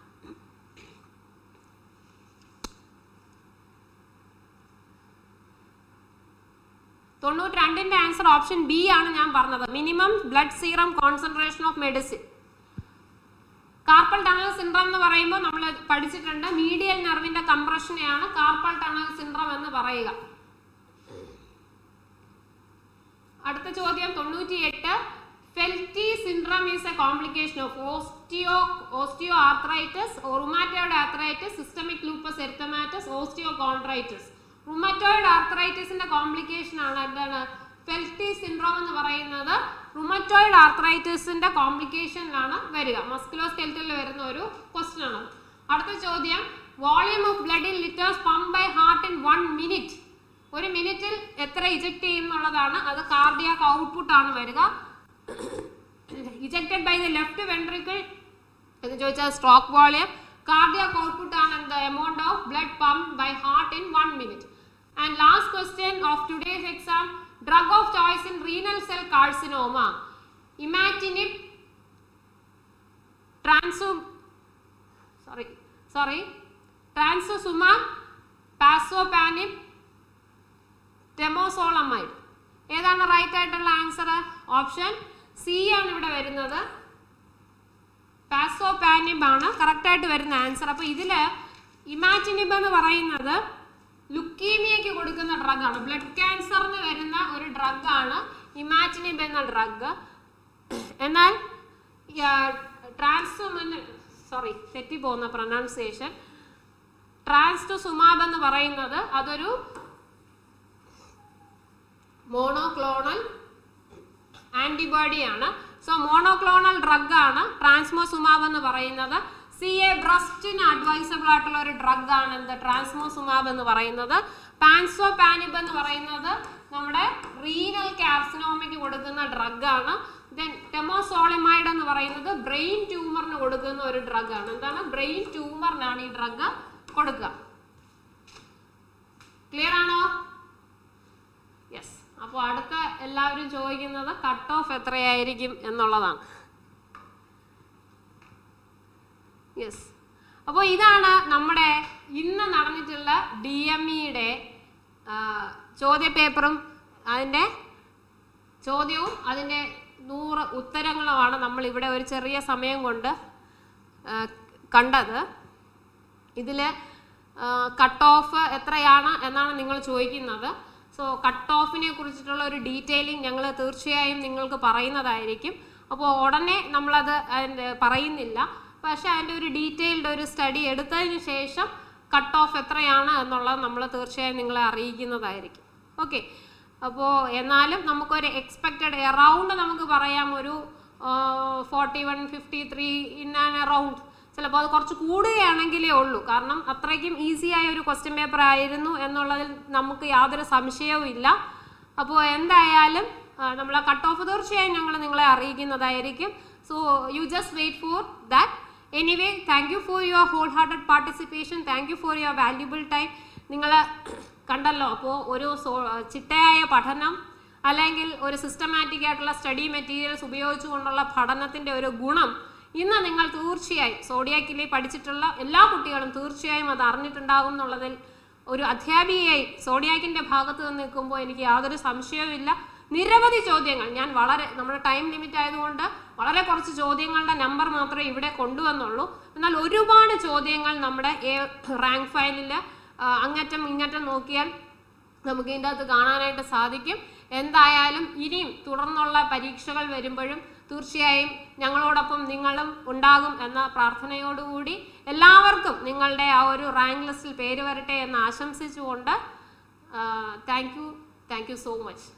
തൊണ്ണൂറ്റി രണ്ടിന്റെ ആൻസർ ഓപ്ഷൻ ബി ആണ് ഞാൻ പറഞ്ഞത് minimum blood serum concentration of medicine carpal tunnel syndrome എന്ന് പറയുമ്പോൾ നമ്മൾ പഠിച്ചിട്ടുണ്ട് മീഡിയൽ നെർവിന്റെ കംപ്രഷനെയാണ് കാർപ്പൽ ടണൽ സിൻഡ്രോം എന്ന് പറയുക അടുത്ത ചോദ്യം തൊണ്ണൂറ്റി എട്ട് Felty syndrome is a complication of osteo osteoarthritis, rheumatoid arthritis, systemic lupus erythematosus, osteochondritis. Rheumatoid ആർത്രൈറ്റിസിന്റെ കോംപ്ലിക്കേഷൻ ആണ് എന്താണ് ഫെൽറ്റി സിൻഡ്രോം എന്ന് പറയുന്നത് റുമറ്റോയിഡ് ആർത്രൈറ്റിസിന്റെ കോംപ്ലിക്കേഷനിലാണ് വരിക മസ്കുലോ സ്കെൽറ്റലിൽ വരുന്ന ഒരു ക്വസ്റ്റ്യൻ ആണ് അടുത്ത ചോദ്യം volume of blood in litres pump by heart in one minute ഒരു മിനിറ്റിൽ എത്ര ഇജക്ട് ചെയ്യും എന്നുള്ളതാണ് അത് കാർഡിയാക് ഔട്ട്പുട്ട് ആണ് വരിക ejected by the left ventricle എന്ന് ചോദിച്ചാൽ സ്ട്രോക്ക് വോളിയം കാർഡിയാക് ഔട്ട്പുട്ട് ആണ് എന്ത് amount of blood pump by heart in one minute and last question of today's exam drug of choice in renal cell carcinoma imatinib ട്രാൻസു sorry sorry trastuzumab pazopanib temozolomide ഏതാണ് റൈറ്റ് ആയിട്ടുള്ള ആൻസർ ഓപ്ഷൻ സി ആണ് ഇവിടെ വരുന്നത് പാസോപാനിബ് ആണ് കറക്റ്റ് ആയിട്ട് വരുന്ന ആൻസർ അപ്പോൾ ഇതിൽ ഇമാറ്റിനിബ് എന്ന് പറയുന്നത് ലുക്കീമിയയ്ക്ക് കൊടുക്കുന്ന ഡ്രഗാണ് ബ്ലഡ് ക്യാൻസറിന് വരുന്ന ഒരു ഡ്രഗാണ് ഇമാറ്റിനിബ് എന്ന ഡ്രഗ് എന്നാൽ ട്രാൻസുമൻ സോറി തെറ്റിപ്പോകുന്ന പ്രൊനൗൺസിയേഷൻ ട്രാൻസ് ടു സുമാബ് എന്ന് പറയുന്നത് അതൊരു മോണോക്ലോണൽ ആന്റിബോഡിയാണ് സോ മോണോക്ലോണൽ ഡ്രഗ് ആണ് ട്രാൻസ്മോസുമാബ് എന്ന് പറയുന്നത് സി എ ബ്രസ്റ്റിന് അഡ്വൈസബിൾ ആയിട്ടുള്ള ഒരു ഡ്രഗ് ആണ് എന്ത് ട്രാൻസ്മോസുമാബ് എന്ന് പറയുന്നത് പാൻസോ പാനിബ് എന്ന് പറയുന്നത് നമ്മുടെ റീനൽ കാർസിനോമയ്ക്ക് കൊടുക്കുന്ന ഡ്രഗ് ആണ് ദെൻ ടെമോസോളിമൈഡ് എന്ന് പറയുന്നത് ബ്രെയിൻ ട്യൂമറിന് കൊടുക്കുന്ന ഒരു ഡ്രഗ് ആണ് എന്താണ് ബ്രെയിൻ ട്യൂമറിനാണ് ഈ ഡ്രഗ് കൊടുക്കുക ക്ലിയർ ആണോ യെസ് അപ്പോൾ അടുത്ത എല്ലാവരും ചോദിക്കുന്നത് കട്ട് ഓഫ് എത്രയായിരിക്കും എന്നുള്ളതാണ് യെസ് അപ്പോൾ ഇതാണ് നമ്മുടെ ഇന്ന് നടന്നിട്ടുള്ള ഡി എം ഇയുടെ ചോദ്യപേപ്പറും അതിൻ്റെ ചോദ്യവും അതിൻ്റെ നൂറ് ഉത്തരങ്ങളുമാണ് നമ്മൾ ഇവിടെ ഒരു ചെറിയ സമയം കൊണ്ട് ആ, കണ്ടത് ഇതിൽ കട്ട് ഓഫ് എത്രയാണ് എന്നാണ് നിങ്ങൾ ചോദിക്കുന്നത് സോ കട്ട് ഓഫിനെ കുറിച്ചിട്ടുള്ള ഒരു ഡീറ്റെയിലിംഗ് ഞങ്ങൾ തീർച്ചയായും നിങ്ങൾക്ക് പറയുന്നതായിരിക്കും അപ്പോൾ ഉടനെ നമ്മളത് അതിൻ്റെ പറയുന്നില്ല പക്ഷേ അതിൻ്റെ ഒരു ഡീറ്റെയിൽഡ് ഒരു സ്റ്റഡി എടുത്തതിന് ശേഷം കട്ട് ഓഫ് എത്രയാണ് എന്നുള്ളത് നമ്മൾ തീർച്ചയായും നിങ്ങളെ അറിയിക്കുന്നതായിരിക്കും ഓക്കെ അപ്പോൾ എന്നാലും നമുക്കൊരു എക്സ്പെക്റ്റഡ് എറൗണ്ട് നമുക്ക് പറയാം ഒരു forty one fifty three in and around ചിലപ്പോൾ അത് കുറച്ച് കൂടുകയാണെങ്കിലേ ഉള്ളൂ കാരണം അത്രയ്ക്കും ഈസി ആയ ഒരു ക്വസ്റ്റ്യൻ പേപ്പർ ആയിരുന്നു എന്നുള്ളതിൽ നമുക്ക് യാതൊരു സംശയവും ഇല്ല അപ്പോൾ എന്തായാലും നമ്മൾ ആ കട്ട് ഓഫ് തീർച്ചയായും ഞങ്ങൾ നിങ്ങളെ അറിയിക്കുന്നതായിരിക്കും so you just wait for that anyway thank you for your whole hearted participation thank you for your valuable time നിങ്ങൾ കണ്ടല്ലോ അപ്പോൾ ഒരു സോ ചിട്ടയായ പഠനം അല്ലെങ്കിൽ ഒരു സിസ്റ്റമാറ്റിക് ആയിട്ടുള്ള സ്റ്റഡി മെറ്റീരിയൽസ് ഉപയോഗിച്ചുകൊണ്ടുള്ള പഠനത്തിൻ്റെ ഒരു ഗുണം ഇന്ന് നിങ്ങൾ തീർച്ചയായും സോഡിയാക്കിലെ പഠിച്ചിട്ടുള്ള എല്ലാ കുട്ടികളും തീർച്ചയായും അത് അറിഞ്ഞിട്ടുണ്ടാകും എന്നുള്ളതിൽ ഒരു അധ്യാപികയായി സോഡിയാക്കിൻ്റെ ഭാഗത്ത് നിന്ന് നിൽക്കുമ്പോൾ എനിക്ക് യാതൊരു സംശയവുമില്ല നിരവധി ചോദ്യങ്ങൾ ഞാൻ വളരെ നമ്മുടെ ടൈം ലിമിറ്റ് ആയതുകൊണ്ട് വളരെ കുറച്ച് ചോദ്യങ്ങളുടെ നമ്പർ മാത്രമേ ഇവിടെ കൊണ്ടുവന്നുള്ളൂ എന്നാൽ ഒരുപാട് ചോദ്യങ്ങൾ നമ്മുടെ റാങ്ക് ഫയലിൽ അങ്ങറ്റം ഇങ്ങറ്റം നോക്കിയാൽ നമുക്ക് ഇതിൻ്റെ അകത്ത് കാണാനായിട്ട് സാധിക്കും എന്തായാലും ഇനിയും തുടർന്നുള്ള പരീക്ഷകൾ വരുമ്പോഴും തീർച്ചയായും ഞങ്ങളോടൊപ്പം നിങ്ങളും ഉണ്ടാകും എന്ന പ്രാർത്ഥനയോടുകൂടി എല്ലാവർക്കും നിങ്ങളുടെ ആ ഒരു റാങ്ക് ലിസ്റ്റിൽ പേര് വരട്ടെ എന്ന് ആശംസിച്ചുകൊണ്ട് thank you thank you so much